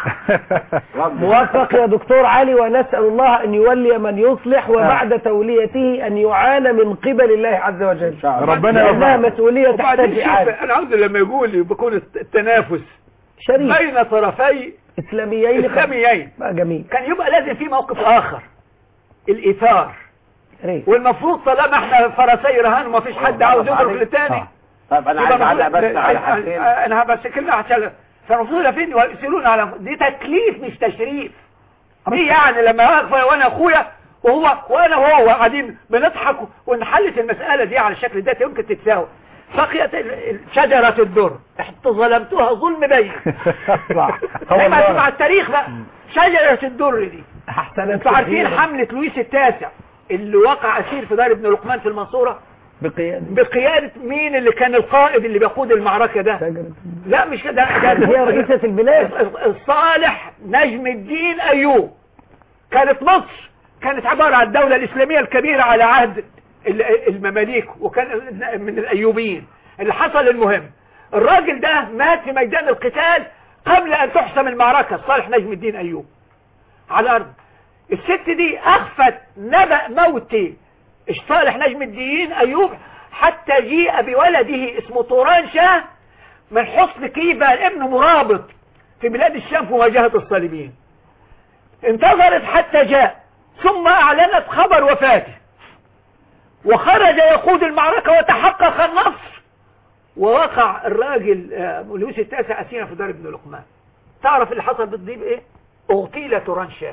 موفق يا دكتور علي ونسأل الله أن يولي من يصلح وبعد توليته أن يعان من قبل الله عز وجل ربنا لأنها يوفقك. مسؤولية وبعدين تحتاج شوف إعادة انا عاوز لما يقول بيكون الت- التنافس شريف بين طرفي إسلاميين اسلاميين بقى جميل كان يبقى لازم في موقف اخر الايثار ريت. والمفروض طالما احنا فرسي رهان وما فيش حد عاوز يضرب للتاني طب انا يبقى عايز اعلق المفروض- بس على حاجتين انا بس كلمه عشان فالمفروض يقفين يسألون على دي تكليف مش تشريف دي يعني لما واقف وانا اخويا وهو وانا وهو قاعدين بنضحك ونحلت المسألة دي على الشكل ده يمكن تتساوي بقيت ال- ال- شجرة الدر احت ظلمتها ظلم بين زي ما مع التاريخ بقى شجرة الدر دي أحسنت انتوا عارفين كثيراً. حملة لويس التاسع اللي وقع اسير في دار ابن لقمان في المنصورة بقيادة بقيادة مين اللي كان القائد اللي بيقود المعركة ده لا مش كده ده هي رئيسة البلاد الصالح نجم الدين ايوب كانت مصر كانت عبارة عن الدولة الاسلامية الكبيرة على عهد ال- المماليك وكان من الايوبيين اللي حصل المهم الراجل ده مات في ميدان القتال قبل ان تحسم المعركة صالح نجم الدين ايوب على الارض الست دي اخفت نبأ موت صالح نجم الدين ايوب حتى جيء بولده اسمه طوران شاه من حصن كيبة ابن مرابط في بلاد الشام في مواجهة الصليبيين انتظرت حتى جاء ثم اعلنت خبر وفاته وخرج يقود المعركة وتحقق النصر ووقع الراجل آه، لويس التاسع أسيرا في دار ابن لقمان تعرف اللي حصل بالضيب ايه اغتيل تورانشاه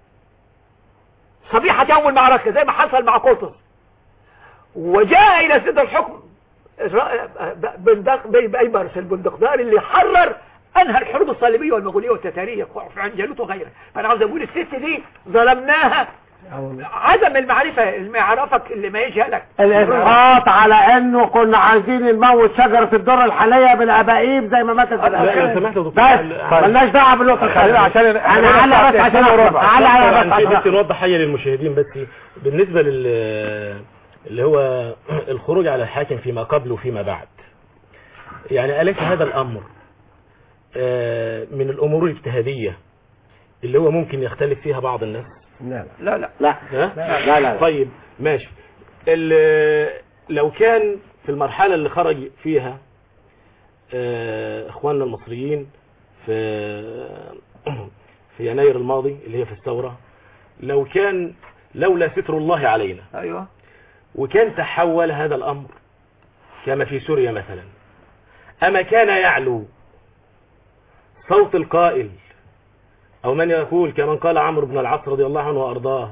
صبيحة يوم المعركة زي ما حصل مع قطز وجاء إلى سد الحكم الر- بندق بي بيبرس البندقدار اللي حرر أنهى الحروب الصليبية والمغولية والتتارية في عنجلوت وغيرها فأنا عاوز أقول الست دي ظلمناها عدم المعرفة اللي ما يعرفك اللي ما يجهلك الاسقاط على انه كنا عايزين نموت شجرة الدر الحالية بالابائيب زي ما ماتت لا لو سمحت يا دكتور بس ملناش دعوه بالنقطة خلينا عشان انا علق بس عشان علق على بس عشان بس عشان نوضح حاجه للمشاهدين بس بالنسبه لل اللي هو الخروج على الحاكم فيما قبل وفيما بعد يعني أليس هذا الأمر آه، من الأمور الاجتهادية اللي هو ممكن يختلف فيها بعض الناس لا لا لا لا ها؟ لا لا طيب ماشي ال- لو كان في المرحلة اللي خرج فيها آه، اخواننا المصريين في في يناير الماضي اللي هي في الثورة لو كان لولا ستر الله علينا ايوه وكان تحول هذا الأمر كما في سوريا مثلا أما كان يعلو صوت القائل أو من يقول كمن قال عمرو بن العاص رضي الله عنه وأرضاه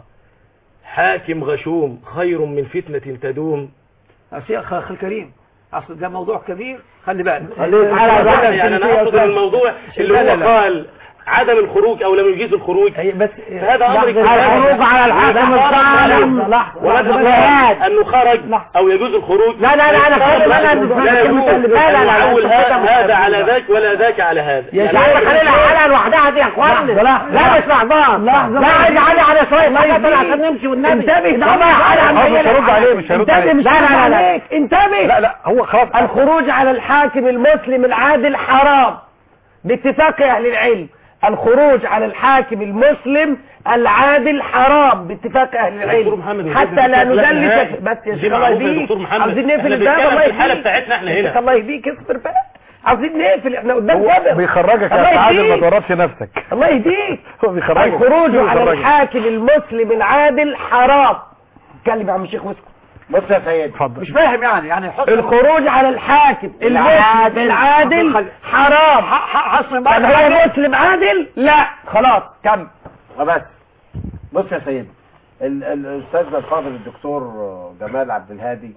حاكم غشوم خير من فتنة تدوم يا أخ أخي الكريم أصل ده موضوع كبير خلي بالك يعني أنا أقصد الموضوع اللي لا، لا، هو لا. قال عدم الخروج أو لم يجيز الخروج بس هذا أمر الخروج على الحاكم الظالم ولكن أنه خرج أو يجوز الخروج لا، لا، لا، أنا خارج، لا، لا، لا أنت- يجوز لا، لا، لا، أن لا، نعول أنت كده مش هذا على فاهم. ذاك ولا ذاك على هذا يا يعني شعب أنا- خلينا حلقة لوحدها دي يا اخوانا لا مش لحظات لا عايز علي على شوية حاجات عشان نمشي والنبي انتبه ده والله علي عم هو مش يجي هيرد عليه مش هيرد عليه انتبه مش لا لا لا عليك انتبه لا لا هو خلاص الخروج على الحاكم المسلم العادل حرام باتفاق اهل العلم الخروج على الحاكم المسلم العادل حرام باتفاق اهل دكتور محمد العلم وزيد حتى لا الدكتور لا ندلس نهائي. بس يا دي شيخ الله معروفة يا يهديك دكتور محمد. عاوزين نقفل احنا الباب بنتكلم الله في الحالة يهديك بتاعتنا احنا هنا. شيخ الله يهديك اصبر بقى عاوزين نقفل احنا قدام هو كبر بيخرجك الله يا عادل ما يهديك تورطش نفسك الله يهديك هو بيخرجك الخروج هو على بيخرجك. الحاكم المسلم العادل حرام اتكلم يا عم الشيخ واسكت بص يا سيد اتفضل مش فاهم يعني يعني حط الخروج على الحاكم المسلم العادل. العادل حرام حصل طب هو مسلم عادل لا خلاص كمل بس بص يا سيد ال- ال- الاستاذ الفاضل الدكتور جمال عبد الهادي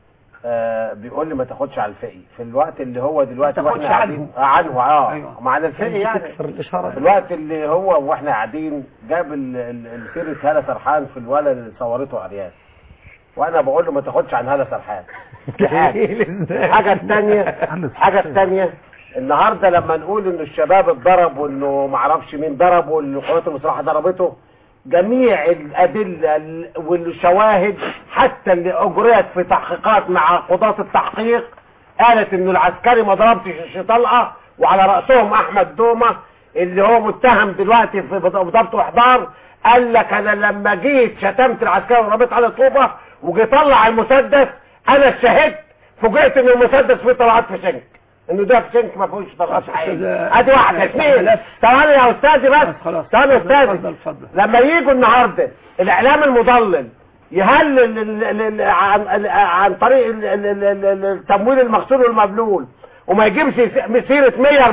آه بيقول لي ما تاخدش على الفقي في الوقت اللي هو دلوقتي ما تاخدش واحنا قاعدين آه، عنه اه أيوة. معنى الفقي يعني تكسر الاشاره في الوقت اللي هو واحنا قاعدين جاب ال- ال- السيرة هالة سرحان في الولد اللي صورته عريان وانا بقول له ما تاخدش عن هالة سرحان دي حاجه الحاجه الثانيه الحاجه الثانيه النهارده لما نقول ان الشباب اتضرب وانه ما اعرفش مين ضرب والقوات المسلحه ضربته جميع الادله ال- والشواهد حتى اللي اجريت في تحقيقات مع قضاة التحقيق قالت ان العسكري ما ضربش ش- طلقه وعلى راسهم احمد دومه اللي هو متهم دلوقتي في بض- بضبط واحضار قال لك انا لما جيت شتمت العسكري ورميت عليه طوبه وجي طلع المسدس انا اتشهدت فوجئت ان المسدس فيه طلعات في شنك انه ده في شنك ما فيهوش طلعات حقيقيه ادي واحده اثنين ثواني يا استاذي بس ثواني يا استاذي اتفضل اتفضل لما يجوا النهارده الاعلام المضلل يهلل ال- ال- ال- عن ال- عن طريق ال- ال- ال- ال- ال- التمويل المغسول والمبلول وما يجيبش مسيرة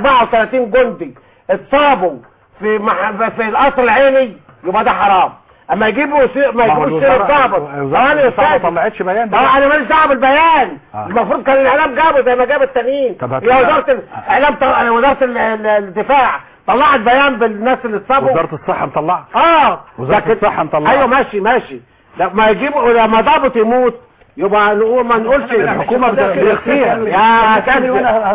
134 جندي اتصابوا في مح... في القصر العيني يبقى ده حرام اما يجيبوا سي... ما ما هو يجيبوش سيرة الوزارة- ضابط الوزارة ثواني يا الدفاع ما استاذ طلعتش بيان ده. اه انا ماليش دعوه بالبيان آه. المفروض كان الاعلام جابه زي ما جاب التانيين طب هات- يا وزاره الاعلام طل... وزاره ال- ال- الدفاع طلعت بيان بالناس اللي اتصابوا وزارة الصحة مطلعة اه وزارة لكن- الصحة مطلعة ايوه ماشي ماشي لما يجيبوا لما ضابط يموت يبقى نقول ما نقولش الحكومة بتختار يا استاذ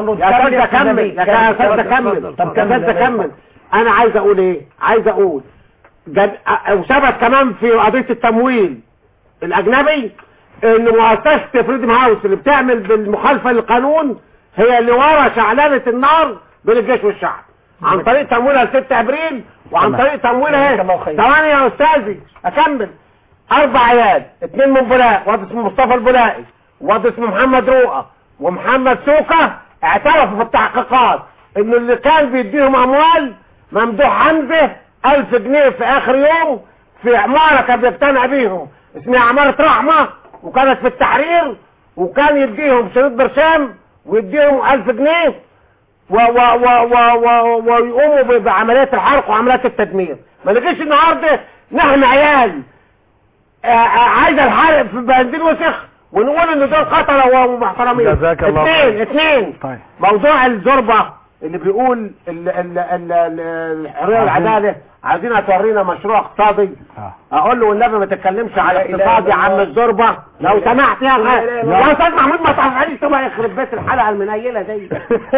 يا استاذ كمل يا استاذ كمل طب كمل كمل انا عايز اقول ايه عايز اقول جد... أ- وثبت كمان في قضيه التمويل الاجنبي ان مؤسسه فريدم هاوس اللي بتعمل بالمخالفه للقانون هي اللي ورا شعلانه النار بين الجيش والشعب عن طريق تمويلها ل 6 ابريل وعن تمام. طريق تمويلها جزاك الله ايه خير. ثواني يا استاذي اكمل اربع عيال اثنين من بولاق واد اسمه مصطفى البولائي واد اسمه محمد رؤى ومحمد سوكة اعترفوا في التحقيقات انه اللي كان بيديهم اموال ممدوح حمزه الف جنيه في اخر يوم في عمارة كان بيقتنع بيهم اسمها عمارة رحمة وكانت في التحرير وكان يديهم شريط برشام ويديهم 1000 جنيه و و و و و ويقوموا ب- بعمليات الحرق وعمليات التدمير ما نجيش النهارده نحن عيال آه، آه، عايزه الحرق في بنزين وسخ ونقول ان دول قتله ومحترمين جزاك الله اثنين خير. اثنين طيب موضوع الزربة اللي بيقول ال- ال- ال- ال- الحرية والعدالة عايزين تورينا مشروع اقتصادي اقول له والنبي ما تتكلمش على اقتصاد يا عم الزربة لو سمحت يا لا اخي إله إلا يا الله. استاذ محمود ما تعرفنيش طبعا يخرب بيت الحلقة المنيلة دي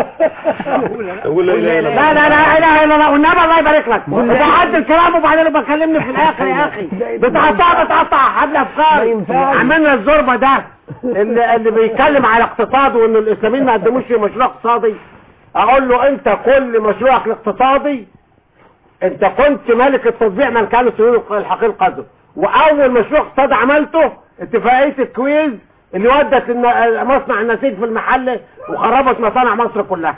قول لا إله إلا لا لا لا اله الا الله والنبي الله يبارك لك وبعد الكلام وبعدين بكلمني في الاخر يا اخي بتقطع بتقطع حبل افكار عملنا الزربة ده اللي, اللي بيتكلم على اقتصاد وان الاسلاميين ما قدموش مشروع اقتصادي اقول له انت كل مشروعك الاقتصادي انت كنت ملك التطبيع من كان سيول الحقير قدر واول مشروع اقتصادي عملته اتفاقية الكويز اللي ودت للن- مصنع النسيج في المحل وخربت مصانع مصر كلها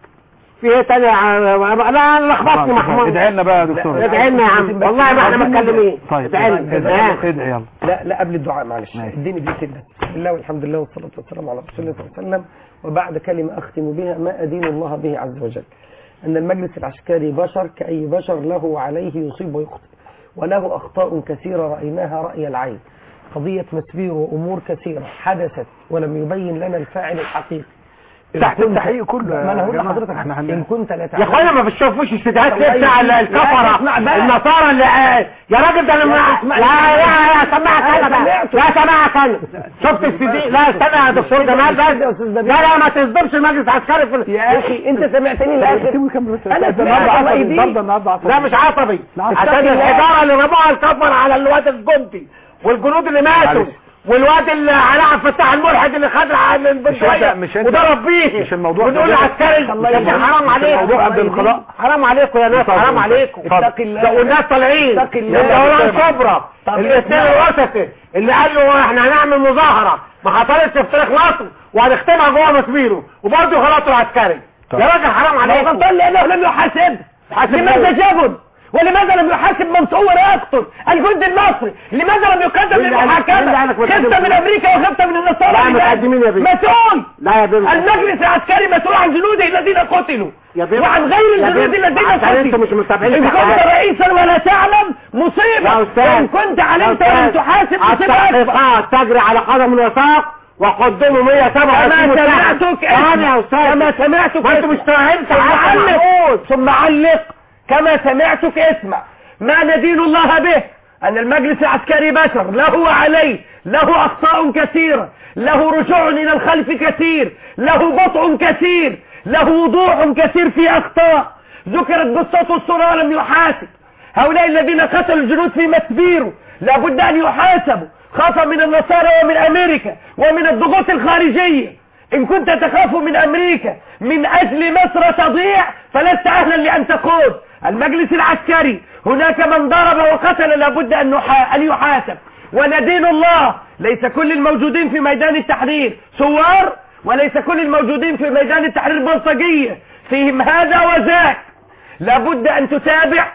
في ايه تاني يا عم- لا لا لخبطني محمود ادعي لنا بقى يا دكتور ادعي لنا يا عم والله ما احنا متكلمين طيب ادعي لنا ادعي ادعي يلا لا لا قبل الدعاء معلش اديني دقيقتين بس بسم الله والحمد لله والصلاه والسلام على رسول الله صلى الله عليه وسلم وبعد كلمه اختم بها ما ادين الله به عز وجل ان المجلس العسكري بشر كاي بشر له وعليه يصيب ويخطئ وله اخطاء كثيره رايناها راي العين قضيه مسبير وامور كثيره حدثت ولم يبين لنا الفاعل الحقيقي تحت التحقيق كله ما انا هقول يا جماعة. لحضرتك احنا هن- ان كنت لا يا تعلم اخوانا ما بتشوفوش استدعاءات الله ليه بتاع يهديك. الكفرة لا، اسمع بقى. النصارى اللي آه، يا راجل ده انا لا، ما- اسمع. لا لا لا سمعك لا، انا بقى سمعته. لا سمعك انا شفت السي لا استنى يا دكتور جمال بس لا لا ما تصدمش المجلس العسكري في ال- يا اخي انت سمعتني الاخر انا النهارده سمعت الله عصبي يهديك النهارده النهارده عصبي لا مش عصبي لا، عشان اتقي الله. الحجاره اللي رموها الكفر على الواد الجندي والجنود اللي ماتوا معلش. والواد اللي علاء عبد الفتاح الملحد اللي خد على البندقية مش انت- وضرب بيه مش الموضوع ونقول ده. عسكري الله يا يهديك. حرام مش عليكم الموضوع عند القضاء. حرام عليكم يا ناس اتفضل. حرام عليكم اتفضل. اتق الله. ده والناس طالعين اتق الله. الدوران كبرى طب الاثنين اسمع. الوسطي اللي قال له احنا هنعمل مظاهره ما حصلتش في تاريخ مصر وهنختمها جوه مسبيرو وبرضه غلطوا العسكري يا راجل حرام ما هو عليكم غلطان لانه لم يحاسب حاسب لماذا مين؟ جبن ولماذا لم يحاسب من صور يقتل الجند المصري لماذا لم يقدم مين اللي قال- مين اللي للمحاكمه قالك ما خفت تقدمش؟ من امريكا وخفت من النصارى لا، اللي متقدمين يا بيه. مسؤول لا يا بيه المجلس العسكري مسؤول عن جنوده الذين قتلوا يا بيه وعن غير يا الجنود بيه، الذين عشان قتلوا انتوا مش متابعين ان في كنت حاجة. رئيسا ولا تعلم مصيبه يا استاذ وان كنت علمت يا ولم أستاذ، تحاسب مصيبه أكبر. التحقيقات تجري على قدم وساق وقدموا 127 كما سمعتك انا يا استاذ كما سمعتك ما انتوا مش فاهمين ثم علق ثم علق كما سمعتك اسمع ما ندين الله به أن المجلس العسكري بشر له وعليه له أخطاء كثيرة له رجوع إلى الخلف كثير له بطء كثير له وضوح كثير في أخطاء ذكرت بالصوت والصورة ولم يحاسب هؤلاء الذين قتلوا الجنود في مسبيرو لابد أن يحاسبوا خاصة من النصارى ومن أمريكا ومن الضغوط الخارجية إن كنت تخاف من أمريكا من أجل مصر تضيع فلست أهلا لأن تقود المجلس العسكري هناك من ضرب وقتل لابد أن, نحا... أن يحاسب وندين الله ليس كل الموجودين في ميدان التحرير ثوار وليس كل الموجودين في ميدان التحرير بلطجية فيهم هذا وذاك لابد أن تتابع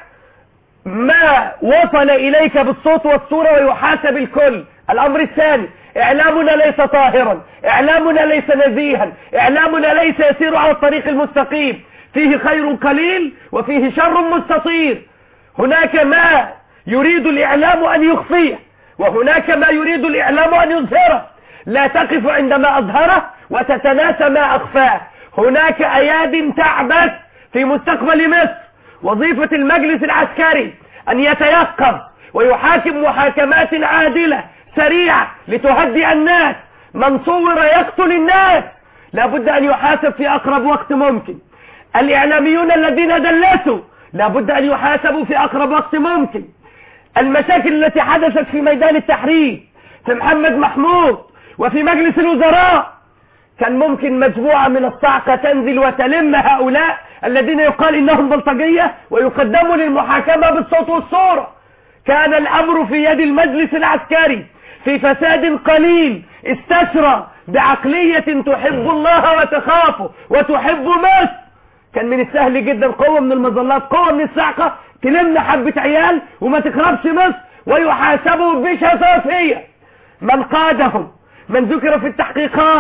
ما وصل إليك بالصوت والصورة ويحاسب الكل الأمر الثاني إعلامنا ليس طاهرا إعلامنا ليس نزيها إعلامنا ليس يسير على الطريق المستقيم فيه خير قليل وفيه شر مستطير هناك ما يريد الإعلام أن يخفيه وهناك ما يريد الإعلام أن يظهره لا تقف عندما أظهره وتتناسى ما أخفاه هناك أياد تعبث في مستقبل مصر وظيفة المجلس العسكري أن يتيقظ ويحاكم محاكمات عادلة سريعة لتهدئ الناس من صور يقتل الناس لابد أن يحاسب في أقرب وقت ممكن الإعلاميون الذين دلسوا لابد أن يحاسبوا في أقرب وقت ممكن المشاكل التي حدثت في ميدان التحرير في محمد محمود وفي مجلس الوزراء كان ممكن مجموعة من الصعقة تنزل وتلم هؤلاء الذين يقال إنهم بلطجية ويقدموا للمحاكمة بالصوت والصورة كان الأمر في يد المجلس العسكري في فساد قليل استشرى بعقلية تحب الله وتخافه وتحب مصر كان من السهل جدا قوة من المظلات قوة من الصعقة تلم حبة عيال وما تخربش مصر ويحاسبوا بشفافية من قادهم من ذكر في التحقيقات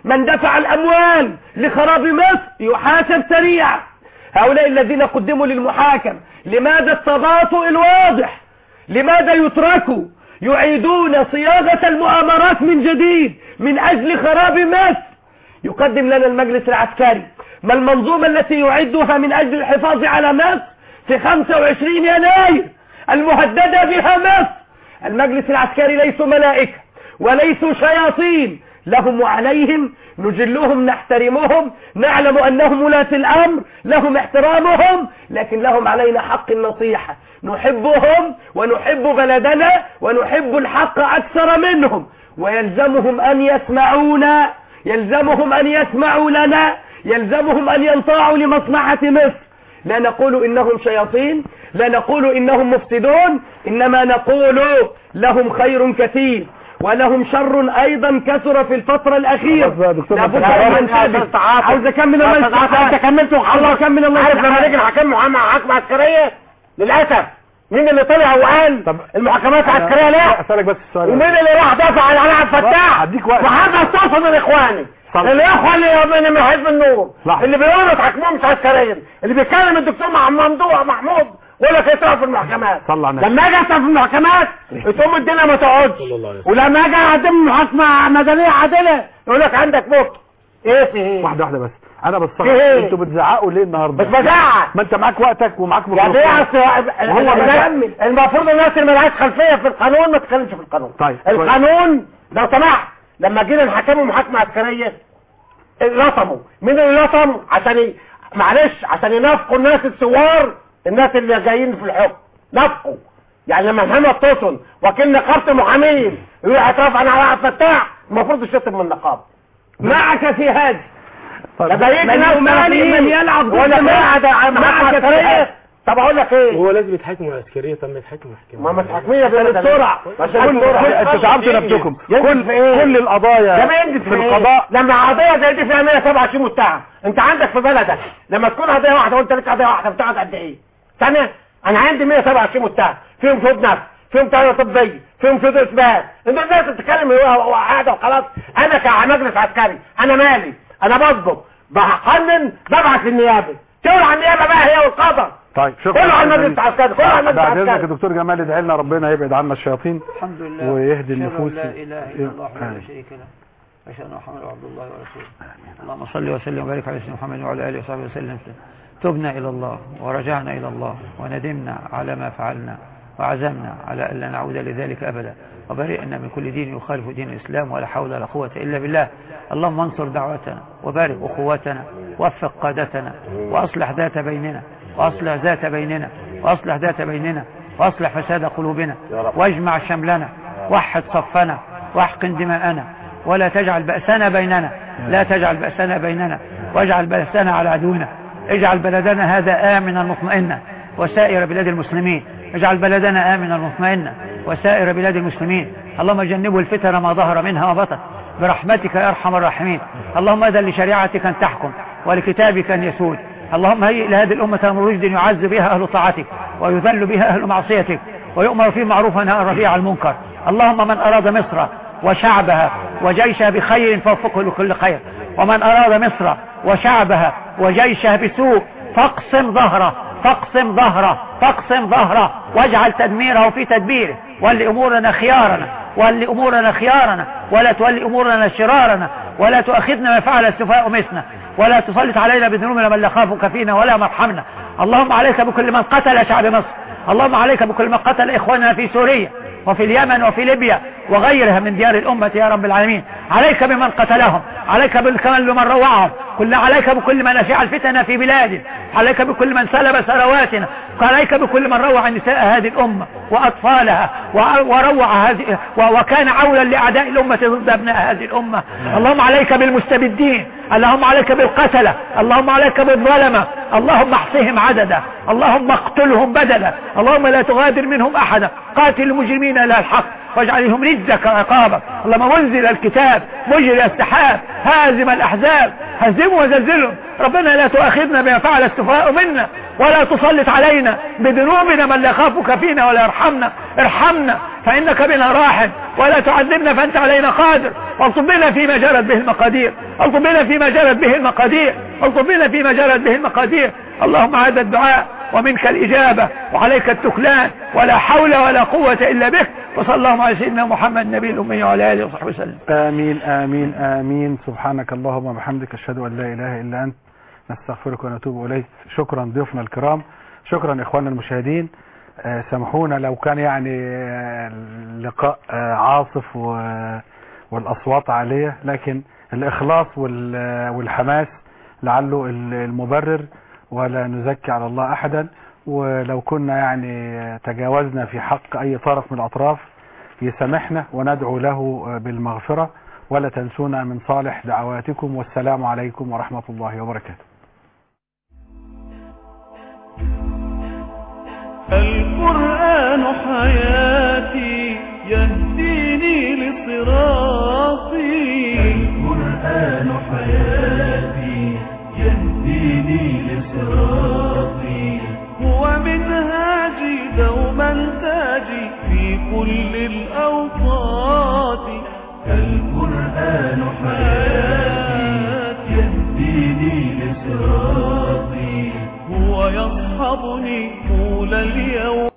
من دفع الأموال لخراب مصر يحاسب سريعا هؤلاء الذين قدموا للمحاكم لماذا التباطؤ الواضح لماذا يتركوا يعيدون صياغة المؤامرات من جديد من أجل خراب مصر يقدم لنا المجلس العسكري ما المنظومة التي يعدها من أجل الحفاظ على مصر في 25 يناير المهددة بها مصر المجلس العسكري ليسوا ملائكة وليسوا شياطين لهم وعليهم نجلهم نحترمهم نعلم أنهم ولاة الأمر لهم احترامهم لكن لهم علينا حق النصيحة نحبهم ونحب بلدنا ونحب الحق أكثر منهم ويلزمهم أن يسمعونا يلزمهم أن يسمعوا لنا يلزمهم أن ينطاعوا لمصلحة مصر لا نقول إنهم شياطين لا نقول إنهم مفسدون إنما نقول لهم خير كثير ولهم شر أيضا كثر في الفترة الأخيرة لابد أن ننتبه عاوز أكمل الله يسمح انت كملت عاوز أكمل الله عارف لما يسمح نيجي نحكم محاكمة عسكرية للأسف مين اللي طلع وقال المحاكمات العسكرية لا اسالك بس السؤال ومين اللي راح دافع عن علي عبد الفتاح هديك وقت. محمد صفا من اخواني صلح. الاخوه اللي من حزب النور لحظة. اللي بيقولوا تحكمهم مش عسكريا اللي بيتكلم الدكتور مع- ممدوح محمود يقول لك يطلع في المحكمات صلى على النبي لما اجي اطلع في المحكمات تقوم الدنيا ما تقعدش ولما اجي اقدم محاكمه مدنيه عادله يقول لك عندك بطء ايه في ايه واحده واحده بس انا بستغرب إيه؟ انتوا بتزعقوا ليه النهارده مش بزعق. ما انت معاك وقتك ومعاك يعني ايه ميكروفون. اصل وهو الناس- بيكمل. المفروض الناس اللي مالهاش خلفيه في القانون ما تتكلمش في القانون طيب كويس. القانون لو سمحت لما جينا نحكمه محاكمه عسكريه لطموا مين اللي لطم عشان ي... معلش عشان ينافقوا الناس الثوار الناس اللي جايين في الحكم نافقوا يعني لما محمد توسن وكيل نقابه المحامين يقول اعتراف عن علاء فتاح المفروض يشتم من النقابه معك في هذا لما يجي من ناس يمالي من يلعب ضد ولا مصر. قاعد على محاكمه معك في عسكريه هذا. طب اقول لك ايه هو لازم يتحكم عسكريه طب ما يتحكم محكمه ما متحكمية عشان السرعة. عشان كل السرعة انتوا تعبتوا نفسكم كل إيه؟ كل القضايا ده ما ينجز في القضاء القضاء لما قضية زي دي فيها 127 متهم انت عندك في بلدك لما تكون قضية واحدة وانت لك قضية واحدة بتقعد قد ايه سنة انا عندي 127 متهم فيهم شهود نفس فيهم طريقة طبية فيهم شهود اثبات انت الناس بتتكلم وقاعدة وخلاص انا كمجلس عسكري انا مالي انا بضبط بقنن ببعت للنيابة تقول على النيابة بقى هي والقضاء طيب شكرا كله على المجلس العسكري كله على المجلس بعد اذنك يا العسكري دكتور جمال ادعي لنا ربنا يبعد عنا الشياطين الحمد لله ويهدي أشهد أن النفوس لا اله الا الله وحده لا آمين. شريك له أشهد أن محمدا عبد الله ورسوله اللهم صل وسلم وبارك على سيدنا محمد وعلى آله وصحبه وسلم تبنا إلى الله ورجعنا إلى الله وندمنا على ما فعلنا وعزمنا على ألا نعود لذلك أبدا وبرئنا من كل دين يخالف دين الإسلام ولا حول ولا قوة إلا بالله اللهم انصر دعوتنا وبارك أخواتنا وفق قادتنا وأصلح ذات بيننا وأصلح ذات بيننا وأصلح ذات بيننا وأصلح فساد قلوبنا واجمع شملنا وحد صفنا واحقن دماءنا ولا تجعل بأسنا بيننا لا تجعل بأسنا بيننا واجعل بأسنا على عدونا اجعل بلدنا هذا آمنا مطمئنا وسائر بلاد المسلمين اجعل بلدنا آمنا مطمئنا وسائر بلاد المسلمين اللهم جنبوا الفتن ما ظهر منها وبطن برحمتك يا أرحم الراحمين اللهم أذن لشريعتك أن تحكم ولكتابك أن يسود اللهم هيئ لهذه الأمة أمر رشد يعز بها أهل طاعتك ويذل بها أهل معصيتك ويؤمر فيه معروف ونهى عن رفيع المنكر اللهم من أراد مصر وشعبها وجيشها بخير فوفقه لكل خير ومن أراد مصر وشعبها وجيشها بسوء فاقسم ظهره فاقسم ظهره فاقسم ظهره واجعل تدميره في تدبيره ولي أمورنا خيارنا ولي أمورنا خيارنا ولا تولي أمورنا شرارنا ولا تؤاخذنا ما فعل السفهاء مسنا ولا تسلط علينا بذنوبنا من لا خافك فينا ولا مرحمنا اللهم عليك بكل من قتل شعب مصر اللهم عليك بكل من قتل إخواننا في سوريا وفي اليمن وفي ليبيا وغيرها من ديار الأمة يا رب العالمين عليك بمن قتلهم عليك بالكمال بمن روعهم كل عليك بكل من أشاع الفتن في بلادنا عليك بكل من سلب ثرواتنا عليك بكل من روع نساء هذه الأمة وأطفالها وروع هذه وكان عولا لأعداء الأمة ضد أبناء هذه الأمة اللهم عليك بالمستبدين اللهم عليك بالقتلة اللهم عليك بالظلمة اللهم احصهم عددا اللهم اقتلهم بدلا اللهم لا تغادر منهم أحدا قاتل المجرمين إلى الحق واجعلهم رزك عقابك اللهم منزل الكتاب مجري السحاب هازم الأحزاب هزموا وزلزلهم ربنا لا تؤاخذنا بما فعل السفهاء منا ولا تسلط علينا بذنوبنا من لا يخافك فينا ولا يرحمنا ارحمنا فإنك بنا راحم ولا تعذبنا فأنت علينا قادر والطب بنا فيما جرت به المقادير الطب بنا فيما جرت به المقادير الطب بنا فيما جرت به المقادير اللهم هذا الدعاء ومنك الإجابة وعليك التكلان ولا حول ولا قوة إلا بك وصلى الله على سيدنا محمد النبي الأمي وعلى آله وصحبه وسلم آمين آمين آمين سبحانك اللهم وبحمدك أشهد أن لا إله إلا أنت نستغفرك ونتوب إليك شكرا ضيوفنا الكرام شكرا إخواننا المشاهدين آه، سامحونا لو كان يعني آه، اللقاء آه، عاصف و- والأصوات عالية لكن الإخلاص وال- والحماس لعله ال- المبرر ولا نزكي على الله أحدا ولو كنا يعني تجاوزنا في حق أي طرف من الأطراف يسامحنا وندعو له بالمغفرة ولا تنسونا من صالح دعواتكم والسلام عليكم ورحمة الله وبركاته القرآن حياتي يهديني لصراطي القرآن حياتي يهديني لصراطي هو منهاجي دوما تاجي في كل الأوقات القرآن حياتي يهديني لصراطي هو يصحبني طول اليوم